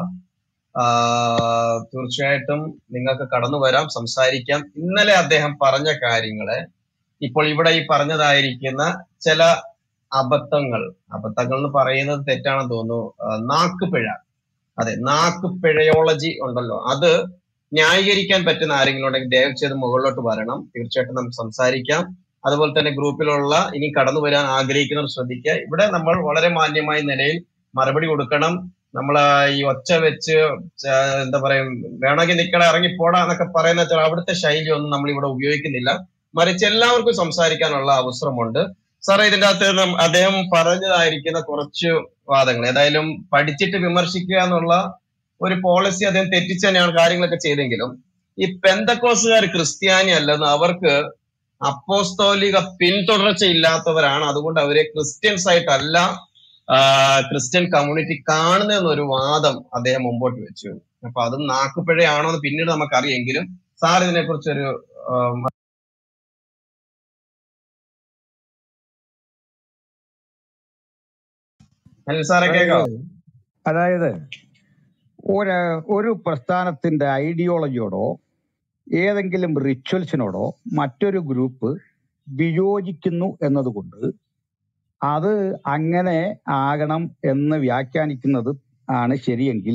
ആഹ് തീർച്ചയായിട്ടും നിങ്ങൾക്ക് കടന്നു വരാം സംസാരിക്കാം ഇന്നലെ അദ്ദേഹം പറഞ്ഞ കാര്യങ്ങളെ ഇപ്പോൾ ഇവിടെ ഈ പറഞ്ഞതായിരിക്കുന്ന ചില അബദ്ധങ്ങൾ അബദ്ധങ്ങൾ എന്ന് പറയുന്നത് തെറ്റാണെന്ന് തോന്നുന്നു ആഹ് നാക്കുപിഴ അതെ നാക്കുപിഴയോളജി ഉണ്ടല്ലോ അത് ന്യായീകരിക്കാൻ പറ്റുന്ന ആരെങ്കിലും ഉണ്ടെങ്കിൽ ദയവ് ചെയ്ത് മുകളിലോട്ട് വരണം തീർച്ചയായിട്ടും നമുക്ക് സംസാരിക്കാം അതുപോലെ തന്നെ ഗ്രൂപ്പിലുള്ള ഇനി കടന്നു വരാൻ ആഗ്രഹിക്കുന്നവർ ശ്രദ്ധിക്കുക ഇവിടെ നമ്മൾ വളരെ മാന്യമായ നിലയിൽ മറുപടി കൊടുക്കണം നമ്മൾ ഈ ഒച്ച വെച്ച് ച- എന്താ പറയാ വേണമെങ്കിൽ നിക്കട ഇറങ്ങി പോടാ എന്നൊക്കെ പറയുന്ന ചില അവിടുത്തെ ശൈലി ഒന്നും നമ്മൾ ഇവിടെ ഉപയോഗിക്കുന്നില്ല മറിച്ച് എല്ലാവർക്കും സംസാരിക്കാനുള്ള അവസരമുണ്ട് സാറേ ഇതിന്റെ അകത്ത് നം- അദ്ദേഹം പറഞ്ഞതായിരിക്കുന്ന കുറച്ച് വാദങ്ങൾ ഏതായാലും പഠിച്ചിട്ട് വിമർശിക്കുക എന്നുള്ള ഒരു പോളിസി അദ്ദേഹം തെറ്റിച്ച് തന്നെയാണ് കാര്യങ്ങളൊക്കെ ചെയ്തെങ്കിലും ഈ പെന്തക്കോസുകാർ ക്രിസ്ത്യാനി അല്ലെന്ന് അവർക്ക് അപ്പോസ്തോലിക പിന്തുടർച്ച ഇല്ലാത്തവരാണ് അതുകൊണ്ട് അവരെ ക്രിസ്ത്യൻസ് ആയിട്ടല്ല ആ, ക്രിസ്ത്യൻ കമ്മ്യൂണിറ്റി കാണുന്നതെന്നൊരു വാദം അദ്ദേഹം മുമ്പോട്ട് വെച്ചു അപ്പൊ അതും നാക്കുപിഴയാണോ എന്ന് പിന്നീട് നമുക്കറിയെങ്കിലും സാർ ഇതിനെ കുറിച്ചൊരു അനിൽ സാറെ അതായത് കേൾക്കാം അതായത് ഒരു ഒരു പ്രസ്ഥാനത്തിന്റെ ഐഡിയോളജിയോടോ ഏതെങ്കിലും റിച്വൽസിനോടോ മറ്റൊരു ഗ്രൂപ്പ് വിയോജിക്കുന്നു എന്നതുകൊണ്ട് അത് അങ്ങനെ ആകണം എന്ന് വ്യാഖ്യാനിക്കുന്നത് ആണ് ശരിയെങ്കിൽ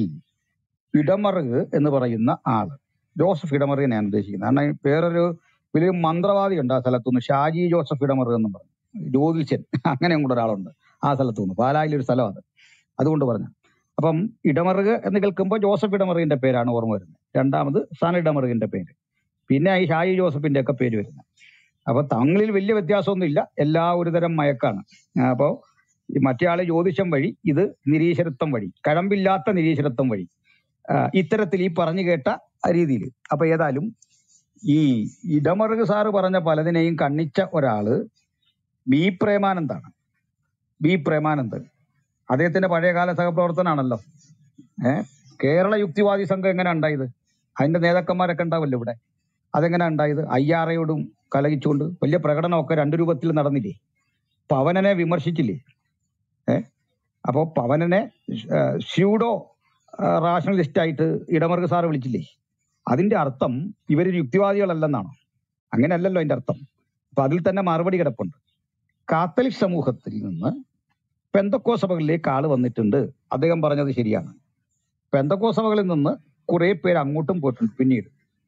ഇടമറുക് എന്ന് പറയുന്ന ആള് ജോസഫ് ഇടമറുകെ ഞാൻ ഉദ്ദേശിക്കുന്നത് കാരണം വേറൊരു വലിയ മന്ത്രവാദി ഉണ്ട് ആ സ്ഥലത്തുനിന്ന് ഷാജി ജോസഫ് ഇടമറുക് എന്ന് പറഞ്ഞു ജ്യോതിഷൻ അങ്ങനെയും കൂടെ ഒരാളുണ്ട് ആ സ്ഥലത്തുനിന്ന് പാലായിലെ ഒരു സ്ഥലം അത് അതുകൊണ്ട് പറഞ്ഞു അപ്പം ഇടമറുക് എന്ന് കേൾക്കുമ്പോൾ ജോസഫ് ഇടമറുകിന്റെ പേരാണ് ഓർമ്മ വരുന്നത് രണ്ടാമത് സൺ ഇടമറുകിന്റെ പേര് പിന്നെ ഈ ഷാജി ജോസഫിന്റെ ഒക്കെ പേര് വരുന്നത് അപ്പൊ തങ്ങളിൽ വലിയ വ്യത്യാസമൊന്നുമില്ല എല്ലാ ഒരുതരം മയക്കാണ് അപ്പോ ഈ മറ്റേ ആള് ജ്യോതിഷം വഴി ഇത് നിരീശ്വരത്വം വഴി കഴമ്പില്ലാത്ത നിരീശ്വരത്വം വഴി ആ, ഇത്തരത്തിൽ ഈ പറഞ്ഞു കേട്ട രീതിയിൽ അപ്പൊ ഏതായാലും ഈ ഇടമറുക് സാറ് പറഞ്ഞ പലതിനെയും കണ്ണിച്ച ഒരാള് ബി പ്രേമാനന്ദാണ് ബി പ്രേമാനന്ദ് അദ്ദേഹത്തിന്റെ പഴയകാല സഹപ്രവർത്തനാണല്ലോ ഏഹ് കേരള യുക്തിവാദി സംഘം എങ്ങനെ ഉണ്ടായത് അതിന്റെ നേതാക്കന്മാരൊക്കെ ഉണ്ടാവല്ലോ ഇവിടെ അതെങ്ങനെ ഉണ്ടായത് അയ്യാറയോടും കലഹിച്ചുകൊണ്ട് വലിയ പ്രകടനമൊക്കെ രണ്ടു രൂപത്തിൽ നടന്നില്ലേ പവനനെ വിമർശിച്ചില്ലേ ഏഹ് അപ്പോ പവനനെ സ്യൂഡോ റാഷണലിസ്റ്റ് ആയിട്ട് ഇടമറുക സാറ് വിളിച്ചില്ലേ അതിന്റെ അർത്ഥം ഇവർ യുക്തിവാദികളല്ലെന്നാണോ അങ്ങനെയല്ലല്ലോ അതിന്റെ അർത്ഥം അപ്പൊ അതിൽ തന്നെ മറുപടി കിടപ്പുണ്ട് കാത്തലിക് സമൂഹത്തിൽ നിന്ന് പെന്തക്കോ സഭകളിലേക്ക് ആള് വന്നിട്ടുണ്ട് അദ്ദേഹം പറഞ്ഞത് ശരിയാണ് പെന്തക്കോ സഭകളിൽ നിന്ന് കുറെ പേര് അങ്ങോട്ടും പോയിട്ടുണ്ട് പിന്നീട്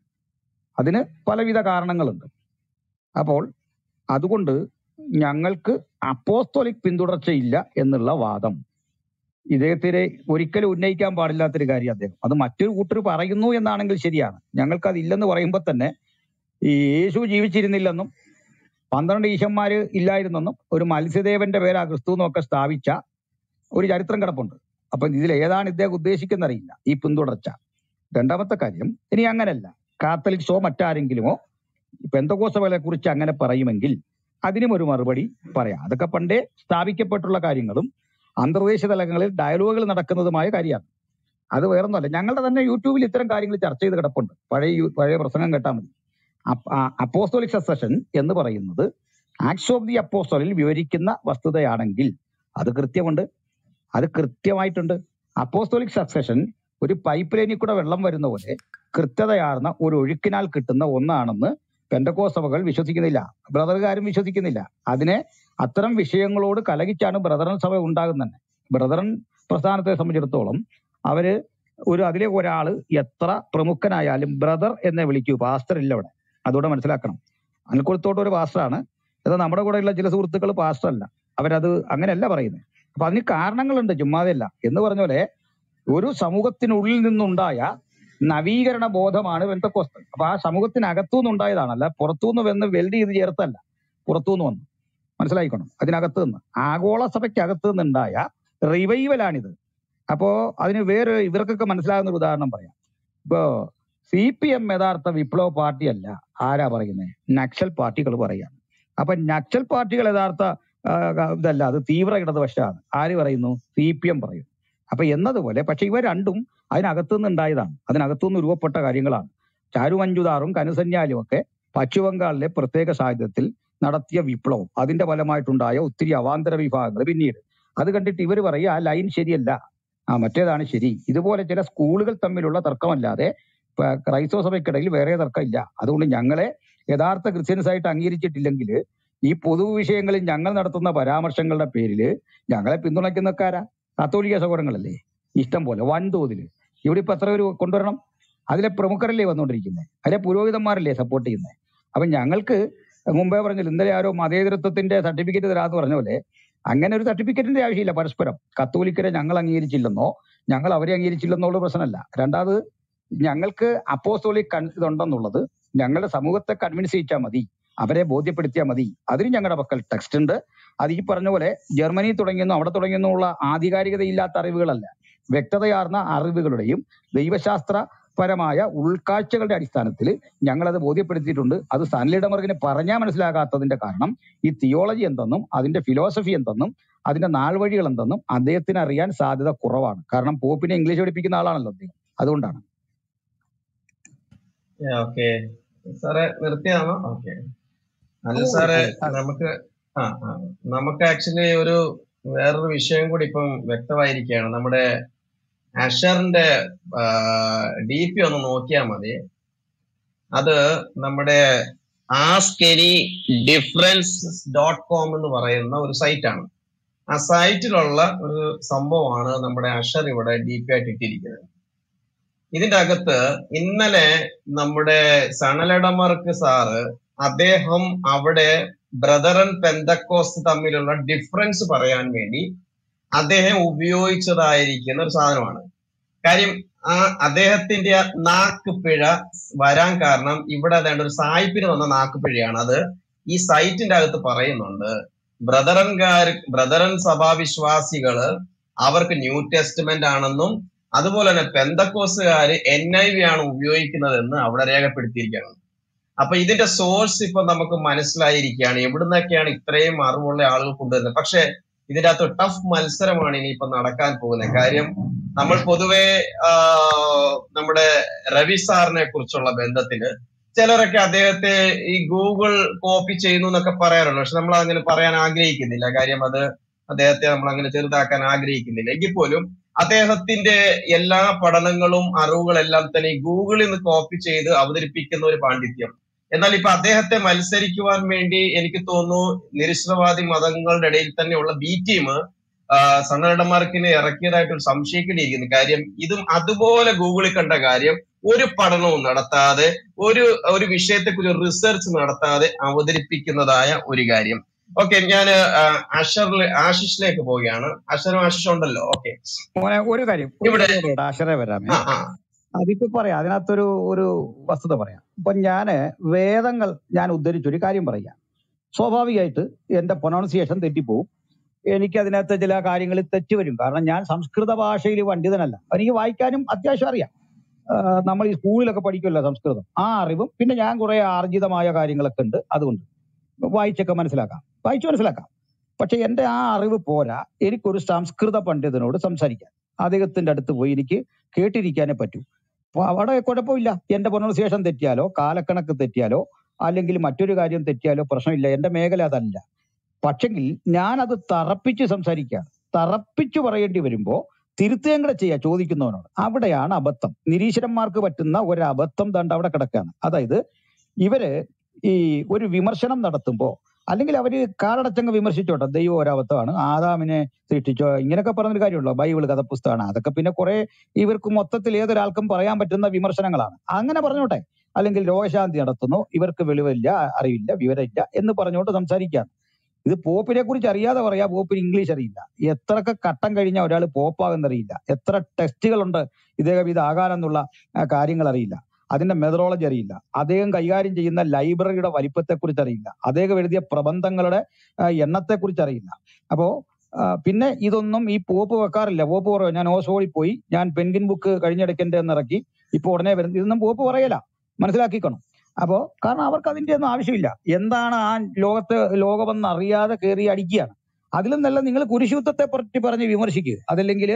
അതിന് പലവിധ കാരണങ്ങളുണ്ട് അപ്പോൾ അതുകൊണ്ട് ഞങ്ങൾക്ക് അപ്പോസ്തോലിക് പിന്തുടർച്ചയില്ല എന്നുള്ള വാദം ഇദ്ദേഹത്തിനെ ഒരിക്കലും ഉന്നയിക്കാൻ പാടില്ലാത്തൊരു കാര്യം അദ്ദേഹം അത് മറ്റൊരു കൂട്ടർ പറയുന്നു എന്നാണെങ്കിൽ ശരിയാണ് ഞങ്ങൾക്ക് അതില്ലെന്ന് പറയുമ്പോൾ തന്നെ ഈ യേശു ജീവിച്ചിരുന്നില്ലെന്നും പന്ത്രണ്ട് ഈശന്മാര് ഇല്ലായിരുന്നെന്നും ഒരു മത്സ്യദേവന്റെ പേരാ ക്രിസ്തു എന്നൊക്കെ സ്ഥാപിച്ച ഒരു ചരിത്രം കിടപ്പുണ്ട് അപ്പൊ ഇതിൽ ഏതാണ് ഇദ്ദേഹം ഉദ്ദേശിക്കുന്നറിയില്ല ഈ പിന്തുടർച്ച രണ്ടാമത്തെ കാര്യം ഇനി അങ്ങനല്ല കാത്തലിക്സോ മറ്റാരെങ്കിലുമോ പെന്തകോസകളെ കുറിച്ച് അങ്ങനെ പറയുമെങ്കിൽ അതിനും ഒരു മറുപടി പറയാം അതൊക്കെ പണ്ടേ സ്ഥാപിക്കപ്പെട്ടുള്ള കാര്യങ്ങളും അന്തർദേശീയ തലങ്ങളിൽ ഡയലോഗുകൾ നടക്കുന്നതുമായ കാര്യമാണ് അത് വേറൊന്നുമല്ല ഞങ്ങളുടെ തന്നെ യൂട്യൂബിൽ ഇത്തരം കാര്യങ്ങൾ ചർച്ച ചെയ്ത് കിടപ്പുണ്ട് പഴയ യു- പഴയ പ്രസംഗം കേട്ടാൽ മതി അപ്പോസ്തോലിക് സക്സഷൻ എന്ന് പറയുന്നത് ആക്സ് ഓഫ് ദി അപ്പോസ്തോലിൽ വിവരിക്കുന്ന വസ്തുതയാണെങ്കിൽ അത് കൃത്യമുണ്ട് അത് കൃത്യമായിട്ടുണ്ട് അപ്പോസ്തോലിക് സക്സഷൻ ഒരു പൈപ്പ് ലൈനിൽ കൂടെ വെള്ളം വരുന്ന പോലെ കൃത്യതയാർന്ന ഒരു ഒഴുക്കിനാൽ കിട്ടുന്ന ഒന്നാണെന്ന് പെന്തക്കോ സഭകൾ വിശ്വസിക്കുന്നില്ല ബ്രദറുകാരും വിശ്വസിക്കുന്നില്ല അതിനെ അത്തരം വിഷയങ്ങളോട് കലഹിച്ചാണ് ബ്രദറൻ സഭ ഉണ്ടാകുന്നത് ബ്രദറൻ പ്രസ്ഥാനത്തെ സംബന്ധിച്ചിടത്തോളം അവര് ഒരു അതിലെ ഒരാള് എത്ര പ്രമുഖനായാലും ബ്രദർ എന്നെ വിളിക്കൂ പാസ്റ്റർ ഇല്ല അവിടെ അതുകൂടെ മനസ്സിലാക്കണം അനിൽക്കുളത്തോട്ട് ഒരു പാസ്റ്ററാണ് ഇത് നമ്മുടെ കൂടെയുള്ള ചില സുഹൃത്തുക്കൾ പാസ്റ്റർ അല്ല അവരത് അങ്ങനെയല്ല പറയുന്നത് അപ്പൊ അതിന് കാരണങ്ങളുണ്ട് ചുമ്മാതെയല്ല എന്ന് പറഞ്ഞ പോലെ ഒരു സമൂഹത്തിനുള്ളിൽ നിന്നുണ്ടായ നവീകരണ ബോധമാണ് വെന്തക്കോസ്ത് അപ്പൊ ആ സമൂഹത്തിനകത്തു നിന്നുണ്ടായതാണല്ല പുറത്തുനിന്ന് വന്ന് വെൽഡ് ചെയ്ത് ചേർത്തല്ല പുറത്തുനിന്ന് വന്നു മനസ്സിലായിക്കണം അതിനകത്ത് നിന്ന് ആഗോള സഭയ്ക്കകത്ത് നിന്നുണ്ടായ റിവൈവലാണിത് അപ്പോ അതിന് വേറെ ഇവർക്കൊക്കെ മനസ്സിലാകുന്ന ഒരു ഉദാഹരണം പറയാം ഇപ്പോ സി പി എം യഥാർത്ഥ വിപ്ലവ പാർട്ടി അല്ല ആരാ പറയുന്നത് നക്സൽ പാർട്ടികൾ പറയാണ് അപ്പൊ നക്സൽ പാർട്ടികൾ യഥാർത്ഥ ആ, ഇതല്ല അത് തീവ്ര ഇടതുപക്ഷമാണ് ആര് പറയുന്നു സി പി എം പറയുന്നു അപ്പൊ എന്നതുപോലെ പക്ഷെ ഇവ രണ്ടും അതിനകത്തുനിന്ന് ഉണ്ടായതാണ് അതിനകത്തുനിന്ന് രൂപപ്പെട്ട കാര്യങ്ങളാണ് ചാരു മഞ്ജുദാറും കനുസന്യാലും ഒക്കെ പശ്ചിമബംഗാളിലെ പ്രത്യേക സാഹചര്യത്തിൽ നടത്തിയ വിപ്ലവം അതിന്റെ ഫലമായിട്ടുണ്ടായ ഒത്തിരി അവാന്തര വിഭാഗങ്ങൾ പിന്നീട് അത് കണ്ടിട്ട് ഇവർ പറയുക ആ ലൈൻ ശരിയല്ല ആ മറ്റേതാണ് ശരി ഇതുപോലെ ചില സ്കൂളുകൾ തമ്മിലുള്ള തർക്കമല്ലാതെ ഇപ്പൊ ക്രൈസ്തവ സഭയ്ക്കിടയിൽ വേറെ തർക്കമില്ല അതുകൊണ്ട് ഞങ്ങളെ യഥാർത്ഥ ക്രിസ്ത്യൻസ് ആയിട്ട് അംഗീകരിച്ചിട്ടില്ലെങ്കിൽ ഈ പൊതു വിഷയങ്ങളിൽ ഞങ്ങൾ നടത്തുന്ന പരാമർശങ്ങളുടെ പേരിൽ ഞങ്ങളെ പിന്തുണയ്ക്കുന്നക്കാരാ കത്തോലിക്ക സഹോദരങ്ങളല്ലേ ഇഷ്ടം പോലെ വൻതോതിൽ ഇവിടെ ഇപ്പൊ എത്ര പേര് കൊണ്ടുവരണം അതിലെ പ്രമുഖരല്ലേ വന്നുകൊണ്ടിരിക്കുന്നത് അതിലെ പുരോഹിതന്മാരല്ലേ സപ്പോർട്ട് ചെയ്യുന്നത് അപ്പൊ ഞങ്ങൾക്ക് മുമ്പേ പറഞ്ഞില്ല ഇന്നലെ ആരോ മതേതരത്വത്തിന്റെ സർട്ടിഫിക്കറ്റ് തരാന്ന് പറഞ്ഞ പോലെ അങ്ങനെ ഒരു സർട്ടിഫിക്കറ്റിന്റെ ആവശ്യമില്ല പരസ്പരം കത്തോലിക്കരെ ഞങ്ങൾ അംഗീകരിച്ചില്ലെന്നോ ഞങ്ങൾ അവരെ അംഗീകരിച്ചില്ലെന്നുള്ള പ്രശ്നമല്ല രണ്ടാമത് ഞങ്ങൾക്ക് അപ്പോസ്തോലിക് കൺ ഇതുണ്ടെന്നുള്ളത് ഞങ്ങളുടെ സമൂഹത്തെ കൺവിൻസ് ചെയ്യിച്ചാൽ മതി അവരെ ബോധ്യപ്പെടുത്തിയാൽ മതി അതിന് ഞങ്ങളുടെ പക്കൽ ടെക്സ്റ്റ് ഉണ്ട് അത് ഈ പറഞ്ഞ പോലെ ജർമ്മനി തുടങ്ങിയെന്നോ അവിടെ തുടങ്ങിയെന്നുള്ള ആധികാരികതയില്ലാത്ത അറിവുകളല്ല വ്യക്തതയാർന്ന അറിവുകളുടെയും ദൈവശാസ്ത്രപരമായ ഉൾക്കാഴ്ചകളുടെ അടിസ്ഥാനത്തിൽ ഞങ്ങളത് ബോധ്യപ്പെടുത്തിയിട്ടുണ്ട് അത് സാൻലി ഡമർഗിന് പറഞ്ഞാൽ മനസ്സിലാകാത്തതിന്റെ കാരണം ഈ തിയോളജി എന്തെന്നും അതിന്റെ ഫിലോസഫി എന്തെന്നും അതിന്റെ നാൾവഴികൾ എന്തെന്നും അദ്ദേഹത്തിന് അറിയാൻ സാധ്യത കുറവാണ് കാരണം പോപ്പിനെ ഇംഗ്ലീഷ് പഠിപ്പിക്കുന്ന ആളാണല്ലോ അദ്ദേഹം അതുകൊണ്ടാണ് ഓക്കെ സാറെ നിർത്തിയാണോ ഓക്കെ അല്ല അതെ സാറേ അതെ അതെ നമുക്ക് ആ ആ നമുക്ക് ആക്ച്വലി ഒരു വേറൊരു വിഷയം കൂടി ഇപ്പം വ്യക്തമായിരിക്കുകയാണ് നമ്മുടെ അഷറിന്റെ ഡി പി ഒന്ന് നോക്കിയാൽ മതി അത് നമ്മുടെ ask any difference dot com എന്ന് പറയുന്ന ഒരു സൈറ്റാണ് ആ സൈറ്റിലുള്ള ഒരു സംഭവമാണ് നമ്മുടെ അഷർ ഇവിടെ ഡി പി ആയിട്ട് ഇട്ടിരിക്കുന്നത് ഇതിന്റെ അകത്ത് ഇന്നലെ നമ്മുടെ സണലടമർക്ക് സാറ് അദ്ദേഹം അവിടെ ബ്രദറൻ പെന്തക്കോസ് തമ്മിലുള്ള ഡിഫറൻസ് പറയാൻ വേണ്ടി അദ്ദേഹം ഉപയോഗിച്ചതായിരിക്കുന്ന ഒരു സാധനമാണ് കാര്യം ആ അദ്ദേഹത്തിന്റെ ആ നാക്ക് പിഴ വരാൻ കാരണം ഇവിടെ അതേണ്ട ഒരു സായിപ്പിന് വന്ന നാക്ക് പിഴയാണ് അത് ഈ സൈറ്റിന്റെ അകത്ത് പറയുന്നുണ്ട് ബ്രദറൻകാർ ബ്രദറൻ സഭാവിശ്വാസികള് അവർക്ക് ന്യൂ ടെസ്റ്റ്മെന്റ് ആണെന്നും അതുപോലെ തന്നെ പെന്തക്കോസുകാര് എൻ ഐ വി ആണ് ഉപയോഗിക്കുന്നതെന്ന് അവിടെ രേഖപ്പെടുത്തിയിരിക്കുകയാണ് അപ്പൊ ഇതിന്റെ സോഴ്സ് ഇപ്പൊ നമുക്ക് മനസ്സിലായിരിക്കുകയാണ് എവിടുന്നൊക്കെയാണ് ഇത്രയും അറിവുള്ള ആളുകൾ കൊണ്ടുവരുന്നത് പക്ഷെ ഇതിന്റെ അകത്ത് ടഫ് മത്സരമാണ് ഇനിയിപ്പോ നടക്കാൻ പോകുന്നത് കാര്യം നമ്മൾ പൊതുവെ ആ, നമ്മുടെ രവി സാറിനെ കുറിച്ചുള്ള ബന്ധത്തില് ചിലരൊക്കെ അദ്ദേഹത്തെ ഈ ഗൂഗിൾ കോപ്പി ചെയ്യുന്നു എന്നൊക്കെ പറയാറുണ്ട് പക്ഷെ നമ്മൾ അങ്ങനെ പറയാൻ ആഗ്രഹിക്കുന്നില്ല കാര്യം അത് അദ്ദേഹത്തെ നമ്മൾ അങ്ങനെ ചെറുതാക്കാൻ ആഗ്രഹിക്കുന്നില്ല എങ്കിൽ പോലും അദ്ദേഹത്തിന്റെ എല്ലാ പഠനങ്ങളും അറിവുകളെല്ലാം തന്നെ ഈ ഗൂഗിളിൽ നിന്ന് കോപ്പി ചെയ്ത് അവതരിപ്പിക്കുന്ന ഒരു പാണ്ഡിത്യം എന്നാൽ ഇപ്പൊ അദ്ദേഹത്തെ മത്സരിക്കുവാൻ വേണ്ടി എനിക്ക് തോന്നുന്നു നിരീശ്വരവാദി മതങ്ങളുടെ ഇടയിൽ തന്നെയുള്ള ബി ടീം സണ്ണടമാർക്കിനെ ഇറക്കിയതായിട്ട് ഒരു സംശയിക്കേണ്ടിയിരിക്കുന്നു കാര്യം ഇതും അതുപോലെ ഗൂഗിളിൽ കണ്ട കാര്യം ഒരു പഠനവും നടത്താതെ ഒരു ഒരു വിഷയത്തെക്കുറിച്ച് റിസർച്ച് നടത്താതെ അവതരിപ്പിക്കുന്നതായ ഒരു കാര്യം ഓക്കെ ഞാൻ അഷറിൽ ആശിഷിലേക്ക് പോവുകയാണ് അഷറും ആശിഷും ഉണ്ടല്ലോ ഓക്കെ മോനെ ഒരു കാര്യം ഒരു ഇവിടെ കാര്യം കൂടെ ആശ്രയ വരാമേ ആ ആ അതിപ്പോ പറയാം അതിനകത്തൊരു ഒരു വസ്തുത പറയാം ഇപ്പൊ ഞാന് വേദങ്ങൾ ഞാൻ ഉദ്ധരിച്ചൊരു കാര്യം പറയാം സ്വാഭാവികമായിട്ട് എന്റെ പ്രൊനൗൺസിയേഷൻ തെറ്റിപ്പോവും എനിക്ക് അതിനകത്ത് ചില കാര്യങ്ങളിൽ തെറ്റ് വരും കാരണം ഞാൻ സംസ്കൃത ഭാഷയിൽ പണ്ഡിതനല്ല എനിക്ക് വായിക്കാനും അത്യാവശ്യം അറിയാം ആഹ് നമ്മൾ ഈ സ്കൂളിലൊക്കെ പഠിക്കുമല്ലോ സംസ്കൃതം ആ അറിവും പിന്നെ ഞാൻ കുറെ ആർജിതമായ കാര്യങ്ങളൊക്കെ ഉണ്ട് അതുകൊണ്ട് വായിച്ചൊക്കെ മനസ്സിലാക്കാം വായിച്ചു മനസ്സിലാക്കാം പക്ഷെ എന്റെ ആ അറിവ് പോരാ എനിക്കൊരു സംസ്കൃത പണ്ഡിതനോട് സംസാരിക്കാൻ അദ്ദേഹത്തിന്റെ അടുത്ത് പോയി എനിക്ക് കേട്ടിരിക്കാനേ പറ്റൂ അപ്പൊ അവിടെ കുഴപ്പമില്ല എന്റെ പ്രൊനൗൺസിയേഷൻ തെറ്റിയാലോ കാലക്കണക്ക് തെറ്റിയാലോ അല്ലെങ്കിൽ മറ്റൊരു കാര്യം തെറ്റിയാലോ പ്രശ്നമില്ല എന്റെ മേഖല അതല്ല പക്ഷെങ്കിൽ ഞാൻ അത് തറപ്പിച്ച് സംസാരിക്കുകയാണ് തറപ്പിച്ചു പറയേണ്ടി വരുമ്പോ തിരുത്തുകയും കൂടെ ചെയ്യാ ചോദിക്കുന്നവനോട് അവിടെയാണ് അബദ്ധം നിരീശ്വരന്മാർക്ക് പറ്റുന്ന ഒരു അബദ്ധം ദണ്ട് അവിടെ കിടക്കുകയാണ് അതായത് ഇവര് ഈ ഒരു വിമർശനം നടത്തുമ്പോ അല്ലെങ്കിൽ അവര് കാലടച്ചങ്ങ് വിമർശിച്ചോട്ടെ ദൈവം ഒരബദ്ധമാണ് ആദാമിനെ സൃഷ്ടിച്ചോ ഇങ്ങനെയൊക്കെ പറഞ്ഞൊരു കാര്യമുള്ളൂ ബൈബിൾ കഥപുസ്തകമാണ് അതൊക്കെ പിന്നെ കുറെ ഇവർക്ക് മൊത്തത്തിൽ ഏതൊരാൾക്കും പറയാൻ പറ്റുന്ന വിമർശനങ്ങളാണ് അങ്ങനെ പറഞ്ഞോട്ടെ അല്ലെങ്കിൽ രോഗശാന്തി നടത്തുന്നു ഇവർക്ക് വെളിവില്ല അറിവില്ല വിവരമില്ല എന്ന് പറഞ്ഞുകൊണ്ട് സംസാരിക്കുകയാണ് ഇത് പോപ്പിനെ കുറിച്ച് അറിയാതെ പറയാ പോപ്പിന് ഇംഗ്ലീഷ് അറിയില്ല എത്രയൊക്കെ ഘട്ടം കഴിഞ്ഞ ഒരാൾ പോപ്പാകുന്നറിയില്ല എത്ര ടെസ്റ്റുകളുണ്ട് ഇദ്ദേഹം ഇതാകാനെന്നുള്ള ആ, കാര്യങ്ങൾ അറിയില്ല അതിന്റെ മെതറോളജി അറിയില്ല അദ്ദേഹം കൈകാര്യം ചെയ്യുന്ന ലൈബ്രറിയുടെ വലിപ്പത്തെക്കുറിച്ച് അറിയില്ല അദ്ദേഹം എഴുതിയ പ്രബന്ധങ്ങളുടെ ആ, എണ്ണത്തെക്കുറിച്ച് അറിയില്ല അപ്പോ ആ, പിന്നെ ഇതൊന്നും ഈ പോപ്പ് വെക്കാറില്ല പോപ്പ് പറയും ഞാൻ ഓസോളിൽ പോയി ഞാൻ പെൻഗിൻ ബുക്ക് കഴിഞ്ഞിടയ്ക്ക് എന്റെ ഒന്ന് ഇറക്കി ഇപ്പൊ ഉടനെ വരുന്നത് ഇതൊന്നും പോപ്പ് പറയല മനസ്സിലാക്കിക്കണം അപ്പോ കാരണം അവർക്ക് അതിന്റെ ഒന്നും ആവശ്യമില്ല എന്താണ് ആ ലോകത്ത് ലോകമെന്ന് അറിയാതെ കയറി അടിക്കുകയാണ് അതിലും നല്ല നിങ്ങൾ കുരിശുദ്ധത്തെ പറ്റി പറഞ്ഞ് വിമർശിക്കുക അതല്ലെങ്കിൽ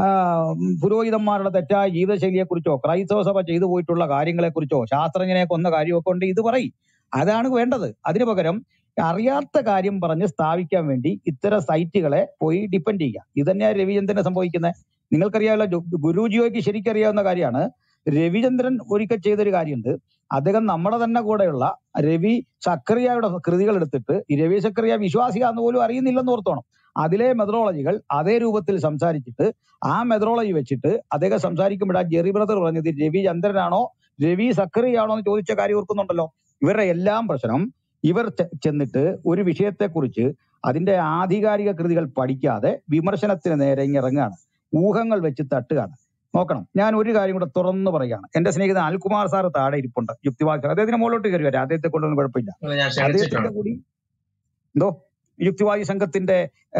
പുരോഹിതന്മാരുടെ തെറ്റായ ജീവിതശൈലിയെ കുറിച്ചോ ക്രൈസ്തവ സഭ ചെയ്തു പോയിട്ടുള്ള കാര്യങ്ങളെ കുറിച്ചോ ശാസ്ത്രജ്ഞനെ കൊന്ന കാര്യമൊക്കെ ഉണ്ട് ഇത് പറയും അതാണ് വേണ്ടത് അതിനു പകരം അറിയാത്ത കാര്യം പറഞ്ഞ് സ്ഥാപിക്കാൻ വേണ്ടി ഇത്തരം സൈറ്റുകളെ പോയി ഡിപ്പെൻഡ് ചെയ്യുക ഇത് തന്നെയാണ് രവിചന്ദ്രനെ സംഭവിക്കുന്നത് നിങ്ങൾക്കറിയാമല്ലോ ജോ- ഗുരുജിയോയ്ക്ക് ശരിക്കറിയാവുന്ന കാര്യമാണ് രവിചന്ദ്രൻ ഒരിക്കൽ ചെയ്തൊരു കാര്യമുണ്ട് അദ്ദേഹം നമ്മുടെ തന്നെ കൂടെയുള്ള രവി സക്കറിയയുടെ കൃതികൾ എടുത്തിട്ട് ഈ രവി സക്കറിയ വിശ്വാസിയാന്ന് പോലും അറിയുന്നില്ലെന്ന് ഓർത്തോണം അതിലെ മെതറോളജികൾ അതേ രൂപത്തിൽ സംസാരിച്ചിട്ട് ആ മെതറോളജി വെച്ചിട്ട് അദ്ദേഹം സംസാരിക്കുമ്പോൾ ആ ജെറി ബ്രദർ പറഞ്ഞത് രവി ചന്ദ്രനാണോ രവി സക്കറിയാണോ എന്ന് ചോദിച്ച കാര്യം ഓർക്കുന്നുണ്ടല്ലോ ഇവരുടെ എല്ലാം പ്രശ്നം ഇവർ ചെ- ചെന്നിട്ട് ഒരു വിഷയത്തെക്കുറിച്ച് അതിന്റെ ആധികാരിക കൃതികൾ പഠിക്കാതെ വിമർശനത്തിന് നേരെ ഇങ്ങ് ഇറങ്ങുകയാണ് ഊഹങ്ങൾ വെച്ച് തട്ടുകയാണ് നോക്കണം ഞാൻ ഒരു കാര്യം കൂടെ തുറന്നു പറയുകയാണ് എന്റെ സ്നേഹിതൻ അൽകുമാർ സാർ താഴെ ഇരിപ്പുണ്ട് യുക്തിവാദി അദ്ദേഹത്തിന് മുകളിലോട്ട് കയറി വരാം അദ്ദേഹത്തെ കൊണ്ടൊന്നും കുഴപ്പമില്ല അത് ഞാൻ അദ്ദേഹത്തിന്റെ ക്ഷണിച്ചിട്ടുണ്ട് കൂടി എന്തോ യുക്തിവാദി സംഘത്തിന്റെ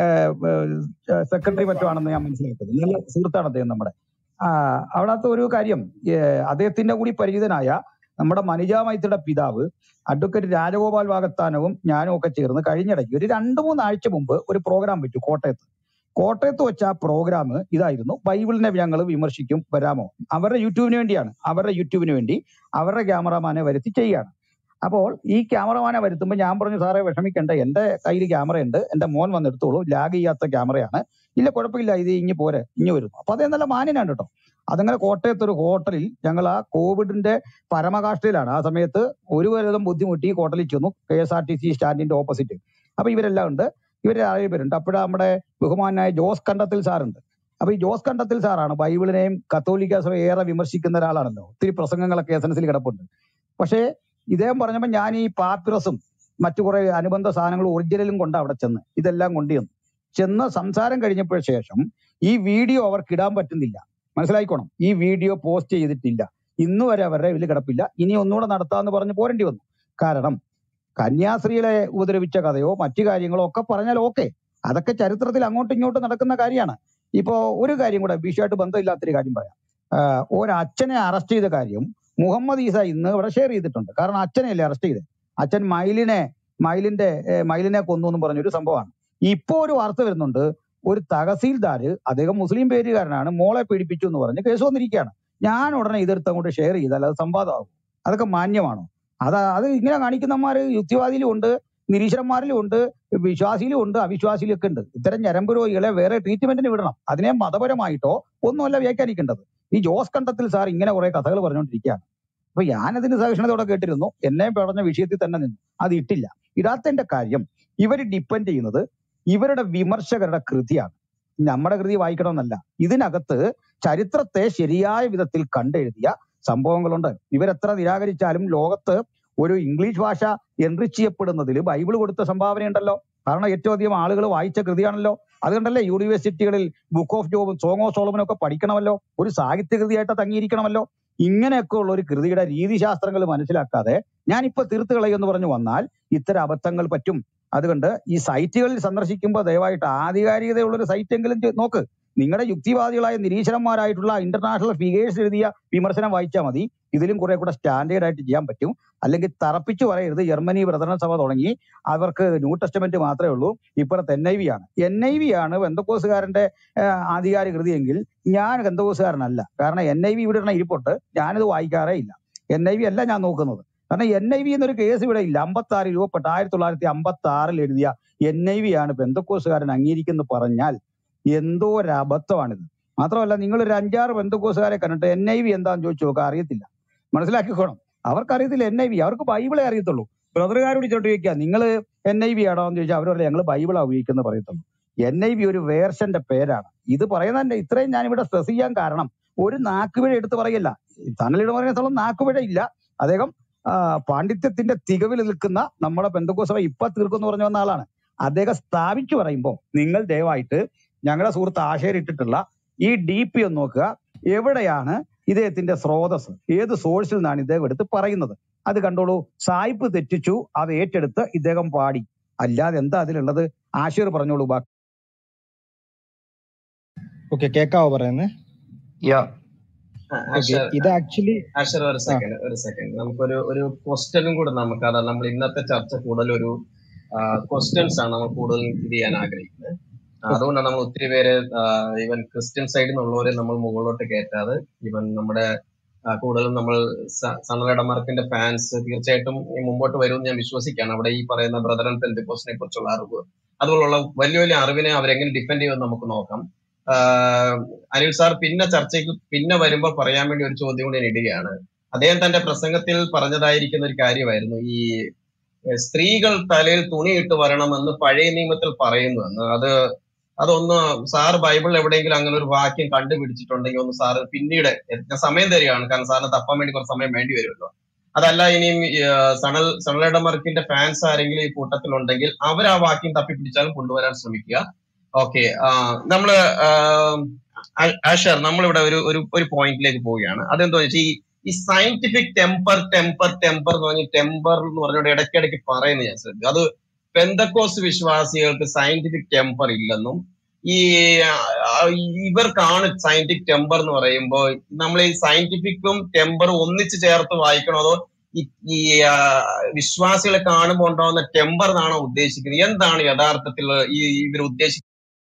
സെക്രട്ടറി മറ്റുമാണെന്ന് ഞാൻ മനസ്സിലാക്കുന്നത് നല്ല സുഹൃത്താണ് അദ്ദേഹം നമ്മുടെ ആ, അവിടത്തെ ഒരു കാര്യം ഏഹ്, അദ്ദേഹത്തിന്റെ കൂടി പരിചിതനായ നമ്മുടെ മനുജ മൈത്രിയുടെ പിതാവ് അഡ്വക്കേറ്റ് രാജഗോപാൽ വാഗത്താനവും ഞാനും ഒക്കെ ചേർന്ന് കഴിഞ്ഞിടയ്ക്ക് ഒരു രണ്ട് മൂന്ന് ആഴ്ച മുമ്പ് ഒരു പ്രോഗ്രാം വെച്ചു കോട്ടയത്ത് കോട്ടയത്ത് വെച്ച ആ പ്രോഗ്രാം ഇതായിരുന്നു ബൈബിളിനെ ഞങ്ങൾ വിമർശിക്കും വരാമോ അവരുടെ യൂട്യൂബിന് വേണ്ടിയാണ് അവരുടെ യൂട്യൂബിന് വേണ്ടി അവരുടെ ക്യാമറമാനെ വരുത്തി ചെയ്യുകയാണ് അപ്പോൾ ഈ ക്യാമറമാനെ വരുത്തുമ്പോൾ ഞാൻ പറഞ്ഞു സാറേ വിഷമിക്കണ്ട എന്റെ കയ്യിൽ ക്യാമറയുണ്ട് എന്റെ മോൻ വന്നെടുത്തോളൂ ലാഗ് ചെയ്യാത്ത ക്യാമറയാണ് ഇല്ല കുഴപ്പമില്ല ഇത് ഇഞ്ഞ് പോരെ ഇഞ്ഞ് വരുന്നു അപ്പൊ അതേ നല്ല മാന്യനാണ് കേട്ടോ അതങ്ങനെ കോട്ടയത്ത് ഒരു ഹോട്ടലിൽ ഞങ്ങൾ ആ കോവിഡിന്റെ പരമകാഷ്ഠയിലാണ് ആ സമയത്ത് ഒരു വിധം ബുദ്ധിമുട്ടി ഹോട്ടലിൽ ചെന്നു K S R T C സ്റ്റാൻഡിന്റെ ഓപ്പോസിറ്റ് അപ്പൊ ഇവരെല്ലാം ഉണ്ട് ഇവര് ആറ് പേരുണ്ട് അപ്പോഴാ നമ്മുടെ ബഹുമാനായ ജോസ് കണ്ടത്തിൽ സാറുണ്ട് അപ്പൊ ഈ ജോസ് കണ്ടത്തിൽ സാറാണ് ബൈബിളിനെയും കത്തോലിക്ക സഭ ഏറെ വിമർശിക്കുന്ന ഒരാളാണല്ലോ ഒത്തിരി പ്രസംഗങ്ങളൊക്കെ എസൻസിൽ കിടപ്പുണ്ട് പക്ഷേ ഇദ്ദേഹം പറഞ്ഞപ്പോൾ ഞാൻ ഈ പാപ്പിറസും മറ്റു കുറെ അനുബന്ധ സാധനങ്ങൾ ഒറിജിനലും കൊണ്ട് അവിടെ ചെന്ന് ഇതെല്ലാം കൊണ്ടുവന്നു ചെന്ന് സംസാരം കഴിഞ്ഞപ്പോൾ ശേഷം ഈ വീഡിയോ അവർക്ക് ഇടാൻ പറ്റുന്നില്ല മനസ്സിലായിക്കോണം ഈ വീഡിയോ പോസ്റ്റ് ചെയ്തിട്ടില്ല ഇന്ന് വരെ അവരുടെ ഇതിൽ കിടപ്പില്ല ഇനി ഒന്നുകൂടെ നടത്താന്ന് പറഞ്ഞ് പോരേണ്ടി വന്നു കാരണം കന്യാസ്ത്രീകളെ ഉപദ്രവിച്ച കഥയോ മറ്റു കാര്യങ്ങളോ ഒക്കെ പറഞ്ഞാൽ ഓക്കെ അതൊക്കെ ചരിത്രത്തിൽ അങ്ങോട്ടും ഇങ്ങോട്ടും നടക്കുന്ന കാര്യമാണ് ഇപ്പോ ഒരു കാര്യം കൂടെ വിഷയമായിട്ട് ബന്ധമില്ലാത്തൊരു കാര്യം പറയാം ആഹ് ഒരച്ഛനെ അറസ്റ്റ് ചെയ്ത കാര്യം മുഹമ്മദ് ഈസ ഇന്ന് ഇവിടെ ഷെയർ ചെയ്തിട്ടുണ്ട് കാരണം അച്ഛനെയല്ലേ അറസ്റ്റ് ചെയ്തത് അച്ഛൻ മൈലിനെ മൈലിന്റെ ഏഹ് മൈലിനെ കൊന്നു എന്ന് പറഞ്ഞൊരു സംഭവമാണ് ഇപ്പോ ഒരു വാർത്ത വരുന്നുണ്ട് ഒരു തഹസീൽദാര് അദ്ദേഹം മുസ്ലിം പേരുകാരനാണ് മോളെ പീഡിപ്പിച്ചു എന്ന് പറഞ്ഞ് കേസ് വന്നിരിക്കുകയാണ് ഞാൻ ഉടനെ ഇതെടുത്ത് അങ്ങോട്ട് ഷെയർ ചെയ്താൽ അത് സംവാദമാകും അതൊക്കെ മാന്യമാണോ അത് അത് ഇങ്ങനെ കാണിക്കുന്നമാര് യുക്തിവാദിയിലും ഉണ്ട് നിരീശ്വരന്മാരിലും ഉണ്ട് വിശ്വാസിയിലും ഉണ്ട് അവിശ്വാസിയിലും ഒക്കെ ഉണ്ട് ഇത്തരം ഞരമ്പ് രോഗികളെ വേറെ ട്രീറ്റ്മെന്റിന് വിടണം അതിനെ മതപരമായിട്ടോ ഒന്നുമല്ല വ്യാഖ്യാനിക്കേണ്ടത് ഈ ജോസ് കണ്ടത്തിൽ സാർ ഇങ്ങനെ കുറെ കഥകൾ പറഞ്ഞുകൊണ്ടിരിക്കുകയാണ് അപ്പൊ ഞാനതിന് സഹിഷ്ണുതയോടെ കേട്ടിരുന്നു എന്നെ പറഞ്ഞ വിഷയത്തിൽ തന്നെ നിന്നു അത് ഇട്ടില്ല ഇടാത്തതിന്റെ കാര്യം ഇവർ ഡിപ്പെൻഡ് ചെയ്യുന്നത് ഇവരുടെ വിമർശകരുടെ കൃതിയാണ് നമ്മുടെ കൃതി വായിക്കണമെന്നല്ല ഇതിനകത്ത് ചരിത്രത്തെ ശരിയായ വിധത്തിൽ കണ്ടെഴുതിയ സംഭവങ്ങളുണ്ട് ഇവരെത്ര നിരാകരിച്ചാലും ലോകത്ത് ഒരു ഇംഗ്ലീഷ് ഭാഷ എൻറിച്ച് ചെയ്യപ്പെടുന്നതിൽ ബൈബിൾ കൊടുത്ത സംഭാവനയുണ്ടല്ലോ കാരണം ഏറ്റവും അധികം ആളുകൾ വായിച്ച കൃതിയാണല്ലോ അതുകൊണ്ടല്ലേ യൂണിവേഴ്സിറ്റികളിൽ ബുക്ക് ഓഫ് ജോബും സോങ് ഓഫ് സോളമനും ഒക്കെ പഠിക്കണമല്ലോ ഒരു സാഹിത്യകൃതിയായിട്ട് അത് അംഗീകരിക്കണമല്ലോ ഇങ്ങനെയൊക്കെ ഉള്ള ഒരു കൃതിയുടെ രീതിശാസ്ത്രങ്ങൾ മനസ്സിലാക്കാതെ ഞാനിപ്പോ തീർത്ത് കളയുമെന്ന് പറഞ്ഞു വന്നാൽ ഇത്തരം അബദ്ധങ്ങൾ പറ്റും അതുകൊണ്ട് ഈ സൈറ്റുകളിൽ സന്ദർശിക്കുമ്പോൾ ദയവായിട്ട് ആധികാരികതയുള്ള ഒരു സൈറ്റ് എങ്കിലും ചെ- നോക്ക് നിങ്ങളുടെ യുക്തിവാദികളായ നിരീശ്വരന്മാരായിട്ടുള്ള ഇന്റർനാഷണൽ ഫിഗേഴ്സ് എഴുതിയ വിമർശനം വായിച്ചാൽ മതി ഇതിലും കുറെ കൂടെ സ്റ്റാൻഡേർഡ് ആയിട്ട് ചെയ്യാൻ പറ്റും അല്ലെങ്കിൽ തറപ്പിച്ചു പറയരുത് ജർമ്മനി ബ്രദറൻ സഭ തുടങ്ങി അവർക്ക് ന്യൂ ടെസ്റ്റമെന്റ് മാത്രമേ ഉള്ളൂ ഇപ്പുറത്ത് എൻ ഐ വി ആണ് എൻ ഐ വി ആണ് ബന്ധക്കോസുകാരന്റെ ആധികാരിക കൃതിയെങ്കിൽ ഞാൻ ബന്ധക്കോസുകാരനല്ല കാരണം എൻ ഐ വി ഇവിടെ ഇടുന്ന ഇരിപ്പുണ്ട് ഞാനിത് വായിക്കാറേ ഇല്ല എൻ ഐ വി അല്ല ഞാൻ നോക്കുന്നത് കാരണം എൻ ഐ വി എന്നൊരു കേസ് ഇവിടെ ഇല്ല അമ്പത്തി ആറ് രൂപപ്പെട്ട ആയിരത്തി തൊള്ളായിരത്തി അമ്പത്തി ആറിൽ എഴുതിയ എൻ ഐ വി ആണ് ബന്ധക്കോസുകാരൻ അംഗീകരിക്കുന്നു പറഞ്ഞാൽ എന്തോ ഒരു അബദ്ധമാണിത് മാത്രമല്ല നിങ്ങൾ ഒരു അഞ്ചാറ് ബന്ധുക്കോസുകാരെ കണ്ടിട്ട് എൻ ഐ വി എന്താന്ന് ചോദിച്ചു നോക്കുക അറിയത്തില്ല മനസ്സിലാക്കിക്കോണം അവർക്ക് അറിയത്തില്ല എൻ ഐ വി അവർക്ക് ബൈബിളെ അറിയത്തുള്ളൂ ബ്രദറുകാരോട് ചോട്ട് ചോദിക്കുക നിങ്ങൾ എൻ ഐ വി ആണോ എന്ന് ചോദിച്ചാൽ അവർ പറയും ഞങ്ങൾ ബൈബിളാ ഉപയോഗിക്കുന്നത് പറയത്തുള്ളൂ എൻ ഐ വി ഒരു വേർഷന്റെ പേരാണ് ഇത് പറയുന്നതിന്റെ ഇത്രയും ഞാൻ ഇവിടെ സ്ട്രെസ് ചെയ്യാൻ കാരണം ഒരു നാക്കുപിഴ എടുത്ത് പറയല്ല തണലിട പറയുന്ന നാക്കുപിഴ ഇല്ല അദ്ദേഹം ആ, പാണ്ഡിത്യത്തിന്റെ തികവിൽ നിൽക്കുന്ന നമ്മുടെ ബന്ധുക്കോസഭ ഇപ്പൊ തീർക്കുന്നു പറഞ്ഞു വന്ന ആളാണ് അദ്ദേഹം സ്ഥാപിച്ചു പറയുമ്പോൾ നിങ്ങൾ ദയവായിട്ട് ഞങ്ങളുടെ സുഹൃത്ത് ആശയരിട്ടിട്ടുള്ള ഈ ഡി പി ഒന്ന് നോക്കുക എവിടെയാണ് ഇദ്ദേഹത്തിന്റെ സ്രോതസ് ഏത് സോഴ്സിൽ നിന്നാണ് ഇദ്ദേഹം എടുത്ത് പറയുന്നത് അത് കണ്ടോളൂ സായിപ്പ് തെറ്റിച്ചു അത് ഏറ്റെടുത്ത് ഇദ്ദേഹം പാടി അല്ലാതെ എന്താ അതിലുള്ളത് ആശീർ പറഞ്ഞോളൂ ബാക്കി ഓക്കെ കേക്കാവോ പറയുന്നത് യാ ഓക്കെ അക്ഷർ ഇത് ആക്ച്വലി അക്ഷർ ഒരു ആ സെക്കൻഡ് ഒരു സെക്കൻഡ് നമുക്കൊരു ഒരു ക്വസ്റ്റ്യനും കൂടെ നമുക്ക് അതാ നമ്മൾ ഇന്നത്തെ ചർച്ച കൂടുതൽ ഒരു ക്വസ്റ്റ്യൻസ് ആണ് നമ്മൾ കൂടുതൽ ഇത് ചെയ്യാൻ ആഗ്രഹിക്കുന്നത് ആ, ഓക്കെ അതുകൊണ്ടാണ് നമ്മൾ ഒത്തിരി പേര് ഈവൻ ക്രിസ്ത്യൻ സൈഡിൽ നിന്നുള്ളവരെ നമ്മൾ മുകളിലോട്ട് കയറ്റാതെ ഈവൻ നമ്മുടെ ആ, കൂടുതലും നമ്മൾ സണലടമാർക്കിന്റെ ഫാൻസ് തീർച്ചയായിട്ടും ഈ മുമ്പോട്ട് വരുമെന്ന് ഞാൻ വിശ്വസിക്കുകയാണ് അവിടെ ഈ പറയുന്ന ബ്രദറൻ പെന്തിക്കോസിനെ കുറിച്ചുള്ള അറിവ് അതുപോലുള്ള വലിയ വലിയ അറിവിനെ അവരെങ്ങനെ ഡിഫെൻഡ് ചെയ്യുമെന്ന് നമുക്ക് നോക്കാം ആഹ് അനിൽ സാർ പിന്നെ ചർച്ചയ്ക്ക് പിന്നെ വരുമ്പോൾ പറയാൻ വേണ്ടി ഒരു ചോദ്യം കൂടി ഞാൻ ഇടുകയാണ് അദ്ദേഹം തന്റെ പ്രസംഗത്തിൽ പറഞ്ഞതായിരിക്കുന്ന ഒരു കാര്യമായിരുന്നു ഈ ഏഹ് സ്ത്രീകൾ തലയിൽ തുണിയിട്ട് വരണമെന്ന് പഴയ നിയമത്തിൽ പറയുന്നുവെന്ന് അത് അതൊന്ന് സാർ ബൈബിളിൽ എവിടെയെങ്കിലും അങ്ങനെ ഒരു വാക്യം കണ്ടുപിടിച്ചിട്ടുണ്ടെങ്കിൽ ഒന്ന് സാറ് പിന്നീട് ഞാൻ സമയം തരികയാണ് കാരണം സാറിന് തപ്പാൻ വേണ്ടി കുറച്ച് സമയം വേണ്ടി വരുമല്ലോ അതല്ല ഇനിയും ഏഹ് സണൽ സണലടമർക്കിന്റെ ഫാൻസ് ആരെങ്കിലും ഈ കൂട്ടത്തിലുണ്ടെങ്കിൽ അവർ ആ വാക്യം തപ്പിപ്പിടിച്ചാലും കൊണ്ടുവരാൻ ശ്രമിക്കുക ഓക്കെ നമ്മള് ആഹ് ആഷർ നമ്മളിവിടെ ഒരു ഒരു ഒരു പോയിന്റിലേക്ക് പോവുകയാണ് അതെന്താ വെച്ചാൽ ഈ ഈ സയന്റിഫിക് ടെമ്പർ ടെമ്പർ ടെമ്പർ എന്ന് പറഞ്ഞ ടെമ്പർ എന്ന് പറഞ്ഞുകൊണ്ട് ഇടയ്ക്കിടയ്ക്ക് പറയുന്നത് ഞാൻ ശ്രദ്ധിച്ചു അത് പെന്തക്കോസ് വിശ്വാസികൾക്ക് സയന്റിഫിക് ടെമ്പർ ഇല്ലെന്നും ഈ ആ, ഇവർക്കാണ് സയന്റിഫിക് ടെമ്പർ എന്ന് പറയുമ്പോൾ നമ്മൾ ഈ സയന്റിഫിക്കും ടെമ്പറും ഒന്നിച്ച് ചേർത്ത് വായിക്കണോ അതോ ഈ ഈ ആ, വിശ്വാസികളെ കാണുമ്പോൾ ഉണ്ടാവുന്ന ടെമ്പർ എന്നാണോ ഉദ്ദേശിക്കുന്നത് എന്താണ് യഥാർത്ഥത്തിൽ ഈ ഇവർ ഉദ്ദേശിക്കുന്നത്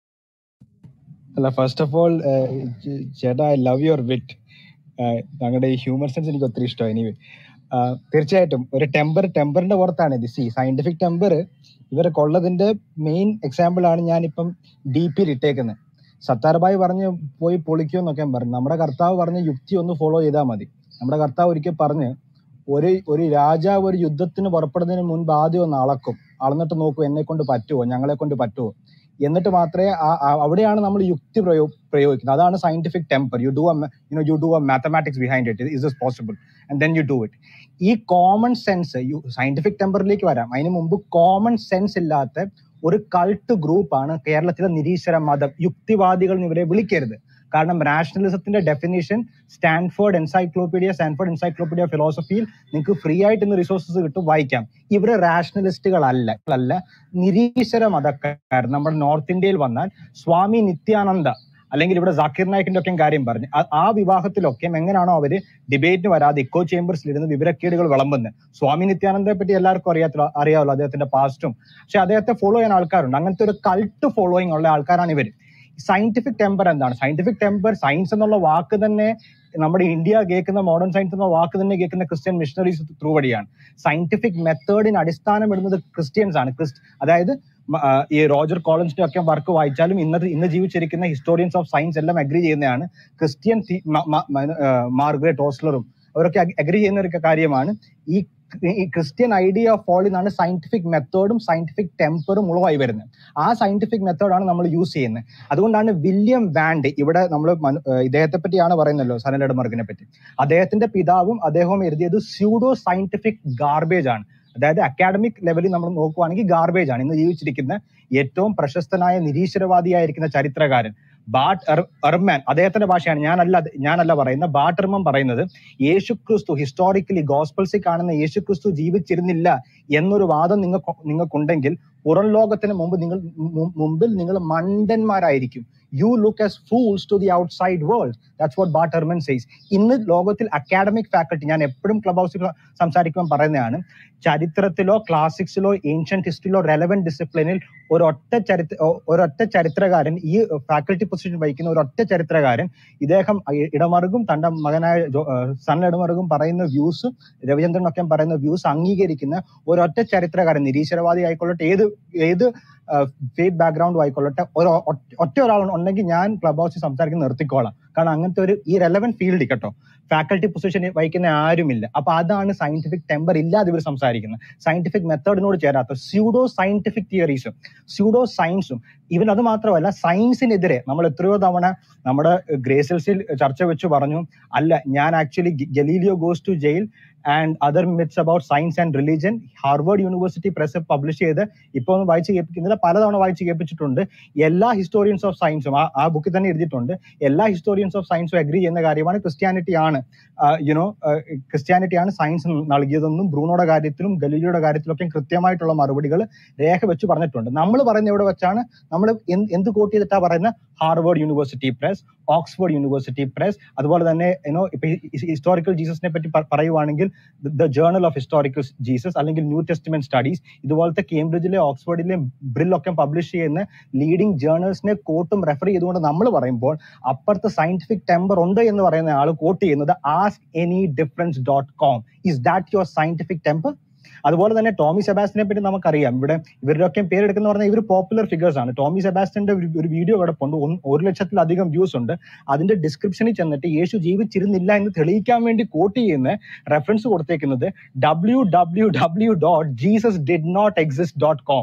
അല്ല ഫസ്റ്റ് ഓഫ് ഓൾ ചേട്ടാ ഐ ലവ് യുവർ വിറ്റ് താങ്കളുടെ ഈ ഹ്യൂമർ സെൻസ് എനിക്ക് ഒത്തിരി ഇഷ്ടമായി എനിവേ തീർച്ചയായിട്ടും ഒരു ടെമ്പർ ടെമ്പറിന്റെ പുറത്താണ് ഇത് സി സയന്റിഫിക് ടെമ്പർ ഇവരെ കൊള്ളതിന്റെ മെയിൻ എക്സാമ്പിൾ ആണ് ഞാനിപ്പം ഡി പിയിൽ ഇട്ടേക്കുന്നത് സത്താർബായി പറഞ്ഞ് പോയി പൊളിക്കുമെന്നൊക്കെ പറഞ്ഞു നമ്മുടെ കർത്താവ് പറഞ്ഞ യുക്തി ഒന്ന് ഫോളോ ചെയ്താൽ മതി നമ്മുടെ കർത്താവ് ഒരിക്കൽ പറഞ്ഞ് ഒരു ഒരു രാജാവ് ഒരു യുദ്ധത്തിന് പുറപ്പെടുന്നതിന് മുൻപ് ആദ്യം ഒന്ന് അളക്കും അളന്നിട്ട് നോക്കും എന്നെ കൊണ്ട് പറ്റുമോ ഞങ്ങളെ കൊണ്ട് പറ്റുമോ എന്നിട്ട് മാത്രമേ ആ- ആ- അവിടെയാണ് നമ്മൾ യുക്തി പ്രയോ പ്രയോഗിക്കുന്നത് അതാണ് scientific temper you do you know you do a mathematics behind it is is possible and then you do it ഈ കോമൺ സെൻസ് യു സയന്റിഫിക് ടെമ്പറിലേക്ക് വരാം അതിന് മുമ്പ് കോമൺ സെൻസ് ഇല്ലാത്ത ഒരു കൾട്ട് ഗ്രൂപ്പാണ് കേരളത്തിലെ നിരീശ്വര മതം യുക്തിവാദികൾ എന്ന് ഇവരെ വിളിക്കരുത് കാരണം റാഷണലിസത്തിന്റെ definition Stanford encyclopedia Stanford encyclopedia ഫിലോസഫിയിൽ നിങ്ങൾക്ക് ഫ്രീ ആയിട്ട് ഇന്ന് റിസോഴ്സസ് കിട്ടും വായിക്കാം ഇവര് റാഷണലിസ്റ്റുകളല്ല അല്ല നിരീശ്വര മതക്കാർ നമ്മുടെ നോർത്ത് ഇന്ത്യയിൽ വന്നാൽ സ്വാമി നിത്യാനന്ദ അല്ലെങ്കിൽ ഇവിടെ ജാക്കിർ നായിക്കിന്റെ ഒക്കെ കാര്യം പറഞ്ഞു ആ- ആ വിവാഹത്തിലൊക്കെ എങ്ങനെയാണോ അവര് ഡിബേറ്റിന് വരാതെ ഇക്കോ ചേംബേഴ്സിൽ ഇരുന്ന് വിവരക്കേടുകൾ വിളമ്പുന്നത് സ്വാമി നിത്യാനന്ദയെ പറ്റി എല്ലാവർക്കും അറിയാത്ത അറിയാമല്ലോ അദ്ദേഹത്തിന്റെ പാസ്റ്റും പക്ഷെ അദ്ദേഹത്തെ ഫോളോ ചെയ്യാൻ ആൾക്കാരുണ്ട് അങ്ങനത്തെ ഒരു കൾട്ട് ഫോളോയിങ് ഉള്ള ആൾക്കാരാണ് ഇവർ സയന്റിഫിക് ടെമ്പർ എന്താണ് സയന്റിഫിക് ടെമ്പർ സയൻസ് എന്നുള്ള വാക്ക് തന്നെ നമ്മുടെ ഇന്ത്യ കേൾക്കുന്ന മോഡേൺ സയൻസ് എന്ന വാക്ക് തന്നെ കേൾക്കുന്ന ക്രിസ്ത്യൻ മിഷണറീസ് ത്രൂ വഴിയാണ് സയന്റിഫിക് മെത്തേഡിന് അടിസ്ഥാനം ഇടുന്നത് ക്രിസ്ത്യൻസ് ആണ് ക്രിസ് അതായത് മ- ആ, ഈ റോജർ കോളൻസിന്റെ ഒക്കെ വർക്ക് വായിച്ചാലും ഇന്നത്തെ ഇന്ന് ജീവിച്ചിരിക്കുന്ന ഹിസ്റ്റോറിയൻസ് ഓഫ് സയൻസ് എല്ലാം അഗ്രി ചെയ്യുന്നതാണ് ക്രിസ്ത്യൻ തി- മ- മ- മ- ആ, മാർഗരറ്റ് ഓസ്ലറും അവരൊക്കെ അഗ്രി ചെയ്യുന്ന ഒരു കാര്യമാണ് ഈ ഈ ക്രിസ്ത്യൻ ഐഡിയ ഓഫ് ഫോൾ എന്നാണ് സയന്റിഫിക് മെത്തേഡും സയന്റിഫിക് ടെമ്പറും ഉളവായി വരുന്നത് ആ സയന്റിഫിക് മെത്തേഡാണ് നമ്മൾ യൂസ് ചെയ്യുന്നത് അതുകൊണ്ടാണ് വില്യം വാൻഡ് ഇവിടെ നമ്മൾ ഇദ്ദേഹത്തെ പറ്റിയാണ് പറയുന്നല്ലോ സനലഡ് മർഗിനെ പറ്റി അദ്ദേഹത്തിന്റെ പിതാവും അദ്ദേഹവും എഴുതിയത് സ്യൂഡോ സയന്റിഫിക് ഗാർബേജ് ആണ് അതായത് അക്കാഡമിക് ലെവലിൽ നമ്മൾ നോക്കുവാണെങ്കിൽ ഗാർബേജ് ആണ് ഇന്ന് ജീവിച്ചിരിക്കുന്ന ഏറ്റവും പ്രശസ്തനായ നിരീശ്വരവാദിയായിരിക്കുന്ന ചരിത്രകാരൻ ബാട്ട് എർ- എർമാൻ അദ്ദേഹത്തിന്റെ ഭാഷയാണ് ഞാനല്ല അത് ഞാനല്ല പറയുന്ന ബാട്ട് എർമൻ പറയുന്നത് യേശുക്രിസ്തു ഹിസ്റ്റോറിക്കലി ഗോസ്പൽസിൽ കാണുന്ന യേശുക്രിസ്തു ജീവിച്ചിരുന്നില്ല എന്നൊരു വാദം നിങ്ങൾക്ക് നിങ്ങൾക്കുണ്ടെങ്കിൽ പുറം ലോകത്തിന് മുമ്പ് നിങ്ങൾ മു- മുമ്പിൽ നിങ്ങൾ മണ്ടന്മാരായിരിക്കും you look as fools to the outside world that's what Bart Ehrman says ഇന്ന് ലോകത്തിൽ അക്കാഡമിക് ഫാക്കൾട്ടി ഞാൻ എപ്പോഴും ക്ലബ് ഹൗസിൽ സംസാരിക്കുമ്പോൾ പറയുന്നതാണ് ചരിത്രത്തിലോ ക്ലാസിക്സിലോ ഏൻഷ്യന്റ് ഹിസ്റ്ററിയിലോ റെലവെന്റ് ഡിസിപ്ലിനിൽ ഒരൊറ്റ ചരിത്ര ഒ- ഒരൊറ്റ ചരിത്രകാരൻ ഈ ഫാക്കൽറ്റി പൊസിഷൻ വഹിക്കുന്ന ഒരൊറ്റ ചരിത്രകാരൻ ഇദ്ദേഹം ഇ- ഇടമറുകും തന്റെ മകനായ ജോ- ആ, സൺ ഇടമറുകും പറയുന്ന വ്യൂസും രവിചന്ദ്രൻ ഒക്കെ പറയുന്ന വ്യൂസ് അംഗീകരിക്കുന്ന ഒരൊറ്റ ചരിത്രകാരൻ നിരീശ്വരവാദി ആയിക്കൊള്ളട്ടെ ഏത് ഏത് ഫേറ്റ് ബാക്ക്ഗ്രൗണ്ടും ആയിക്കൊള്ളട്ടെ ഒരു ഒറ്റ ഒറ്റ ഒരാൾ ഉണ്ടെങ്കിൽ ഞാൻ ക്ലബ് ഹൗസിൽ സംസാരിക്കുന്ന നിർത്തിക്കോളാം കാരണം അങ്ങനത്തെ ഒരു ഈ റെലവെന്റ് ഫീൽഡ് കേട്ടോ ഫാക്കൽറ്റി പൊസിഷൻ വഹിക്കുന്ന ആരുമില്ല അപ്പൊ അതാണ് സയന്റിഫിക് ടെമ്പർ ഇല്ലാതെ ഇവർ സംസാരിക്കുന്നത് സയന്റിഫിക് മെത്തേഡിനോട് ചേരാത്ത സ്യൂഡോ സയന്റിഫിക് തിയറീസും സ്യൂഡോ സയൻസും ഇവൻ അത് മാത്രമല്ല സയൻസിനെതിരെ നമ്മൾ എത്രയോ തവണ നമ്മുടെ ഗ്രേസൽസിൽ ചർച്ച വെച്ച് പറഞ്ഞു അല്ല ഞാൻ actually Galileo goes to jail and other myths about science and religion Harvard university press publish ചെയ്ത് ഇപ്പൊ ഒന്ന് വായിച്ച് കേൾപ്പിക്കുന്നില്ല പലതവണ വായിച്ച് കേൾപ്പിച്ചിട്ടുണ്ട് എല്ലാ ഹിസ്റ്റോറിയൻസ് ഓഫ് സയൻസും ആ ആ ബുക്കിൽ തന്നെ എഴുതിയിട്ടുണ്ട് എല്ലാ ഹിസ്റ്റോറിയൻസ് ഓഫ് സയൻസും അഗ്രി ചെയ്യുന്ന കാര്യമാണ് ക്രിസ്ത്യാനിറ്റി ആണ് യുനോ ക്രിസ്ത്യാനിറ്റി ആണ് സയൻസ് നൽകിയതെന്നും ബ്രൂണോയുടെ കാര്യത്തിലും ഗലീലിയുടെ കാര്യത്തിലൊക്കെ കൃത്യമായിട്ടുള്ള മറുപടികൾ രേഖ വെച്ച് പറഞ്ഞിട്ടുണ്ട് നമ്മൾ പറയുന്ന എവിടെ വെച്ചാണ് നമ്മൾ എന്ത് കോട്ട് ചെയ്തിട്ടാ പറയുന്നത് Harvard university press Oxford university press അതുപോലെ തന്നെ യുനോ ഇപ്പൊ ഹിസ്റ്റോറിക്കൽ ജീസസിനെ പറ്റി പ- പറയുവാണെങ്കിൽ the journal of historical Jesus അല്ലെങ്കിൽ ന്യൂ ടെസ്റ്റ്മെന്റ് സ്റ്റഡീസ് ഇതുപോലത്തെ കേംബ്രിഡ്ജിലെ ഓക്സ്ഫോർഡിലെ ബ്രില്ലൊക്കെ പബ്ലിഷ് ചെയ്യുന്ന ലീഡിംഗ് ജേർണൽസിനെ കോട്ടും റെഫർ ചെയ്തുകൊണ്ട് നമ്മൾ പറയുമ്പോൾ അപ്പുറത്ത് സയന്റിഫിക് ടെമ്പർ ഉണ്ട് എന്ന് പറയുന്ന ആൾ കോട്ട് ചെയ്യുന്നത് ask any difference dot com is that your scientific temper അതുപോലെ തന്നെ ടോമി സെബാസ്റ്റിനെ പറ്റി നമുക്കറിയാം ഇവിടെ ഇവരുടെയൊക്കെ പേരെടുക്കുന്ന പറഞ്ഞാൽ ഇവർ പോപ്പുലർ ഫിഗേഴ്സ് ആണ് ടോമി സെബാസ്റ്റിന്റെ ഒരു ഒരു വീഡിയോ കിടപ്പുണ്ട് ഒന്ന് ഒരു ലക്ഷത്തിലധികം വ്യൂസ് ഉണ്ട് അതിന്റെ ഡിസ്ക്രിപ്ഷനിൽ ചെന്നിട്ട് യേശു ജീവിച്ചിരുന്നില്ല എന്ന് തെളിയിക്കാൻ വേണ്ടി കോട്ട് ചെയ്യുന്ന റെഫറൻസ് കൊടുത്തേക്കുന്നത് W W W dot Jesus did not exist dot com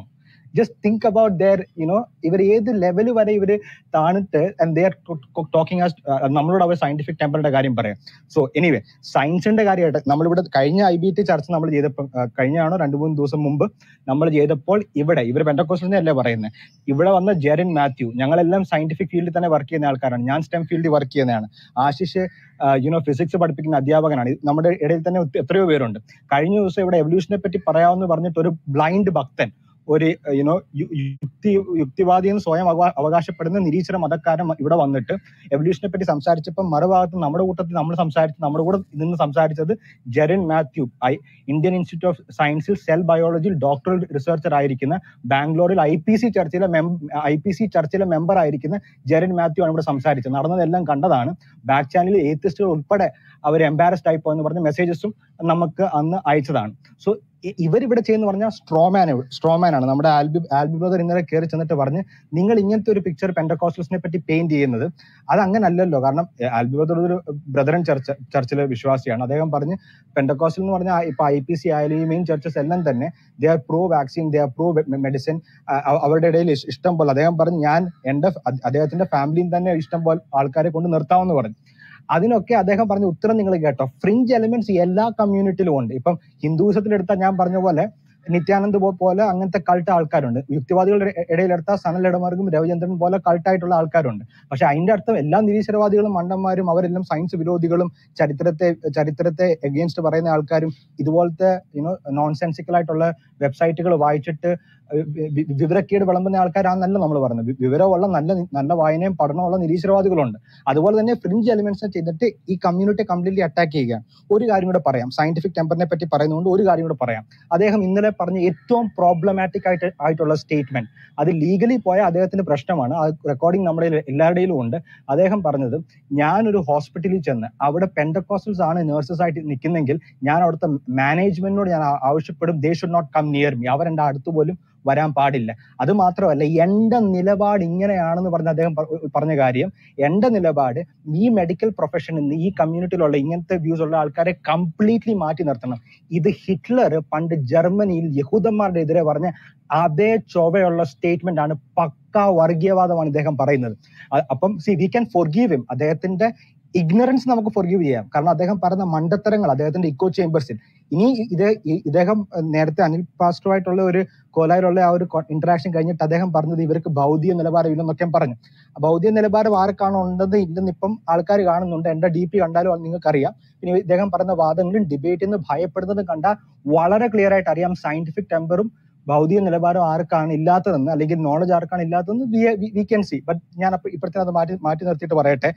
just think about that you know ഇവർ ഏത് ലെവൽ വരെ ഇവർ താണിട്ട് ആൻഡ് ദേ ആർ ടോക്കിംഗ് നമ്മളോട് അവർ സയന്റിഫിക് ടെമ്പറിന്റെ കാര്യം പറയാം സോ എനിവേ സയൻസിന്റെ കാര്യമായിട്ട് നമ്മളിവിടെ കഴിഞ്ഞ ഐ ബി ടി ചർച്ച നമ്മൾ ചെയ്തപ്പോൾ ആ, കഴിഞ്ഞാണോ രണ്ടു മൂന്ന് ദിവസം മുമ്പ് നമ്മൾ ചെയ്തപ്പോൾ ഇവിടെ ഇവർ പെൻഡക്കോസ്റ്റൽ അല്ലേ പറയുന്നത് ഇവിടെ വന്ന ജെറിൻ മാത്യു ഞങ്ങളെല്ലാം സയന്റിഫിക് ഫീൽഡിൽ തന്നെ വർക്ക് ചെയ്യുന്ന ആൾക്കാരാണ് ഞാൻ സ്റ്റെം ഫീൽഡിൽ വർക്ക് ചെയ്യുന്നതാണ് ആശിഷ് യുനോ ഫിസിക്സ് പഠിപ്പിക്കുന്ന അധ്യാപകനാണ് ഇത് നമ്മുടെ ഇടയിൽ തന്നെ ഒത്തി- എത്രയോ പേരുണ്ട് കഴിഞ്ഞ ദിവസം ഇവിടെ എവല്യൂഷനെ പറ്റി പറയാമെന്ന് പറഞ്ഞിട്ട് ഒരു ബ്ലൈൻഡ് ഭക്തൻ ഒരു യുനോ യുക്തി യുക്തിവാദി എന്ന് സ്വയം അവകാ- അവകാശപ്പെടുന്ന നിരീശ്വര മതക്കാരൻ ഇവിടെ വന്നിട്ട് എവല്യൂഷനെ പറ്റി സംസാരിച്ചപ്പോൾ മറുഭാഗത്ത് നമ്മുടെ കൂട്ടത്തിൽ നമ്മൾ സംസാരിച്ച് നമ്മുടെ കൂടെ നിന്ന് സംസാരിച്ചത് Jerin Mathew I Indian institute of സയൻസിൽ സെൽ ബയോളജിയിൽ ഡോക്ടറൽ റിസർച്ചർ ആയിരിക്കുന്ന ബാംഗ്ലൂരിൽ ഐ പി സി ചർച്ചിലെ ഐ പി സി ചർച്ചിലെ മെമ്പർ ആയിരിക്കുന്ന ജെറിൻ മാത്യു ആണ് ഇവിടെ സംസാരിച്ചത് നടന്നതെല്ലാം കണ്ടതാണ് ബാക്ക് ചാനലിൽ ഏത്തിസ്റ്റുകൾ ഉൾപ്പെടെ അവർ എംബാരസ്ഡ് ആയി പോയെന്ന് പറഞ്ഞ മെസ്സേജസും നമുക്ക് അന്ന് അയച്ചതാണ് സോ ഇവർ ഇവിടെ ചെയ്യുന്ന പറഞ്ഞാൽ സ്ട്രോമാൻ സ്ട്രോമാൻ ആണ് നമ്മുടെ ആൽബി ആൽബി ബ്രദർ ഇന്നലെ കയറി ചെന്നിട്ട് പറഞ്ഞ് നിങ്ങൾ ഇങ്ങനത്തെ ഒരു പിക്ചർ പെൻഡക്കോസ്റ്റൽസിനെ പറ്റി പെയിന്റ് ചെയ്യുന്നത് അത് അങ്ങനെ അല്ലല്ലോ കാരണം എ, ആൽബി ബ്രദർ ഒരു ബ്രദറൻ ചർച്ച ചർച്ചിലെ വിശ്വാസിയാണ് അദ്ദേഹം പറഞ്ഞ് പെൻഡക്കോസ്റ്റൽ എന്ന് പറഞ്ഞാൽ ഇപ്പൊ ഐ പി സി ആയാലും ഈ മെയിൻ ചർച്ചസ് എല്ലാം തന്നെ they are pro vaccine they are pro medicine അവരുടെ ഇടയിൽ ഇഷ്- ഇഷ്ടം പോലെ അദ്ദേഹം പറഞ്ഞു ഞാൻ എന്റെ അ- അദ്ദേഹത്തിന്റെ ഫാമിലിയും തന്നെ ഇഷ്ടം പോലെ ആൾക്കാരെ കൊണ്ട് നിർത്താമെന്ന് പറഞ്ഞു അതിനൊക്കെ അദ്ദേഹം പറഞ്ഞ ഉത്തരം നിങ്ങൾ കേട്ടോ ഫ്രിഞ്ച് എലിമെന്റ്സ് എല്ലാ കമ്മ്യൂണിറ്റിയിലും ഉണ്ട് ഇപ്പം ഹിന്ദുവിസത്തിൽ എടുത്താൽ ഞാൻ പറഞ്ഞ പോലെ നിത്യാനന്ദ് പോ- പോലെ അങ്ങനത്തെ കൾട്ട് ആൾക്കാരുണ്ട് യുക്തിവാദികളുടെ ഇ- ഇടയിലെടുത്താൽ സനൽ ഇടമാർഗും രവിചന്ദ്രൻ പോലെ കൾട്ടായിട്ടുള്ള ആൾക്കാരുണ്ട് പക്ഷെ അതിന്റെ അർത്ഥം എല്ലാ നിരീശ്വരവാദികളും മണ്ടന്മാരും അവരെല്ലാം സയൻസ് വിരോധികളും ചരിത്രത്തെ ചരിത്രത്തെ എഗെയിൻസ്റ്റ് പറയുന്ന ആൾക്കാരും ഇതുപോലത്തെ യുനോ നോൺസെൻസിക്കൽ ആയിട്ടുള്ള വെബ്സൈറ്റുകൾ വായിച്ചിട്ട് ഏഹ് വി- വി- വിവരക്കേട് വിളമ്പുന്ന ആൾക്കാരാണെന്നല്ല നമ്മൾ പറഞ്ഞത് വി- വിവരമുള്ള നല്ല നല്ല വായനയും പഠനമുള്ള നിരീശ്വരവാദികളുണ്ട് അതുപോലെ തന്നെ ഫ്രിഞ്ച് എലിമെന്റ്സിനെ ചെയ്തിട്ട് ഈ കമ്മ്യൂണിറ്റി കംപ്ലീറ്റ്ലി അറ്റാക്ക് ചെയ്യുക ഒരു കാര്യം കൂടെ പറയാം സയന്റിഫിക് ടെമ്പറിനെ പറ്റി പറയുന്നതുകൊണ്ട് ഒരു കാര്യം കൂടെ പറയാം അദ്ദേഹം ഇന്നലെ പറഞ്ഞ ഏറ്റവും പ്രോബ്ലമാറ്റിക് ആയിട്ട് ആയിട്ടുള്ള സ്റ്റേറ്റ്മെന്റ് അത് ലീഗലി പോയ അദ്ദേഹത്തിന്റെ പ്രശ്നമാണ് ആ റെക്കോർഡിംഗ് നമ്മുടെ കയ്യിൽ എല്ലാവരുടെയിലും ഉണ്ട് അദ്ദേഹം പറഞ്ഞത് ഞാനൊരു ഹോസ്പിറ്റലിൽ ചെന്ന് അവിടെ പെൻഡക്കോസ്റ്റൽസ് ആണ് നഴ്സസ് ആയിട്ട് നിൽക്കുന്നെങ്കിൽ ഞാൻ അവിടുത്തെ മാനേജ്മെന്റിനോട് ഞാൻ ആ- ആവശ്യപ്പെടും they should not come near me അവരെന്റെ അടുത്ത് പോലും വരാൻ പാടില്ല അത് മാത്രമല്ല എന്റെ നിലപാട് ഇങ്ങനെയാണെന്ന് പറഞ്ഞ അദ്ദേഹം പ- പറഞ്ഞ കാര്യം എന്റെ നിലപാട് ഈ മെഡിക്കൽ പ്രൊഫഷനിൽ നിന്ന് ഈ കമ്മ്യൂണിറ്റിയിലുള്ള ഇങ്ങനത്തെ വ്യൂസ് ഉള്ള ആൾക്കാരെ കംപ്ലീറ്റ്ലി മാറ്റി നിർത്തണം ഇത് ഹിറ്റ്ലർ പണ്ട് ജർമ്മനിയിൽ യഹൂദന്മാരുടെ എതിരെ പറഞ്ഞ അതേ ചൊവ്വയുള്ള സ്റ്റേറ്റ്മെന്റ് ആണ് പക്കാ വർഗീയവാദമാണ് ഇദ്ദേഹം പറയുന്നത് അ- അപ്പം see we can forgive him അദ്ദേഹത്തിന്റെ ഇഗ്നറൻസ് നമുക്ക് ഫോർഗീവ് ചെയ്യാം കാരണം അദ്ദേഹം പറഞ്ഞ മണ്ടത്തരങ്ങൾ അദ്ദേഹത്തിന്റെ ഇക്കോ ചേംബേഴ്സിൽ ഇനി ഇത് ഈ- ഇദ്ദേഹം നേരത്തെ അനിൽ പാസ്റ്ററുമായിട്ടുള്ള ഒരു കോലായിലുള്ള ആ ഒരു ഇന്ററാക്ഷൻ കഴിഞ്ഞിട്ട് അദ്ദേഹം പറഞ്ഞത് ഇവർക്ക് ഭൗതിക നിലവാരം ഇല്ലെന്നൊക്കെ പറഞ്ഞു ആ ഭൗതിക നിലവാരം ആർക്കാണോ ഉണ്ടെന്ന് ഇല്ലെന്ന് ഇപ്പം ആൾക്കാർ കാണുന്നുണ്ട് എന്റെ ഡി പി കണ്ടാലും അത് നിങ്ങൾക്കറിയാം പിന്നെ ഇദ്ദേഹം പറഞ്ഞ വാദങ്ങളും ഡിബേറ്റിൽ നിന്ന് ഭയപ്പെടുന്നതും കണ്ടാൽ വളരെ ക്ലിയർ ആയിട്ട് അറിയാം സയന്റിഫിക് ടെമ്പറും ഭൗതിക നിലവാരം ആർക്കാണ് ഇല്ലാത്തതെന്ന് അല്ലെങ്കിൽ നോളജ് ആർക്കാണ് ഇല്ലാത്തതെന്ന് വി ക്യാൻ സി ബട്ട് ഞാൻ അപ്പൊ ഇപ്പഴത്തെ അത് മാറ്റി മാറ്റി നിർത്തിയിട്ട് പറയട്ടെ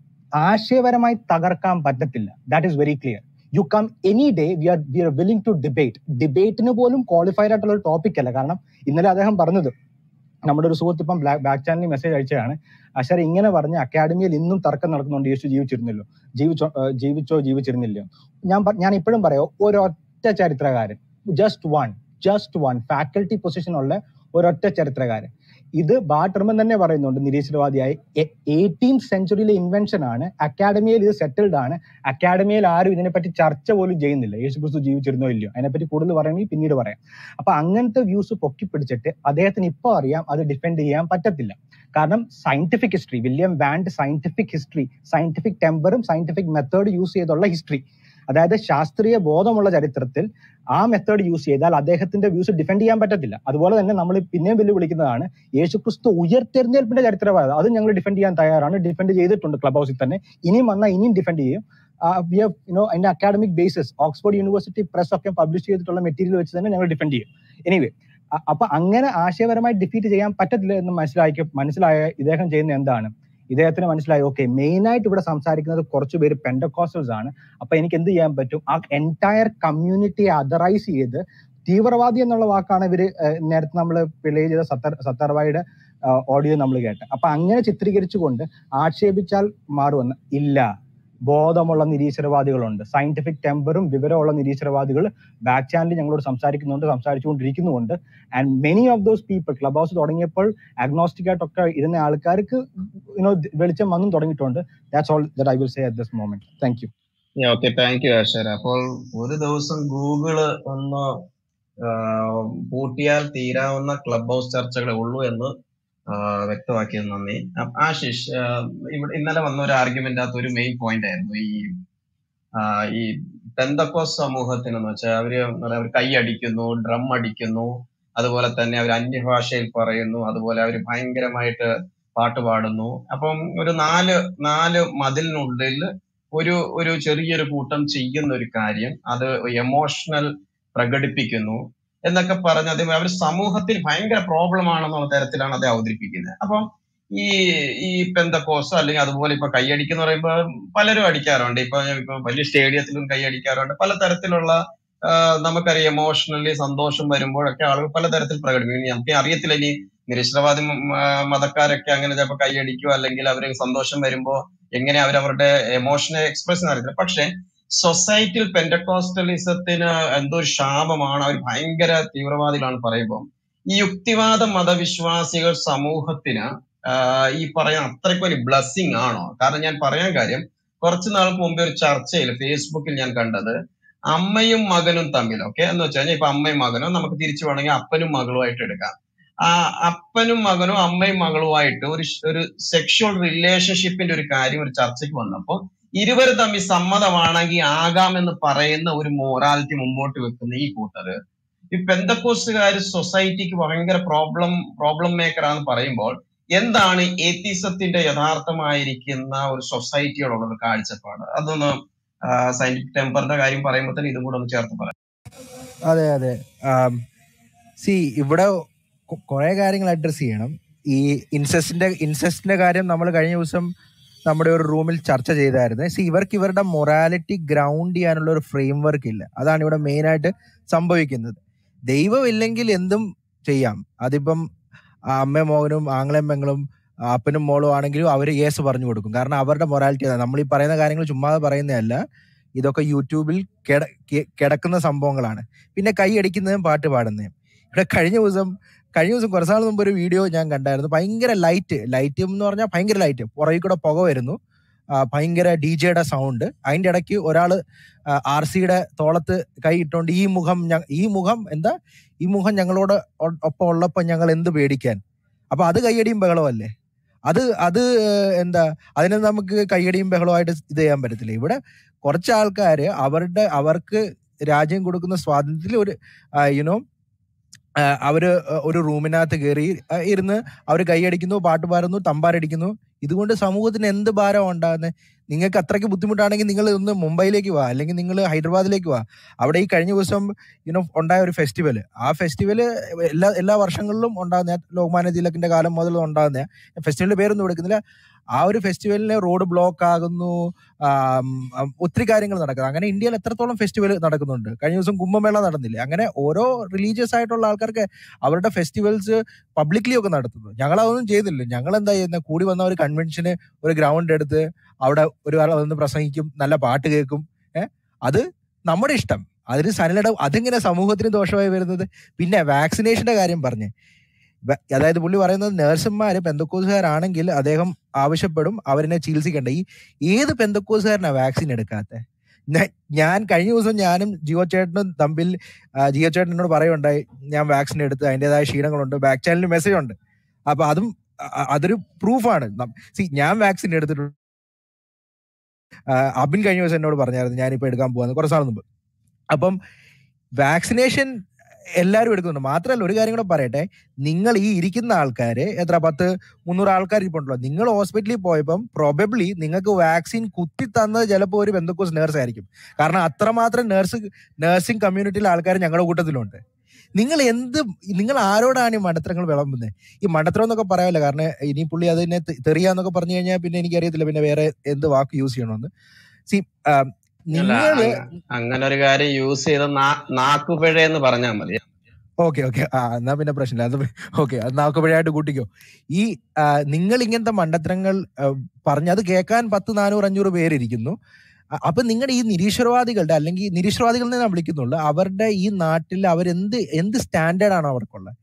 ആശയപരമായി തകർക്കാൻ പറ്റത്തില്ല that is very clear you come any day we are we are willing to debate ഡിബേറ്റിന് പോലും ക്വാളിഫൈഡ് ആയിട്ടുള്ള ഒരു ടോപ്പിക് അല്ല കാരണം ഇന്നലെ അദ്ദേഹം പറഞ്ഞത് നമ്മുടെ ഒരു സുഹൃത്ത് ഇപ്പം ബാക്ക് ചാനലിൽ മെസ്സേജ് അയച്ചതാണ് അഷർ ഇങ്ങനെ പറഞ്ഞ അക്കാഡമിയിൽ ഇന്നും തർക്കം നടക്കുന്നുണ്ട് യേശു ജീവിച്ചിരുന്നല്ലോ ജീവിച്ചോ ഏഹ് ജീവിച്ചോ ജീവിച്ചിരുന്നില്ലയോ ഞാൻ പ- ഞാൻ ഇപ്പോഴും പറയാം ഒരൊറ്റ ചരിത്രകാരൻ just one just one faculty position ഉള്ള ഒരൊറ്റ ചരിത്രകാരൻ ഇത് ബാട്ടർമൻ തന്നെ പറയുന്നുണ്ട് നിരീശ്വരവാദിയായി എയ്റ്റീൻ സെഞ്ചുറിയിലെ ഇൻവെൻഷൻ ആണ് അക്കാഡമിയിൽ ഇത് സെറ്റിൽഡ് ആണ് അക്കാഡമിയിൽ ആരും ഇതിനെപ്പറ്റി ചർച്ച പോലും ചെയ്യുന്നില്ല യേശു ക്രിസ്തു ജീവിച്ചിരുന്നോ ഇല്ലയോ അതിനെപ്പറ്റി കൂടുതൽ പറയണമെങ്കിൽ പിന്നീട് പറയാം അപ്പൊ അങ്ങനത്തെ വ്യൂസ് പൊക്കി പിടിച്ചിട്ട് അദ്ദേഹത്തിന് ഇപ്പൊ അറിയാം അത് ഡിഫെൻഡ് ചെയ്യാൻ പറ്റത്തില്ല കാരണം scientific history William Wand scientific history scientific ടെമ്പറും സയന്റിഫിക് മെത്തേഡ് യൂസ് ചെയ്തുള്ള ഹിസ്റ്ററി അതായത് ശാസ്ത്രീയ ബോധമുള്ള ചരിത്രത്തിൽ ആ മെത്തേഡ് യൂസ് ചെയ്താൽ അദ്ദേഹത്തിന്റെ വ്യൂസ് ഡിഫെൻഡ് ചെയ്യാൻ പറ്റത്തില്ല അതുപോലെ തന്നെ നമ്മൾ പിന്നെയും വെല്ലുവിളിക്കുന്നതാണ് യേശുക്രിസ്തു ഉയർത്തെഴുന്നേൽപ്പിന്റെ ചരിത്രവാദം അത് ഞങ്ങൾ ഡിഫെൻഡ് ചെയ്യാൻ തയ്യാറാണ് ഡിഫെൻഡ് ചെയ്തിട്ടുണ്ട് ക്ലബ് ഹൗസിൽ തന്നെ ഇനിയും വന്നാൽ ഇനിയും ഡിഫെൻഡ് ചെയ്യും വി ഹവ് യുനോ അതിന്റെ academic basis Oxford university press ഒക്കെ പബ്ലിഷ് ചെയ്തിട്ടുള്ള മെറ്റീരിയൽ വെച്ച് തന്നെ ഞങ്ങൾ ഡിഫെൻഡ് ചെയ്യും എനിവേ അപ്പൊ അങ്ങനെ ആശയപരമായി ഡിഫീറ്റ് ചെയ്യാൻ പറ്റത്തില്ല എന്ന് മനസ്സിലാക്കി മനസ്സിലായ ഇദ്ദേഹം ചെയ്യുന്ന എന്താണ് ഇദ്ദേഹത്തിന് മനസ്സിലായി ഓക്കെ മെയിൻ ആയിട്ട് ഇവിടെ സംസാരിക്കുന്നത് കുറച്ച് പേര് പെൻഡക്കോസ്റ്റൽസ് ആണ് അപ്പൊ എനിക്ക് എന്ത് ചെയ്യാൻ പറ്റും ആ എൻറ്റയർ കമ്മ്യൂണിറ്റിയെ അതറൈസ് ചെയ്ത് തീവ്രവാദി എന്നുള്ള വാക്കാണ് ഇവര് ഏഹ്, നേരത്തെ നമ്മൾ പ്ലേ ചെയ്ത സത്തർ സത്തർവായുടെ ഓഡിയോ നമ്മൾ കേട്ടത് അപ്പൊ അങ്ങനെ ചിത്രീകരിച്ചുകൊണ്ട് ആക്ഷേപിച്ചാൽ മാറുമെന്ന് ഇല്ല ബോധമുള്ള നിരീശ്വരവാദികളുണ്ട് സയന്റിഫിക് ടെമ്പറും വിവരമുള്ള നിരീശ്വരവാദികൾ ബാക്ക് ചാനലിൽ ഞങ്ങളോട് സംസാരിക്കുന്നുണ്ട് സംസാരിച്ചുകൊണ്ടിരിക്കുന്നുമുണ്ട് and many of those people clubhouse തുടങ്ങിയപ്പോൾ അഗ്നോസ്റ്റിക് ആയിട്ടൊക്കെ ഇരുന്ന ആൾക്കാർക്ക് യുനോ വെളിച്ചം വന്നും തുടങ്ങിയിട്ടുണ്ട് that's all that I will say at this moment thank you okay thank you Akshara അപ്പോൾ ഒരു ദിവസം ഗൂഗിള് ഒന്ന് ആഹ്, പൂട്ടിയാൽ തീരാവുന്ന ക്ലബ് ഹൗസ് ചർച്ചകളെ ഉള്ളൂ എന്ന് ആ, വ്യക്തമാക്കിയത് നന്ദി ആ, ആശിഷ് ആ, ഇവിടെ ഇന്നലെ വന്ന ഒരു ആർഗ്യുമെന്റ് അകത്ത് ഒരു മെയിൻ പോയിന്റ് ആയിരുന്നു ഈ ആ, ഈ പെന്തക്കോസ് സമൂഹത്തിന് എന്ന് വെച്ചാൽ അവര് എന്താ പറയാ, അവര് കൈയടിക്കുന്നു ഡ്രം അടിക്കുന്നു അതുപോലെ തന്നെ അവർ അന്യഭാഷയിൽ പറയുന്നു അതുപോലെ അവർ ഭയങ്കരമായിട്ട് പാട്ട് പാടുന്നു അപ്പം ഒരു നാല് നാല് മതിലിനുള്ളിൽ ഒരു ഒരു ചെറിയൊരു കൂട്ടം ചെയ്യുന്ന ഒരു കാര്യം അത് എമോഷണൽ പ്രകടിപ്പിക്കുന്നു എന്നൊക്കെ പറഞ്ഞ് അത് അവർ സമൂഹത്തിൽ ഭയങ്കര പ്രോബ്ലം ആണെന്നുള്ള തരത്തിലാണ് അത് അവതരിപ്പിക്കുന്നത് അപ്പം ഈ ഈ പെന്തക്കോസ് അല്ലെങ്കിൽ അതുപോലെ ഇപ്പൊ കൈയടിക്കുന്ന പറയുമ്പോൾ പലരും അടിക്കാറുണ്ട് ഇപ്പൊ ഇപ്പൊ വലിയ സ്റ്റേഡിയത്തിലും കൈയടിക്കാറുണ്ട് പല തരത്തിലുള്ള ആ, നമുക്കറിയാം എമോഷണലി സന്തോഷം വരുമ്പോഴൊക്കെ ആളുകൾ പലതരത്തിൽ പ്രകടിപ്പിക്കും ഇനി നമുക്ക് അറിയത്തില്ല ഇനി നിരീശ്വരവാദി മ- മ- മതക്കാരൊക്കെ അങ്ങനെ ചിലപ്പോൾ കൈയടിക്കുക അല്ലെങ്കിൽ അവർ സന്തോഷം വരുമ്പോ എങ്ങനെ അവരവരുടെ എമോഷനെ എക്സ്പ്രസ് ചെയ്യാൻ അറിയത്തില്ല പക്ഷെ സൊസൈറ്റിയിൽ പെൻഡക്കോസ്റ്റലിസത്തിന് എന്തോ ഒരു ശാപമാണ് അവർ ഭയങ്കര തീവ്രവാദികളാണ് പറയുമ്പോൾ ഈ യുക്തിവാദ മതവിശ്വാസികൾ സമൂഹത്തിന് ആഹ് ഈ പറയാൻ അത്രയ്ക്ക് ഒരു ബ്ലസ്സിങ് ആണോ കാരണം ഞാൻ പറയാൻ കാര്യം കുറച്ചു നാൾക്ക് മുമ്പേ ഒരു ചർച്ചയിൽ ഫേസ്ബുക്കിൽ ഞാൻ കണ്ടത് അമ്മയും മകനും തമ്മിൽ ഓക്കെ എന്ന് വെച്ച് കഴിഞ്ഞാൽ ഇപ്പൊ അമ്മയും മകനും നമുക്ക് തിരിച്ചു വേണമെങ്കിൽ അപ്പനും മകളുമായിട്ട് എടുക്കാം ആ അപ്പനും മകനും അമ്മയും മകളുമായിട്ട് ഒരു ഷ്- ഒരു സെക്ഷുവൽ റിലേഷൻഷിപ്പിന്റെ ഒരു കാര്യം ഒരു ചർച്ചയ്ക്ക് വന്നപ്പോൾ ഇരുവരും തമ്മിൽ സമ്മതമാണെങ്കിൽ ആകാമെന്ന് പറയുന്ന ഒരു മൊറാലിറ്റി മുമ്പോട്ട് വെക്കുന്ന ഈ കൂട്ടര് ഈ പെന്തക്കോസുകാർ സൊസൈറ്റിക്ക് ഭയങ്കര പ്രോബ്ലം പ്രോബ്ലം മേക്കർ ആണെന്ന് പറയുമ്പോൾ എന്താണ് ഏത്തിസത്തിന്റെ യഥാർത്ഥമായിരിക്കുന്ന ഒരു സൊസൈറ്റിയോടുള്ള ഒരു കാഴ്ചപ്പാട് അതൊന്ന് സയന്റിഫിക് ടെമ്പറിന്റെ കാര്യം പറയുമ്പോൾ തന്നെ ഇതും കൂടെ ഒന്ന് ചേർത്ത് പറയാം അതെ അതെ സി ഇവിടെ കൊ- കുറെ കാര്യങ്ങൾ അഡ്രസ് ചെയ്യണം ഈ ഇൻസെസ്റ്റിന്റെ ഇൻസെസ്റ്റിന്റെ കാര്യം നമ്മൾ കഴിഞ്ഞ ദിവസം നമ്മുടെ ഒരു റൂമിൽ ചർച്ച ചെയ്തായിരുന്നു സി ഇവർക്ക് ഇവരുടെ മൊറാലിറ്റി ഗ്രൗണ്ട് ചെയ്യാനുള്ള ഒരു ഫ്രെയിം വർക്ക് ഇല്ല അതാണ് ഇവിടെ മെയിൻ ആയിട്ട് സംഭവിക്കുന്നത് ദൈവം ഇല്ലെങ്കിൽ എന്തും ചെയ്യാം അതിപ്പം ആ അമ്മയും മോഹനും ആങ്ങളെയും പെങ്ങളും ആ അപ്പനും മോളും ആണെങ്കിലും അവർ യേസ് പറഞ്ഞു കൊടുക്കും കാരണം അവരുടെ മൊറാലിറ്റി അതാണ് നമ്മൾ ഈ പറയുന്ന കാര്യങ്ങൾ ചുമ്മാതെ പറയുന്നതല്ല ഇതൊക്കെ യൂട്യൂബിൽ കിട കി- കിടക്കുന്ന സംഭവങ്ങളാണ് പിന്നെ കൈ അടിക്കുന്നതും പാട്ട് പാടുന്നതും ഇവിടെ കഴിഞ്ഞ ദിവസം കഴിഞ്ഞ ദിവസം കുറച്ച് നാൾ മുമ്പ് ഒരു വീഡിയോ ഞാൻ കണ്ടായിരുന്നു ഭയങ്കര ലൈറ്റ് ലൈറ്റ് എന്ന് പറഞ്ഞാൽ ഭയങ്കര ലൈറ്റ് പുറകിൽ കൂടെ പുക വരുന്നു ആ, ഭയങ്കര ഡി ജെയുടെ സൗണ്ട് അതിന്റെ ഇടയ്ക്ക് ഒരാള് ആർ സിയുടെ തോളത്ത് കൈ ഇട്ടുകൊണ്ട് ഈ മുഖം ഞ- ഈ മുഖം എന്താ ഈ മുഖം ഞങ്ങളോട് ഒ- ഒപ്പം ഉള്ളപ്പോൾ ഞങ്ങൾ എന്ത് പേടിക്കാൻ അപ്പൊ അത് കൈയടിയും ബഹളമല്ലേ അത് അത് ഏഹ്, എന്താ അതിന് നമുക്ക് കൈയടിയും ബഹളമായിട്ട് ഇത് ചെയ്യാൻ പറ്റത്തില്ല ഇവിടെ കുറച്ച് ആൾക്കാര് അവരുടെ അവർക്ക് രാജ്യം കൊടുക്കുന്ന സ്വാതന്ത്ര്യത്തിൽ ഒരു യുനോ അവര് ഒരു റൂമിനകത്ത് കയറി ഇരുന്ന് അവർ കൈയടിക്കുന്നു പാട്ട് പാടുന്നു തമ്പാരടിക്കുന്നു ഇതുകൊണ്ട് സമൂഹത്തിന് എന്ത് ഭാരം ഉണ്ടാകുന്നത് നിങ്ങൾക്ക് അത്രയ്ക്ക് ബുദ്ധിമുട്ടാണെങ്കിൽ നിങ്ങൾ ഒന്ന് മുംബൈയിലേക്ക് വാ അല്ലെങ്കിൽ നിങ്ങൾ ഹൈദരാബാദിലേക്ക് വാ അവിടെ ഈ കഴിഞ്ഞ ദിവസം യുനോ ഉണ്ടായ ഒരു ഫെസ്റ്റിവൽ ആ ഫെസ്റ്റിവൽ എല്ലാ എല്ലാ വർഷങ്ങളിലും ഉണ്ടാകുന്ന ലോകമാന്യ തിലകിന്റെ കാലം മുതൽ ഉണ്ടാകുന്ന ഫെസ്റ്റിവലിന്റെ പേരൊന്നും എടുക്കുന്നില്ല ആ ഒരു ഫെസ്റ്റിവലിന് റോഡ് ബ്ലോക്ക് ആകുന്നു ആം, ആം, ഒത്തിരി കാര്യങ്ങൾ നടക്കുന്നത് അങ്ങനെ ഇന്ത്യയിൽ എത്രത്തോളം ഫെസ്റ്റിവൽ നടക്കുന്നുണ്ട് കഴിഞ്ഞ ദിവസം കുംഭമേള നടന്നില്ലേ അങ്ങനെ ഓരോ റിലീജിയസ് ആയിട്ടുള്ള ആൾക്കാർക്ക് അവരുടെ ഫെസ്റ്റിവൽസ് പബ്ലിക്ലി ഒക്കെ നടത്തുന്നു ഞങ്ങൾ അതൊന്നും ചെയ്യുന്നില്ല ഞങ്ങൾ എന്താ ചെയ്യുന്നത് കൂടി വന്ന ഒരു കൺവെൻഷന് ഒരു ഗ്രൗണ്ട് എടുത്ത് അവിടെ ഒരു ആൾ വന്ന് പ്രസംഗിക്കും നല്ല പാട്ട് കേൾക്കും ഏഹ് അത് നമ്മുടെ ഇഷ്ടം അതിന് സനലിടം അതിങ്ങനെ സമൂഹത്തിന് ദോഷമായി വരുന്നത് പിന്നെ വാക്സിനേഷന്റെ കാര്യം പറഞ്ഞ് വ- അതായത് പുള്ളി പറയുന്നത് നേഴ്സുമാര് പെന്തക്കോസുകാരാണെങ്കിൽ അദ്ദേഹം ആവശ്യപ്പെടും അവരിനെ ചികിത്സിക്കേണ്ട ഈ ഏത് പെന്തക്കോസുകാരനാ വാക്സിൻ എടുക്കാത്ത ഞാൻ കഴിഞ്ഞ ദിവസം ഞാനും ജിയോ ചേട്ടനും തമ്മിൽ ആ, ജിയോ ചേട്ടൻ എന്നോട് പറയുണ്ടായി ഞാൻ വാക്സിൻ എടുത്ത് അതിൻ്റെതായ ക്ഷീണങ്ങളുണ്ട് ബാക്ക് ചാനലിൽ മെസ്സേജ് ഉണ്ട് അപ്പൊ അതും അ- അ- അതൊരു പ്രൂഫാണ് സി ഞാൻ വാക്സിൻ എടുത്തിട്ടുണ്ട് ആ, അബിൻ കഴിഞ്ഞ ദിവസം എന്നോട് പറഞ്ഞായിരുന്നു ഞാനിപ്പോ എടുക്കാൻ പോവാന്ന് കുറച്ച് നാൾ മുമ്പ് അപ്പം വാക്സിനേഷൻ എല്ലാവരും എടുക്കുന്നുണ്ട് മാത്രമല്ല ഒരു കാര്യം കൂടെ പറയട്ടെ നിങ്ങൾ ഈ ഇരിക്കുന്ന ആൾക്കാര് എത്ര പത്ത് മുന്നൂറ് ആൾക്കാർ ഇരിപ്പുണ്ടല്ലോ നിങ്ങൾ ഹോസ്പിറ്റലിൽ പോയപ്പം പ്രോബബ്ലി നിങ്ങൾക്ക് വാക്സിൻ കുത്തി തന്നത് ചിലപ്പോൾ ഒരു ബന്ധുക്കോസ് നേഴ്സ് ആയിരിക്കും കാരണം അത്രമാത്രം നേഴ്സ് നേഴ്സിംഗ് കമ്മ്യൂണിറ്റിയിലെ ആൾക്കാർ ഞങ്ങളുടെ കൂട്ടത്തിലുണ്ട് നിങ്ങൾ എന്ത് നിങ്ങൾ ആരോടാണ് ഈ മണ്ടത്തരങ്ങൾ വിളമ്പുന്നത് ഈ മണ്ടത്തരം എന്നൊക്കെ പറയാമല്ലോ കാരണം ഇനി പുള്ളി അതിനെ തെ- തെറിയാന്നൊക്കെ പറഞ്ഞു കഴിഞ്ഞാൽ പിന്നെ എനിക്കറിയത്തില്ല പിന്നെ വേറെ എന്ത് വാക്ക് യൂസ് ചെയ്യണമെന്ന് സി അല്ല നിങ്ങള് അങ്ങ- അങ്ങനെ ഒരു കാര്യം യൂസ് ചെയ്ത നാ- നാക്കുപിഴ എന്ന് പറഞ്ഞാൽ മതി ഓക്കെ ഓക്കെ ആ എന്നാ പിന്നെ പ്രശ്നമില്ല അത് ഓക്കെ അത് നാക്കുപിഴയായിട്ട് കൂട്ടിക്കോ ഈ ആ, നിങ്ങൾ ഇങ്ങനത്തെ മണ്ടത്തരങ്ങൾ ആ, പറഞ്ഞ് അത് കേൾക്കാൻ പത്ത് നാനൂറ് അഞ്ഞൂറ് പേരിരിക്കുന്നു അ- അപ്പൊ നിങ്ങളുടെ ഈ നിരീശ്വരവാദികളുടെ അല്ലെങ്കിൽ നിരീശ്വരവാദികൾ ഞാൻ വിളിക്കുന്നുള്ളൂ അവരുടെ ഈ നാട്ടിൽ അവരെന്ത് എന്ത് സ്റ്റാൻഡേർഡ് ആണ് അവർക്കുള്ളത്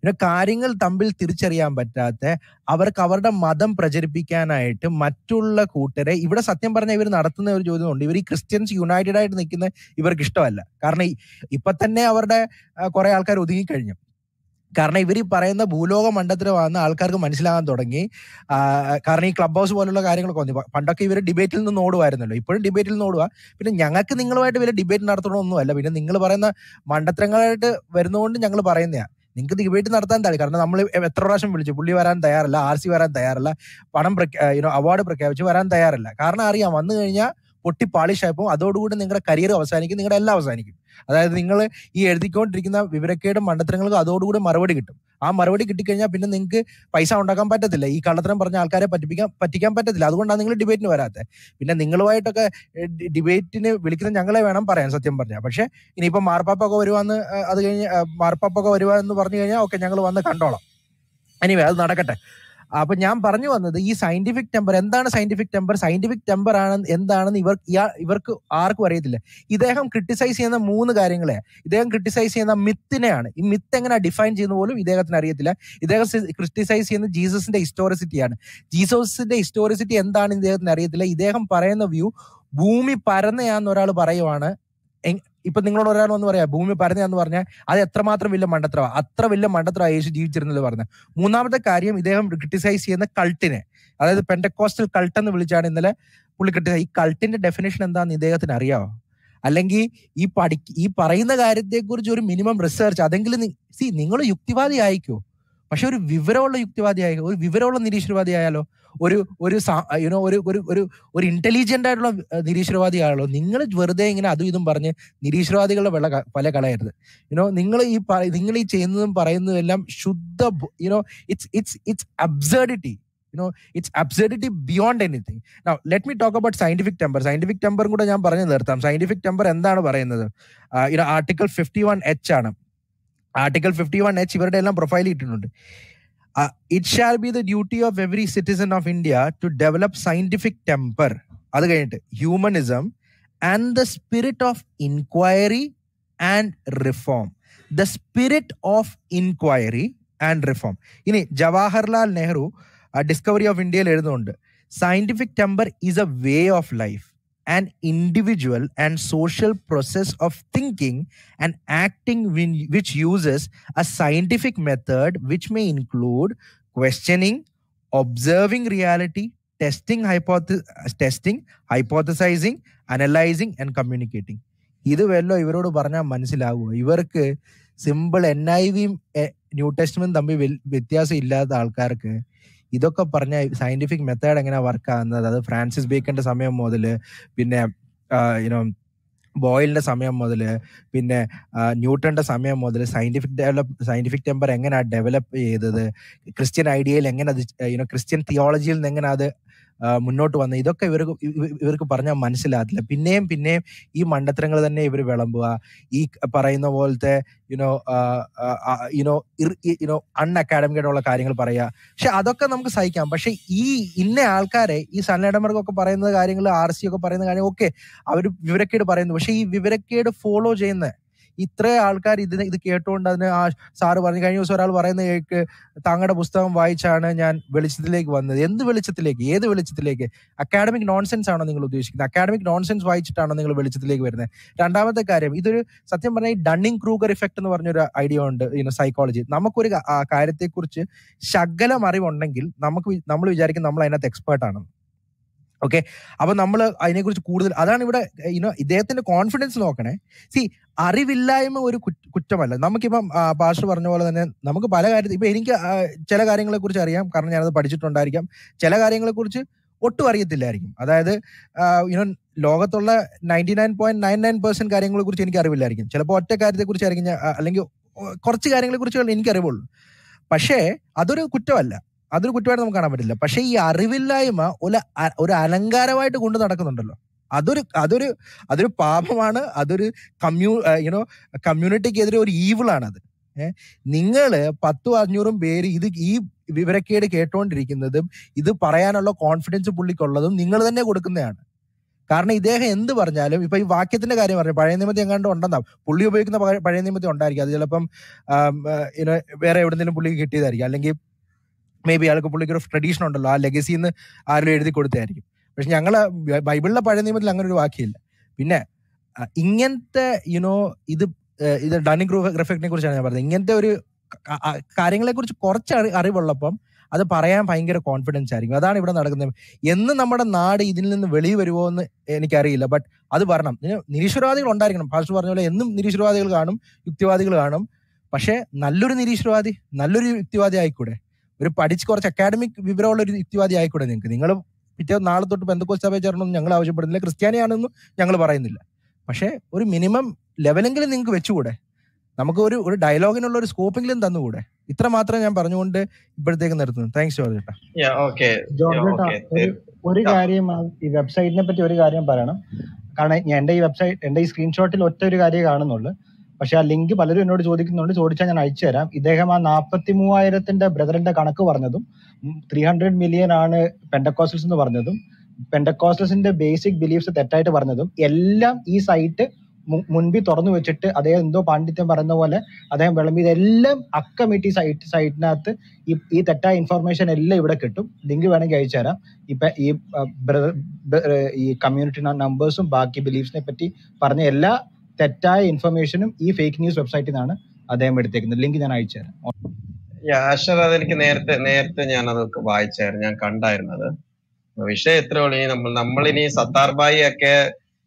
പിന്നെ കാര്യങ്ങൾ തമ്മിൽ തിരിച്ചറിയാൻ പറ്റാത്ത അവർക്ക് അവരുടെ മതം പ്രചരിപ്പിക്കാനായിട്ട് മറ്റുള്ള കൂട്ടരെ ഇവിടെ സത്യം പറഞ്ഞാൽ ഇവർ നടത്തുന്ന ഒരു ചോദ്യമുണ്ട് ഇവർ ഈ ക്രിസ്ത്യൻസ് യുണൈറ്റഡ് ആയിട്ട് നിൽക്കുന്ന ഇവർക്ക് ഇഷ്ടമല്ല കാരണം ഈ- ഇപ്പൊ തന്നെ അവരുടെ ആ, കുറെ ആൾക്കാർ ഒതുങ്ങിക്കഴിഞ്ഞു കാരണം ഇവർ ഈ പറയുന്ന ഭൂലോക മണ്ഡലത്തിലാണെന്ന് ആൾക്കാർക്ക് മനസ്സിലാകാൻ തുടങ്ങി ആ, കാരണം ഈ ക്ലബ് ഹൗസ് പോലുള്ള കാര്യങ്ങളൊക്കെ വന്നു ഇപ്പൊ പണ്ടൊക്കെ ഇവർ ഡിബേറ്റിൽ നിന്ന് ഓടുമായിരുന്നല്ലോ ഇപ്പോഴും ഡിബേറ്റിൽ നിന്ന് ഓടുക പിന്നെ ഞങ്ങൾക്ക് നിങ്ങളുമായിട്ട് വലിയ ഡിബേറ്റ് നടത്തണമൊന്നുമല്ല പിന്നെ നിങ്ങൾ പറയുന്ന മണ്ടത്തരങ്ങളായിട്ട് വരുന്നതുകൊണ്ട് ഞങ്ങൾ പറയുന്നതാണ് നിങ്ങൾക്ക് ഡിബേറ്റ് നടത്താൻ താഴെ കാരണം നമ്മൾ എത്ര പ്രാവശ്യം വിളിച്ചു പുള്ളി വരാൻ തയ്യാറല്ല ആർ സി വരാൻ തയ്യാറല്ല പണം യുനോ അവാർഡ് പ്രഖ്യാപിച്ച് വരാൻ തയ്യാറല്ല കാരണം അറിയാം വന്നു കഴിഞ്ഞാൽ പൊട്ടി പാളിഷായപ്പോൾ അതോടുകൂടി നിങ്ങളുടെ കരിയർ അവസാനിക്കും നിങ്ങളുടെ എല്ലാം അവസാനിക്കും അതായത് നിങ്ങൾ ഈ എഴുതിക്കൊണ്ടിരിക്കുന്ന വിവരക്കേടും മണ്ടത്തരങ്ങൾക്കും അതോടുകൂടി മറുപടി കിട്ടും ആ മറുപടി കിട്ടിക്കഴിഞ്ഞാൽ പിന്നെ നിങ്ങൾക്ക് പൈസ ഉണ്ടാക്കാൻ പറ്റത്തില്ല ഈ കള്ളത്തരം പറഞ്ഞ ആൾക്കാരെ പറ്റിപ്പിക്കാൻ പറ്റിക്കാൻ പറ്റത്തില്ല അതുകൊണ്ടാണ് നിങ്ങൾ ഡിബേറ്റിന് വരാത്തത് പിന്നെ നിങ്ങളുമായിട്ടൊക്കെ ഡിബേറ്റിന് വിളിക്കുന്ന ഞങ്ങളെ വേണം പറയാൻ സത്യം പറഞ്ഞാൽ പക്ഷെ ഇനിയിപ്പോ മാർപ്പാപ്പൊക്കെ വരുവാന്ന് ആ, അത് കഴിഞ്ഞ് ആ, മാർപ്പാപ്പൊക്കെ വരുവാ എന്ന് പറഞ്ഞു കഴിഞ്ഞാൽ ഓക്കെ ഞങ്ങൾ വന്ന് കണ്ടോളാം എനിവേ അത് നടക്കട്ടെ അപ്പൊ ഞാൻ പറഞ്ഞു വന്നത് ഈ സയന്റിഫിക് ടെമ്പർ എന്താണ് സയന്റിഫിക് ടെമ്പർ സയന്റിഫിക് ടെമ്പർ ആണ് എന്താണെന്ന് ഇവർ ഇയാ- ഇവർക്ക് ആർക്കും അറിയത്തില്ല ഇദ്ദേഹം ക്രിട്ടിസൈസ് ചെയ്യുന്ന മൂന്ന് കാര്യങ്ങളെ ഇദ്ദേഹം ക്രിട്ടിസൈസ് ചെയ്യുന്ന മിത്തിനെയാണ് ഈ മിത്ത് എങ്ങനെ ഡിഫൈൻ ചെയ്യുന്ന പോലും ഇദ്ദേഹത്തിന് അറിയത്തില്ല ഇദ്ദേഹം ക്രിട്ടിസൈസ് ചെയ്യുന്ന ജീസസിന്റെ ഹിസ്റ്റോറിസിറ്റിയാണ് ജീസസിന്റെ ഹിസ്റ്റോറിസിറ്റി എന്താണെന്ന് ഇദ്ദേഹത്തിന് അറിയത്തില്ല ഇദ്ദേഹം പറയുന്ന വ്യൂ ഭൂമി പരന്നയാന്ന് ഒരാൾ പറയുവാണ് എങ്- ഇപ്പൊ നിങ്ങളോട് ഒരാൾ ഒന്ന് പറയാം ഭൂമി പരന്നയാന്ന് പറഞ്ഞാൽ അത് എത്രമാത്രം വലിയ മണ്ടത്തരവാ അത്ര വലിയ മണ്ടത്തരം യേശു ജീവിച്ചിരുന്നത് പറഞ്ഞത് മൂന്നാമത്തെ കാര്യം ഇദ്ദേഹം ക്രിട്ടിസൈസ് ചെയ്യുന്ന കൾട്ടിനെ അതായത് പെൻഡക്കോസ്റ്റൽ കൾട്ട് എന്ന് വിളിച്ചാണ് ഇന്നലെ പുള്ളി ക്രിട്ടിസൈസ് ഈ കൾട്ടിന്റെ ഡെഫിനേഷൻ എന്താണെന്ന് ഇദ്ദേഹത്തിന് അറിയാവോ അല്ലെങ്കിൽ ഈ പഠി ഈ പറയുന്ന കാര്യത്തെക്കുറിച്ച് ഒരു മിനിമം റിസർച്ച് അതെങ്കിലും സി നിങ്ങൾ യുക്തിവാദി ആയിക്കോ പക്ഷെ ഒരു വിവരമുള്ള യുക്തിവാദി ആയോ ഒരു വിവരമുള്ള നിരീശ്വരവാദി ആയാലോ ഒരു ഒരു യുനോ ഒരു ഒരു ഒരു ഒരു ഇന്റലിജന്റ് ആയിട്ടുള്ള അഹ്, നിരീശ്വരവാദി ആയാലോ നിങ്ങൾ വെറുതെ ഇങ്ങനെ അതും ഇതും പറഞ്ഞ് നിരീശ്വരവാദികളുടെ വെള്ള ക- പല കളയരുത് യുനോ നിങ്ങൾ ഈ പറ- നിങ്ങൾ ഈ ചെയ്യുന്നതും പറയുന്നതും എല്ലാം ശുദ്ധ you know it's it's it's absurdity you know it's absurdity beyond anything now let me talk about scientific temper scientific ടെമ്പറും കൂടെ ഞാൻ പറഞ്ഞു നിർത്താം സയന്റിഫിക് ടെമ്പർ എന്താണ് പറയുന്നത് you know article fifty one H ആണ് ആർട്ടിക്കിൾ ഫിഫ്റ്റി വൺ എച്ച് ഇവരുടെ എല്ലാം പ്രൊഫൈൽ ഇട്ടിട്ടുണ്ട് it shall be the duty of every citizen of India to develop scientific temper അത് കഴിഞ്ഞിട്ട് humanism and the spirit of inquiry and reform the spirit of inquiry and reform ഇനി Jawaharlal Nehru discovery of ഇന്ത്യയിൽ എഴുതുന്നുണ്ട് scientific temper is a way of life an individual and social process of thinking and acting which uses a scientific method which may include questioning, observing reality, testing, hypothe- testing, hypothesizing, analyzing, and communicating. ഇത് വല്ലോ ഇവരോട് പറഞ്ഞാൽ മനസ്സിലാവുമോ ഇവർക്ക് simple N I വിയും new testament തമ്മിൽ വൽ- വ്യത്യാസം ഇല്ലാത്ത ആൾക്കാർക്ക് ഇതൊക്കെ പറഞ്ഞ സയന്റിഫിക് മെത്തേഡ് എങ്ങനെ വർക്ക് ആകുന്നത് അത് ഫ്രാൻസിസ് ബേക്കന്റെ സമയം മുതൽ പിന്നെ യുനോ ബോയിലിന്റെ സമയം മുതൽ പിന്നെ ആ, ന്യൂട്ടന്റെ സമയം മുതൽ സയന്റിഫിക് ഡെവലപ്പ് സയന്റിഫിക് ടെമ്പർ എങ്ങനെയാണ് ഡെവലപ്പ് ചെയ്തത് ക്രിസ്ത്യൻ ഐഡിയയിൽ എങ്ങനെ അത് യുനോ ക്രിസ്ത്യൻ തിയോളജിയിൽ നിന്ന് എങ്ങനെ അത് ആ, മുന്നോട്ട് വന്നത് ഇതൊക്കെ ഇവർക്ക് ഇവ- ഇവർക്ക് പറഞ്ഞാൽ മനസ്സിലാകത്തില്ല പിന്നെയും പിന്നെയും ഈ മണ്ടത്തരങ്ങൾ തന്നെ ഇവർ വിളമ്പുക ഈ പറയുന്ന പോലത്തെ you know you know you know unacademic ആയിട്ടുള്ള കാര്യങ്ങൾ പറയുക പക്ഷെ അതൊക്കെ നമുക്ക് സഹിക്കാം പക്ഷെ ഈ ഇന്ന ആൾക്കാരെ ഈ സൺലൈഡന്മാർക്കൊക്കെ പറയുന്ന കാര്യങ്ങൾ ആർ സി ഒക്കെ പറയുന്ന കാര്യം ഓക്കെ അവർ വിവരക്കേട് പറയുന്നു പക്ഷെ ഈ വിവരക്കേട് ഫോളോ ചെയ്യുന്ന ഇത്ര ആൾക്കാർ ഇതിന് ഇത് കേട്ടുകൊണ്ട് അതിന് ആ സാറ് പറഞ്ഞു കഴിഞ്ഞ ദിവസം ഒരാൾ പറയുന്ന കേക്ക് താങ്കളുടെ പുസ്തകം വായിച്ചാണ് ഞാൻ വെളിച്ചത്തിലേക്ക് വന്നത് എന്ത് വെളിച്ചത്തിലേക്ക് ഏത് വെളിച്ചത്തിലേക്ക് അക്കാഡമിക് നോൺസെൻസ് ആണോ നിങ്ങൾ ഉദ്ദേശിക്കുന്നത് അക്കാഡമിക് നോൺസെൻസ് വായിച്ചിട്ടാണോ നിങ്ങൾ വെളിച്ചത്തിലേക്ക് വരുന്നത് രണ്ടാമത്തെ കാര്യം ഇതൊരു സത്യം പറഞ്ഞാൽ ഈ ഡണ്ണിങ് ക്രൂഗർ ഇഫക്റ്റ് എന്ന് പറഞ്ഞൊരു ഐഡിയ ഉണ്ട് ഇനോ സൈക്കോളജി നമുക്കൊരു ക- ആ കാര്യത്തെക്കുറിച്ച് ശകലം അറിവുണ്ടെങ്കിൽ നമുക്ക് വി- നമ്മൾ വിചാരിക്കും നമ്മൾ അതിനകത്ത് എക്സ്പേർട്ട് ആണെന്ന് ഓക്കെ അപ്പൊ നമ്മൾ അതിനെക്കുറിച്ച് കൂടുതൽ അതാണ് ഇവിടെ യുനോ ഇദ്ദേഹത്തിന്റെ കോൺഫിഡൻസ് നോക്കണേ സി അറിവില്ലായ്മ ഒരു കുറ്റ- കുറ്റമല്ല നമുക്കിപ്പം പാസ്റ്റർ പറഞ്ഞ പോലെ തന്നെ നമുക്ക് പല കാര്യത്തിൽ ഇപ്പൊ എനിക്ക് ആ, ചില കാര്യങ്ങളെ കുറിച്ച് അറിയാം കാരണം ഞാനത് പഠിച്ചിട്ടുണ്ടായിരിക്കാം ചില കാര്യങ്ങളെ കുറിച്ച് ഒട്ടും അറിയത്തില്ലായിരിക്കും അതായത് യുനോ ലോകത്തുള്ള ninety nine point nine nine percent കാര്യങ്ങളെ കുറിച്ച് എനിക്ക് അറിവില്ലായിരിക്കും ചിലപ്പോൾ ഒറ്റ കാര്യത്തെ കുറിച്ചായിരിക്കും ഞാൻ, ആ, അല്ലെങ്കിൽ ഒ- കുറച്ച് കാര്യങ്ങളെ കുറിച്ച് എനിക്ക് അറിവുള്ളൂ പക്ഷേ അതൊരു കുറ്റമല്ല അതൊരു കുറ്റമായിട്ട് നമുക്ക് കാണാൻ പറ്റില്ല പക്ഷെ ഈ അറിവില്ലായ്മ ഒരു അ- ഒരു അലങ്കാരമായിട്ട് കൊണ്ട് നടക്കുന്നുണ്ടല്ലോ അതൊരു അതൊരു അതൊരു പാപമാണ് അതൊരു കമ്മ്യൂ യുനോ കമ്മ്യൂണിറ്റിക്കെതിരെ ഒരു ഈവിളാണ് അത് ഏഹ് നിങ്ങള് പത്തും അഞ്ഞൂറും പേര് ഇത് ഈ വിവരക്കേട് കേട്ടോണ്ടിരിക്കുന്നതും ഇത് പറയാനുള്ള കോൺഫിഡൻസ് പുള്ളിക്കുള്ളതും നിങ്ങൾ തന്നെ കൊടുക്കുന്നതാണ് കാരണം ഇദ്ദേഹം എന്ത് പറഞ്ഞാലും ഇപ്പൊ ഈ വാക്യത്തിന്റെ കാര്യം പറഞ്ഞു പഴയ നിയമത്തിൽ എങ്ങാണ്ട് ഉണ്ടെന്നാ പുള്ളി ഉപയോഗിക്കുന്ന പഴയ പഴയ നിയമത്തിൽ ഉണ്ടായിരിക്കും അത് ചിലപ്പം ആം, ആ, ഇങ്ങനെ വേറെ എവിടെന്തെങ്കിലും പുള്ളിക്ക് കിട്ടിയതായിരിക്കും അല്ലെങ്കിൽ മേ ബി അയാൾക്ക് പുള്ളിക്ക് ഒരു ട്രഡീഷൻ ഉണ്ടല്ലോ ആ ലെഗസിയിൽ നിന്ന് ആരും എഴുതി കൊടുത്തായിരിക്കും പക്ഷെ ഞങ്ങള് ബൈബിളിലെ പഴയ നിയമത്തിൽ അങ്ങനെ ഒരു വാക്യമില്ല പിന്നെ ആ, ഇങ്ങനത്തെ യുനോ ഇത് ആ, ഇത് ഡാനിങ് ഗ്രൂഫ് കുറിച്ചാണ് ഞാൻ പറഞ്ഞത് ഇങ്ങനത്തെ ഒരു കാര്യങ്ങളെ കുറിച്ച് കുറച്ച് അറി അറിവുള്ളപ്പം അത് പറയാൻ ഭയങ്കര കോൺഫിഡൻസ് ആയിരിക്കും അതാണ് ഇവിടെ നടക്കുന്നത് എന്ന് നമ്മുടെ നാട് ഇതിൽ നിന്ന് വെളി വരുമോ എന്ന് എനിക്കറിയില്ല ബട്ട് അത് വരണം ഇതിന് നിരീശ്വരവാദികൾ ഉണ്ടായിരിക്കണം ഫാസ്റ്റ് പറഞ്ഞ പോലെ എന്നും നിരീശ്വരവാദികൾ കാണും യുക്തിവാദികൾ കാണും പക്ഷേ നല്ലൊരു നിരീശ്വരവാദി നല്ലൊരു യുക്തിവാദി ആയിക്കൂടെ ഒരു പഠിച്ച് കുറച്ച് അക്കാഡമിക് വിവരമുള്ള ഒരു യുക്തിവാദി ആയിക്കൂടെ നിങ്ങൾക്ക് നിങ്ങൾ പിറ്റേ നാളെ തൊട്ട് ബന്ധുക്കോസ് സഭയിൽ ചേരണമെന്ന് ഞങ്ങൾ ആവശ്യപ്പെടുന്നില്ല ക്രിസ്ത്യാനിയാണെന്നും ഞങ്ങൾ പറയുന്നില്ല പക്ഷേ ഒരു മിനിമം ലെവലെങ്കിലും നിങ്ങൾക്ക് വെച്ചുകൂടെ നമുക്ക് ഒരു ഒരു ഡയലോഗിനുള്ള ഒരു സ്കോപ്പെങ്കിലും തന്നുകൂടെ ഇത്ര മാത്രം ഞാൻ പറഞ്ഞുകൊണ്ട് ഇപ്പോഴത്തേക്ക് നിർത്തുന്നു താങ്ക്സ് ജോർജ് ചേട്ടാ ഓക്കെ ജോർജ് ചേട്ടാ ഓക്കെ ഒരു ഒരു കാര്യം ആ ഈ വെബ്സൈറ്റിനെ പറ്റി ഒരു കാര്യം പറയണം കാരണം ഞാൻ എന്റെ ഈ വെബ്സൈറ്റ് എന്റെ ഈ സ്ക്രീൻഷോട്ടിൽ ഒറ്റ ഒരു കാര്യമേ കാണുന്നുള്ളൂ പക്ഷെ ആ ലിങ്ക് പലരും എന്നോട് ചോദിക്കുന്നുണ്ട് ചോദിച്ചാൽ ഞാൻ അയച്ചു തരാം ഇദ്ദേഹം ആ നാൽപ്പത്തി മൂവായിരത്തിന്റെ ബ്രദറിന്റെ കണക്ക് പറഞ്ഞതും ത്രീ ഹൺഡ്രഡ് മില്യൺ ആണ് പെൻഡക്കോസ്റ്റൽസ് എന്ന് പറഞ്ഞതും പെൻഡക്കോസ്റ്റൽസിന്റെ ബേസിക് ബിലീഫ്സ് തെറ്റായിട്ട് പറഞ്ഞതും എല്ലാം ഈ സൈറ്റ് മുൻപിൽ തുറന്നു വെച്ചിട്ട് അദ്ദേഹം എന്തോ പാണ്ഡിത്യം പറയുന്ന പോലെ അദ്ദേഹം വിളമ്പി ഇതെല്ലാം അക്കമിറ്റി സൈറ്റ് സൈറ്റിനകത്ത് ഈ ഈ തെറ്റായ ഇൻഫർമേഷൻ എല്ലാം ഇവിടെ കിട്ടും ലിങ്ക് വേണമെങ്കിൽ അയച്ചു തരാം ഇപ്പൊ ഈ ആ, brother- ബ- ഏ, ഈ കമ്മ്യൂണിറ്റി നമ്പേഴ്സും ബാക്കി ബിലീഫ്സിനെ പറ്റി പറഞ്ഞ എല്ലാ തെറ്റായ ഇൻഫർമേഷനും ഈ ഫേക്ക് ന്യൂസ് വെബ്സൈറ്റിൽ നിന്നാണ് അദ്ദേഹം എടുത്തേക്കുന്നത് ലിങ്ക് ഞാൻ അയച്ചു തരാം യാഷർ അതെനിക്ക് നേരത്തെ നേരത്തെ ഞാൻ അത് വായിച്ചായിരുന്നു ഞാൻ കണ്ടായിരുന്നത് വിഷയം ഇത്രേ ഉള്ളൂ ഈ നമ്മൾ നമ്മളിനി സത്താർ ബായി ഒക്കെ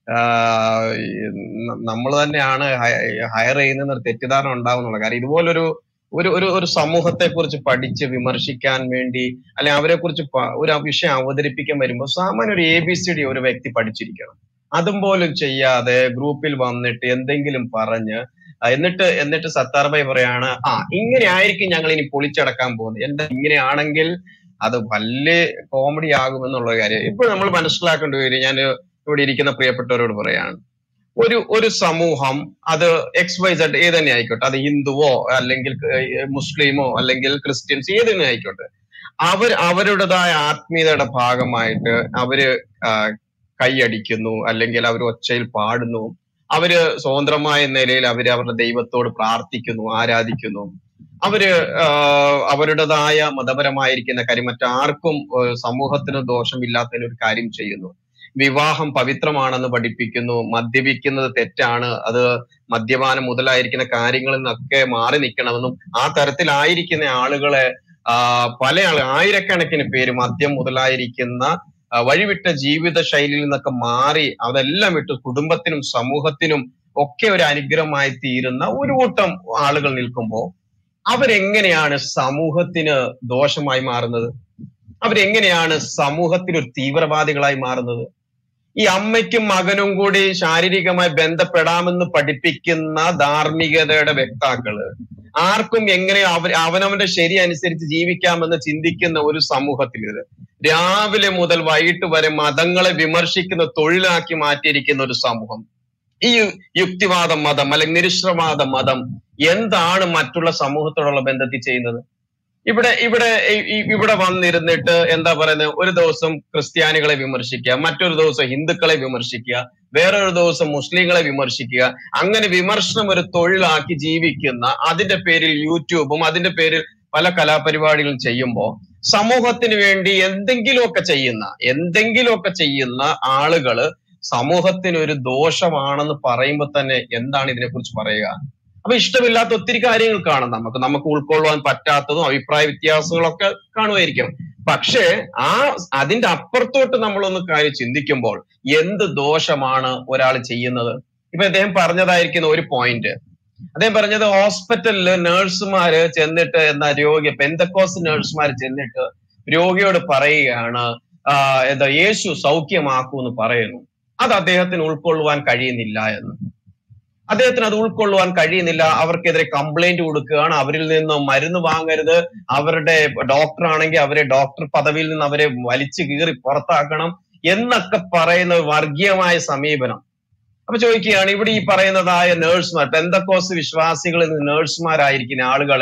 നമ്മൾ തന്നെയാണ് ഹയർ ചെയ്യുന്ന ഒരു തെറ്റിദ്ധാരണ ഉണ്ടാവുന്നുള്ള കാര്യം ഇതുപോലൊരു ഒരു ഒരു ഒരു സമൂഹത്തെ കുറിച്ച് പഠിച്ച് വിമർശിക്കാൻ വേണ്ടി അല്ലെ അവരെ കുറിച്ച് ഒരു വിഷയം അവതരിപ്പിക്കാൻ വരുമ്പോൾ സാമാന്യ ഒരു എ ബി സി ഡി ഒരു വ്യക്തി പഠിച്ചിരിക്കണം അതും പോലും ചെയ്യാതെ ഗ്രൂപ്പിൽ വന്നിട്ട് എന്തെങ്കിലും പറഞ്ഞ് ആ, എന്നിട്ട് എന്നിട്ട് സത്താർ ഭായി പറയാണ് ആ ഇങ്ങനെ ആയിരിക്കും ഞങ്ങൾ ഇനി പൊളിച്ചടക്കാൻ പോകുന്നത് എന്താ ഇങ്ങനെയാണെങ്കിൽ അത് വലിയ കോമഡി ആകുമെന്നുള്ള കാര്യം ഇപ്പൊ നമ്മൾ മനസ്സിലാക്കേണ്ട കാര്യം ഞാൻ ഇവിടെ ഇരിക്കുന്ന പ്രിയപ്പെട്ടവരോട് പറയാണ് ഒരു ഒരു സമൂഹം അത് എക്സ് വൈ സെഡ് ഏത് തന്നെ ആയിക്കോട്ടെ അത് ഹിന്ദുവോ അല്ലെങ്കിൽ ഏർ മുസ്ലിമോ അല്ലെങ്കിൽ ക്രിസ്ത്യൻസ് ഏത് തന്നെ ആയിക്കോട്ടെ അവർ അവരുടേതായ ആത്മീയതയുടെ ഭാഗമായിട്ട് അവര് ആ, കൈയടിക്കുന്നു അല്ലെങ്കിൽ അവർ ഒച്ചയിൽ പാടുന്നു അവര് സ്വതന്ത്രമായ നിലയിൽ അവര് അവരുടെ ദൈവത്തോട് പ്രാർത്ഥിക്കുന്നു ആരാധിക്കുന്നു അവര് ആഹ് അവരുടേതായ മതപരമായിരിക്കുന്ന കാര്യം മറ്റാർക്കും ഏഹ് സമൂഹത്തിന് ദോഷമില്ലാത്ത ഒരു കാര്യം ചെയ്യുന്നു വിവാഹം പവിത്രമാണെന്ന് പഠിപ്പിക്കുന്നു മദ്യപിക്കുന്നത് തെറ്റാണ് അത് മദ്യപാനം മുതലായിരിക്കുന്ന കാര്യങ്ങളിൽ നിന്നൊക്കെ മാറി നിൽക്കണമെന്നും ആ തരത്തിലായിരിക്കുന്ന ആളുകളെ ആ, പല ആൾ ആയിരക്കണക്കിന് പേര് മദ്യം മുതലായിരിക്കുന്ന ആ, വഴിവിട്ട ജീവിത ശൈലിയിൽ നിന്നൊക്കെ മാറി അതെല്ലാം വിട്ട് കുടുംബത്തിനും സമൂഹത്തിനും ഒക്കെ ഒരു അനുഗ്രഹമായി തീരുന്ന ഒരു കൂട്ടം ആളുകൾ നിൽക്കുമ്പോൾ അവരെങ്ങനെയാണ് സമൂഹത്തിന് ദോഷമായി മാറുന്നത് അവരെങ്ങനെയാണ് സമൂഹത്തിന് ഒരു തീവ്രവാദികളായി മാറുന്നത് ഈ അമ്മയ്ക്കും മകനും കൂടി ശാരീരികമായി ബന്ധപ്പെടാമെന്ന് പഠിപ്പിക്കുന്ന ധാർമ്മികതയുടെ വ്യക്താക്കള് ആർക്കും എങ്ങനെ അവ അവനവന്റെ ശരി അനുസരിച്ച് ജീവിക്കാമെന്ന് ചിന്തിക്കുന്ന ഒരു സമൂഹത്തിൽ ഇത് രാവിലെ മുതൽ വൈകിട്ട് വരെ മതങ്ങളെ വിമർശിക്കുന്ന തൊഴിലാക്കി മാറ്റിയിരിക്കുന്ന ഒരു സമൂഹം ഈ യു- യുക്തിവാദ മതം അല്ലെങ്കിൽ നിരുശ്രവാദ മതം എന്താണ് മറ്റുള്ള സമൂഹത്തോടുള്ള ബന്ധത്തിൽ ചെയ്യുന്നത് ഇവിടെ ഇവിടെ ഈ- ഈ- ഇവിടെ വന്നിരുന്നിട്ട് എന്താ പറയുന്നത് ഒരു ദിവസം ക്രിസ്ത്യാനികളെ വിമർശിക്കുക മറ്റൊരു ദിവസം ഹിന്ദുക്കളെ വിമർശിക്കുക വേറൊരു ദിവസം മുസ്ലിങ്ങളെ വിമർശിക്കുക അങ്ങനെ വിമർശനം ഒരു തൊഴിലാക്കി ജീവിക്കുന്ന അതിന്റെ പേരിൽ യൂട്യൂബും അതിന്റെ പേരിൽ പല കലാപരിപാടികളും ചെയ്യുമ്പോൾ സമൂഹത്തിന് വേണ്ടി എന്തെങ്കിലുമൊക്കെ ചെയ്യുന്ന എന്തെങ്കിലുമൊക്കെ ചെയ്യുന്ന ആളുകള് സമൂഹത്തിന് ഒരു ദോഷമാണെന്ന് പറയുമ്പോൾ തന്നെ എന്താണ് ഇതിനെക്കുറിച്ച് പറയുക അപ്പൊ ഇഷ്ടമില്ലാത്ത ഒത്തിരി കാര്യങ്ങൾ കാണും നമുക്ക് നമുക്ക് ഉൾക്കൊള്ളാൻ പറ്റാത്തതും അഭിപ്രായ വ്യത്യാസങ്ങളൊക്കെ കാണുമായിരിക്കും പക്ഷേ ആ അതിന്റെ അപ്പുറത്തോട്ട് നമ്മളൊന്ന് കാര്യം ചിന്തിക്കുമ്പോൾ എന്ത് ദോഷമാണ് ഒരാൾ ചെയ്യുന്നത് ഇപ്പൊ അദ്ദേഹം പറഞ്ഞതായിരിക്കുന്ന ഒരു പോയിന്റ് അദ്ദേഹം പറഞ്ഞത് ഹോസ്പിറ്റലില് നഴ്സുമാര് ചെന്നിട്ട് എന്താ രോഗി പെന്തക്കോസ് നഴ്സുമാർ ചെന്നിട്ട് രോഗിയോട് പറയുകയാണ് ആ, എന്താ യേശു സൗഖ്യമാക്കൂ എന്ന് പറയുന്നു അത് അദ്ദേഹത്തിന് ഉൾക്കൊള്ളുവാൻ കഴിയുന്നില്ല എന്ന് അദ്ദേഹത്തിന് അത് ഉൾക്കൊള്ളുവാൻ കഴിയുന്നില്ല അവർക്കെതിരെ കംപ്ലൈന്റ് കൊടുക്കുകയാണ് അവരിൽ നിന്ന് മരുന്ന് വാങ്ങരുത് അവരുടെ ഡോക്ടർ ആണെങ്കിൽ അവരെ ഡോക്ടർ പദവിയിൽ നിന്ന് അവരെ വലിച്ചു കീറി പുറത്താക്കണം എന്നൊക്കെ പറയുന്ന ഒരു വർഗീയമായ സമീപനം അപ്പൊ ചോദിക്കുകയാണ് ഇവിടെ ഈ പറയുന്നതായ നേഴ്സുമാർ പെന്തക്കോസ് വിശ്വാസികളിൽ നിന്ന് നേഴ്സുമാരായിരിക്കുന്ന ആളുകള്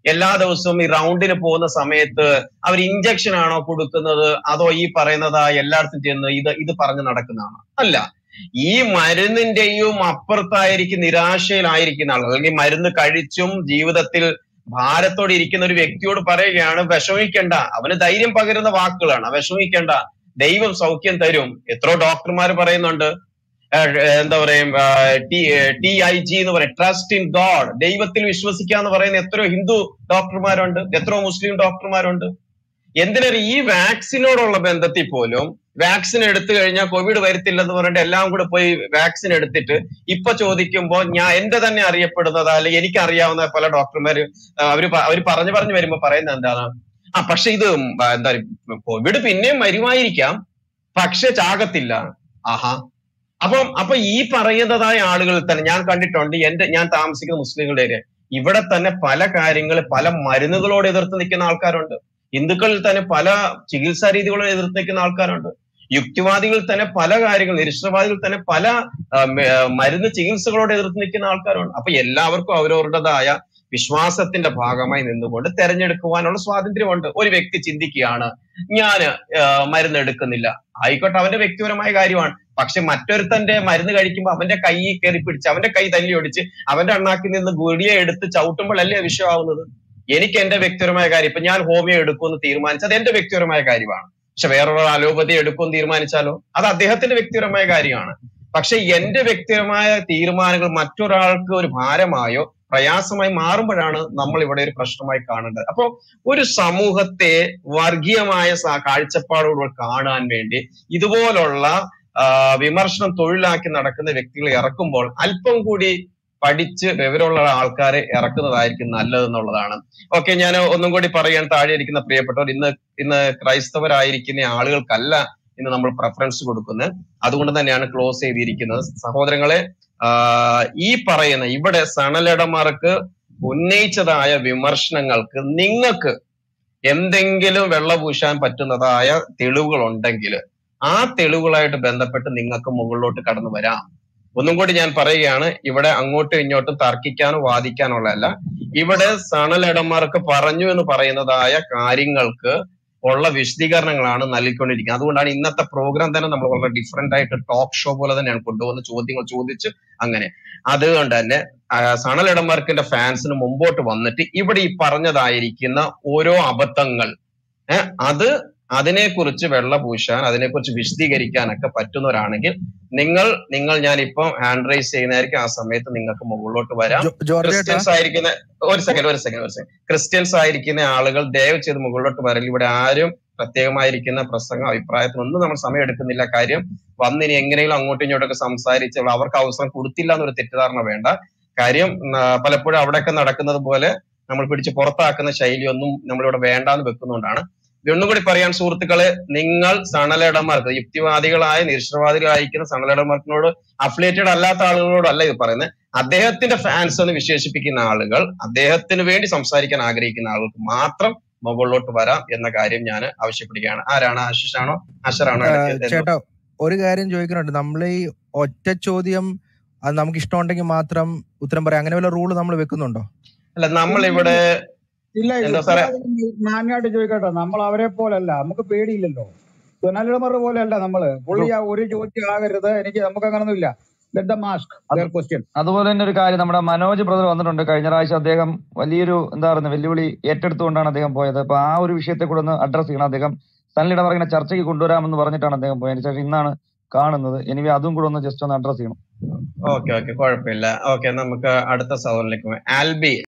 എല്ലാ ദിവസവും ഈ റൗണ്ടിന് പോകുന്ന സമയത്ത് അവർ ഇഞ്ചക്ഷൻ ആണോ കൊടുക്കുന്നത് അതോ ഈ പറയുന്നതായ എല്ലായിടത്തും ചെന്ന് ഇത് ഇത് പറഞ്ഞ് നടക്കുന്നതാണോ അല്ല ഈ മരുന്നിന്റെയും അപ്പുറത്തായിരിക്കും നിരാശയിലായിരിക്കുന്ന ആളുകൾ അല്ലെങ്കിൽ മരുന്ന് കഴിച്ചും ജീവിതത്തിൽ ഭാരത്തോടെ ഇരിക്കുന്ന ഒരു വ്യക്തിയോട് പറയുകയാണ് വിഷമിക്കണ്ട അവന് ധൈര്യം പകരുന്ന വാക്കുകളാണ് വിഷമിക്കണ്ട ദൈവം സൗഖ്യം തരും എത്രയോ ഡോക്ടർമാർ പറയുന്നുണ്ട് ഏഹ് എന്താ പറയാ ടി ടി ഐ ജി എന്ന് പറയും ട്രസ്റ്റ് ഇൻ ഗോഡ് ദൈവത്തിൽ വിശ്വസിക്കുക എന്ന് പറയുന്ന എത്രയോ ഹിന്ദു ഡോക്ടർമാരുണ്ട് എത്രയോ മുസ്ലിം ഡോക്ടർമാരുണ്ട് എന്തിനേറെ ഈ വാക്സിനോടുള്ള ബന്ധത്തിൽ പോലും വാക്സിൻ എടുത്തു കഴിഞ്ഞാൽ കോവിഡ് വരത്തില്ലെന്ന് പറഞ്ഞിട്ട് എല്ലാം കൂടെ പോയി വാക്സിൻ എടുത്തിട്ട് ഇപ്പൊ ചോദിക്കുമ്പോൾ ഞാൻ എന്റെ തന്നെ അറിയപ്പെടുന്നത് അല്ലെങ്കിൽ എനിക്ക് അറിയാവുന്ന പല ഡോക്ടർമാര് അവര് പ- അവര് പറഞ്ഞു പറഞ്ഞു വരുമ്പോ പറയുന്നത് എന്താണ് ആ പക്ഷെ ഇത് ഉം, ആ, എന്താ കോവിഡ് പിന്നെയും വരുമായിരിക്കാം പക്ഷെ ചാകത്തില്ല ആഹാ അപ്പം അപ്പൊ ഈ പറയുന്നതായ ആളുകൾ തന്നെ ഞാൻ കണ്ടിട്ടുണ്ട് എന്റെ ഞാൻ താമസിക്കുന്ന മുസ്ലിങ്ങളുടെ ഏരിയ ഇവിടെ തന്നെ പല കാര്യങ്ങൾ പല മരുന്നുകളോട് എതിർത്ത് നിൽക്കുന്ന ആൾക്കാരുണ്ട് ഹിന്ദുക്കളിൽ തന്നെ പല ചികിത്സാ രീതികളോട് എതിർത്ത് നിൽക്കുന്ന ആൾക്കാരുണ്ട് യുക്തിവാദികൾ തന്നെ പല കാര്യങ്ങൾ നിരീശ്വരവാദികൾ തന്നെ പല ആ, മ- ആ, മരുന്ന് ചികിത്സകളോട് എതിർത്ത് നിൽക്കുന്ന ആൾക്കാരുണ്ട് അപ്പൊ എല്ലാവർക്കും അവരവരുടേതായ വിശ്വാസത്തിന്റെ ഭാഗമായി നിന്നുകൊണ്ട് തെരഞ്ഞെടുക്കുവാനുള്ള സ്വാതന്ത്ര്യമുണ്ട് ഒരു വ്യക്തി ചിന്തിക്കുകയാണ് ഞാന് മരുന്ന് എടുക്കുന്നില്ല ആയിക്കോട്ടെ അവന്റെ വ്യക്തിപരമായ കാര്യമാണ് പക്ഷെ മറ്റൊരുത്തന്റെ മരുന്ന് കഴിക്കുമ്പോൾ അവന്റെ കൈ കയറി പിടിച്ച് അവന്റെ കൈ തല്ലി ഒടിച്ച് അവന്റെ അണ്ണാക്കിൽ നിന്ന് ഗുളിയെ എടുത്ത് ചവിട്ടുമ്പോഴല്ലേ വിഷയമാവുന്നത് എനിക്ക് എന്റെ വ്യക്തിപരമായ കാര്യം ഇപ്പൊ ഞാൻ ഹോമിയോ എടുക്കുമെന്ന് തീരുമാനിച്ചത് എന്റെ വ്യക്തിപരമായ കാര്യമാണ് പക്ഷെ വേറൊരാൾ അലോപതി എടുക്കുമെന്ന് തീരുമാനിച്ചാലോ അത് അദ്ദേഹത്തിന്റെ വ്യക്തിപരമായ കാര്യമാണ് പക്ഷെ എന്റെ വ്യക്തിപരമായ തീരുമാനങ്ങൾ മറ്റൊരാൾക്ക് ഒരു ഭാരമായോ പ്രയാസമായി മാറുമ്പോഴാണ് നമ്മൾ ഇവിടെ ഒരു പ്രശ്നമായി കാണേണ്ടത് അപ്പോ ഒരു സമൂഹത്തെ വർഗീയമായ സ- കാഴ്ചപ്പാടുകൾ കാണാൻ വേണ്ടി ഇതുപോലുള്ള ആ, വിമർശനം തൊഴിലാക്കി നടക്കുന്ന വ്യക്തികളെ ഇറക്കുമ്പോൾ അല്പം കൂടി പഠിച്ച് വിവരമുള്ള ആൾക്കാരെ ഇറക്കുന്നതായിരിക്കും നല്ലതെന്നുള്ളതാണ് ഓക്കെ ഞാൻ ഒന്നും കൂടി പറയാൻ താഴെ ഇരിക്കുന്ന പ്രിയപ്പെട്ടവർ ഇന്ന് ഇന്ന് ക്രൈസ്തവരായിരിക്കുന്ന ആളുകൾക്കല്ല ഇന്ന് നമ്മൾ പ്രിഫറൻസ് കൊടുക്കുന്നത് അതുകൊണ്ട് തന്നെയാണ് ക്ലോസ് ചെയ്തിരിക്കുന്നത് സഹോദരങ്ങളെ ആ, ഈ പറയുന്ന ഇവിടെ സണലടമാർക്ക് ഉന്നയിച്ചതായ വിമർശനങ്ങൾക്ക് നിങ്ങൾക്ക് എന്തെങ്കിലും വെള്ളപൂശാൻ പറ്റുന്നതായ തെളിവുകൾ ഉണ്ടെങ്കിൽ ആ തെളിവുകളായിട്ട് ബന്ധപ്പെട്ട് നിങ്ങൾക്ക് മുകളിലോട്ട് കടന്നു വരാം ഒന്നും കൂടി ഞാൻ പറയുകയാണ് ഇവിടെ അങ്ങോട്ടും ഇങ്ങോട്ടും തർക്കിക്കാനോ വാദിക്കാനോ ഉള്ളതല്ല ഇവിടെ സണലടന്മാർക്ക് പറഞ്ഞു എന്ന് പറയുന്നതായ കാര്യങ്ങൾക്ക് ഉള്ള വിശദീകരണങ്ങളാണ് നൽകിക്കൊണ്ടിരിക്കുന്നത് അതുകൊണ്ടാണ് ഇന്നത്തെ പ്രോഗ്രാം തന്നെ നമ്മൾ വളരെ ഡിഫറെന്റ് ആയിട്ട് ടോക്ക് ഷോ പോലെ തന്നെയാണ് കൊണ്ടുവന്ന് ചോദ്യങ്ങൾ ചോദിച്ച് അങ്ങനെ അതുകൊണ്ട് തന്നെ ആ, സണലടന്മാർക്കിന്റെ ഫാൻസിന് മുമ്പോട്ട് വന്നിട്ട് ഇവിടെ ഈ പറഞ്ഞതായിരിക്കുന്ന ഓരോ അബദ്ധങ്ങൾ ഏഹ് അത് അതിനെക്കുറിച്ച് വെള്ളപൂശാൻ അതിനെക്കുറിച്ച് വിശദീകരിക്കാനൊക്കെ പറ്റുന്നവരാണെങ്കിൽ നിങ്ങൾ നിങ്ങൾ ഞാൻ ഇപ്പം ഹാൻഡ് റൈസ് ചെയ്യുന്നതായിരിക്കും ആ സമയത്ത് നിങ്ങൾക്ക് മുകളിലോട്ട് വരാം ജോ- ജോർജ് ചേട്ടാ ക്രിസ്ത്യൻസ് ആയിരിക്കുന്ന ഒരു സെക്കൻഡ് ഒരു സെക്കൻഡ് ഒരു സെക്കൻഡ് ക്രിസ്ത്യൻസ് ആയിരിക്കുന്ന ആളുകൾ ദയവ് ചെയ്ത് മുകളിലോട്ട് വരൽ ഇവിടെ ആരും പ്രത്യേകമായിരിക്കുന്ന പ്രസംഗം അഭിപ്രായത്തിനൊന്നും നമ്മൾ സമയം എടുക്കുന്നില്ല കാര്യം വന്നിനി എങ്ങനെയെങ്കിലും അങ്ങോട്ടും ഇങ്ങോട്ടൊക്കെ സംസാരിച്ച് അവർക്ക് അവസരം കൊടുത്തില്ല എന്നൊരു തെറ്റിദ്ധാരണ വേണ്ട കാര്യം ആ, പലപ്പോഴും അവിടെയൊക്കെ നടക്കുന്നത് പോലെ നമ്മൾ പിടിച്ച് പുറത്താക്കുന്ന ശൈലിയൊന്നും നമ്മളിവിടെ വേണ്ടാന്ന് വെക്കുന്നുകൊണ്ടാണ് ഇതൊന്നും കൂടി പറയാൻ സുഹൃത്തുക്കളെ നിങ്ങൾ സണലടന്മാർക്ക് യുക്തിവാദികളായ നിരീശ്വരവാദികളായിരിക്കുന്ന സണലടന്മാർക്കിനോട് അഫിലിയേറ്റഡ് അല്ലാത്ത ആളുകളോട് അല്ല ഇത് പറയുന്നത് അദ്ദേഹത്തിന്റെ ഫാൻസ് എന്ന് വിശേഷിപ്പിക്കുന്ന ആളുകൾ അദ്ദേഹത്തിന് വേണ്ടി സംസാരിക്കാൻ ആഗ്രഹിക്കുന്ന ആളുകൾക്ക് മാത്രം മുകളിലോട്ട് വരാം എന്ന കാര്യം ഞാൻ ആവശ്യപ്പെടുകയാണ് ആരാണ് ആശിഷാണോ അഷറാണോ ആ, ഇടയ്ക്ക് ചേട്ടാ ഒരു കാര്യം ചോദിക്കുന്നുണ്ട് നമ്മൾ ഈ ഒറ്റ ചോദ്യം അത് നമുക്ക് ഇഷ്ടമുണ്ടെങ്കിൽ മാത്രം ഉത്തരം പറയാം അങ്ങനെ വല്ല റൂള് നമ്മൾ വെക്കുന്നുണ്ടോ അല്ല നമ്മളിവിടെ ഇല്ല എന്താ സാറേ യുക്തിവാദി മാന്യമായിട്ട് ചോദിക്കട്ടെ നമ്മൾ അവരെ പോലല്ല നമുക്ക് പേടിയില്ലല്ലോ സുനാലിടമർ പോലെയല്ല നമ്മള് പുള്ളി ആ ഒരു ചോദ്യം ആകരുത് എനിക്ക് നമുക്ക് അങ്ങനൊന്നുമില്ല ലെറ്റ് ദ മാസ്ക് അത് ദർ ക്വസ്റ്റ്യൻ അതുപോലെ തന്നെ ഒരു കാര്യം നമ്മുടെ മനോജ് ബ്രദർ വന്നിട്ടുണ്ട് കഴിഞ്ഞ പ്രാവശ്യം അദ്ദേഹം വലിയൊരു എന്താ പറയുക വെല്ലുവിളി ഏറ്റെടുത്തുകൊണ്ടാണ് അദ്ദേഹം പോയത് അപ്പൊ ആ ഒരു വിഷയത്തെ കൂടെ ഒന്ന് അഡ്രസ് ചെയ്യണം അദ്ദേഹം സണ്ണിയുടെ പറയുന്ന ചർച്ചയ്ക്ക് കൊണ്ടുവരാമെന്ന് പറഞ്ഞിട്ടാണ് അദ്ദേഹം പോയത് അതിന് ശേഷം ഇന്നാണ് കാണുന്നത് എനിവേ അതും കൂടെ ഒന്ന് ജസ്റ്റ് ഒന്ന് അഡ്രസ് ചെയ്യണം ഓക്കെ ഓക്കെ കുഴപ്പമില്ല ഓക്കെ നമുക്ക് അടുത്ത സഹോദരനിലേക്ക് പോകാം ആൽബി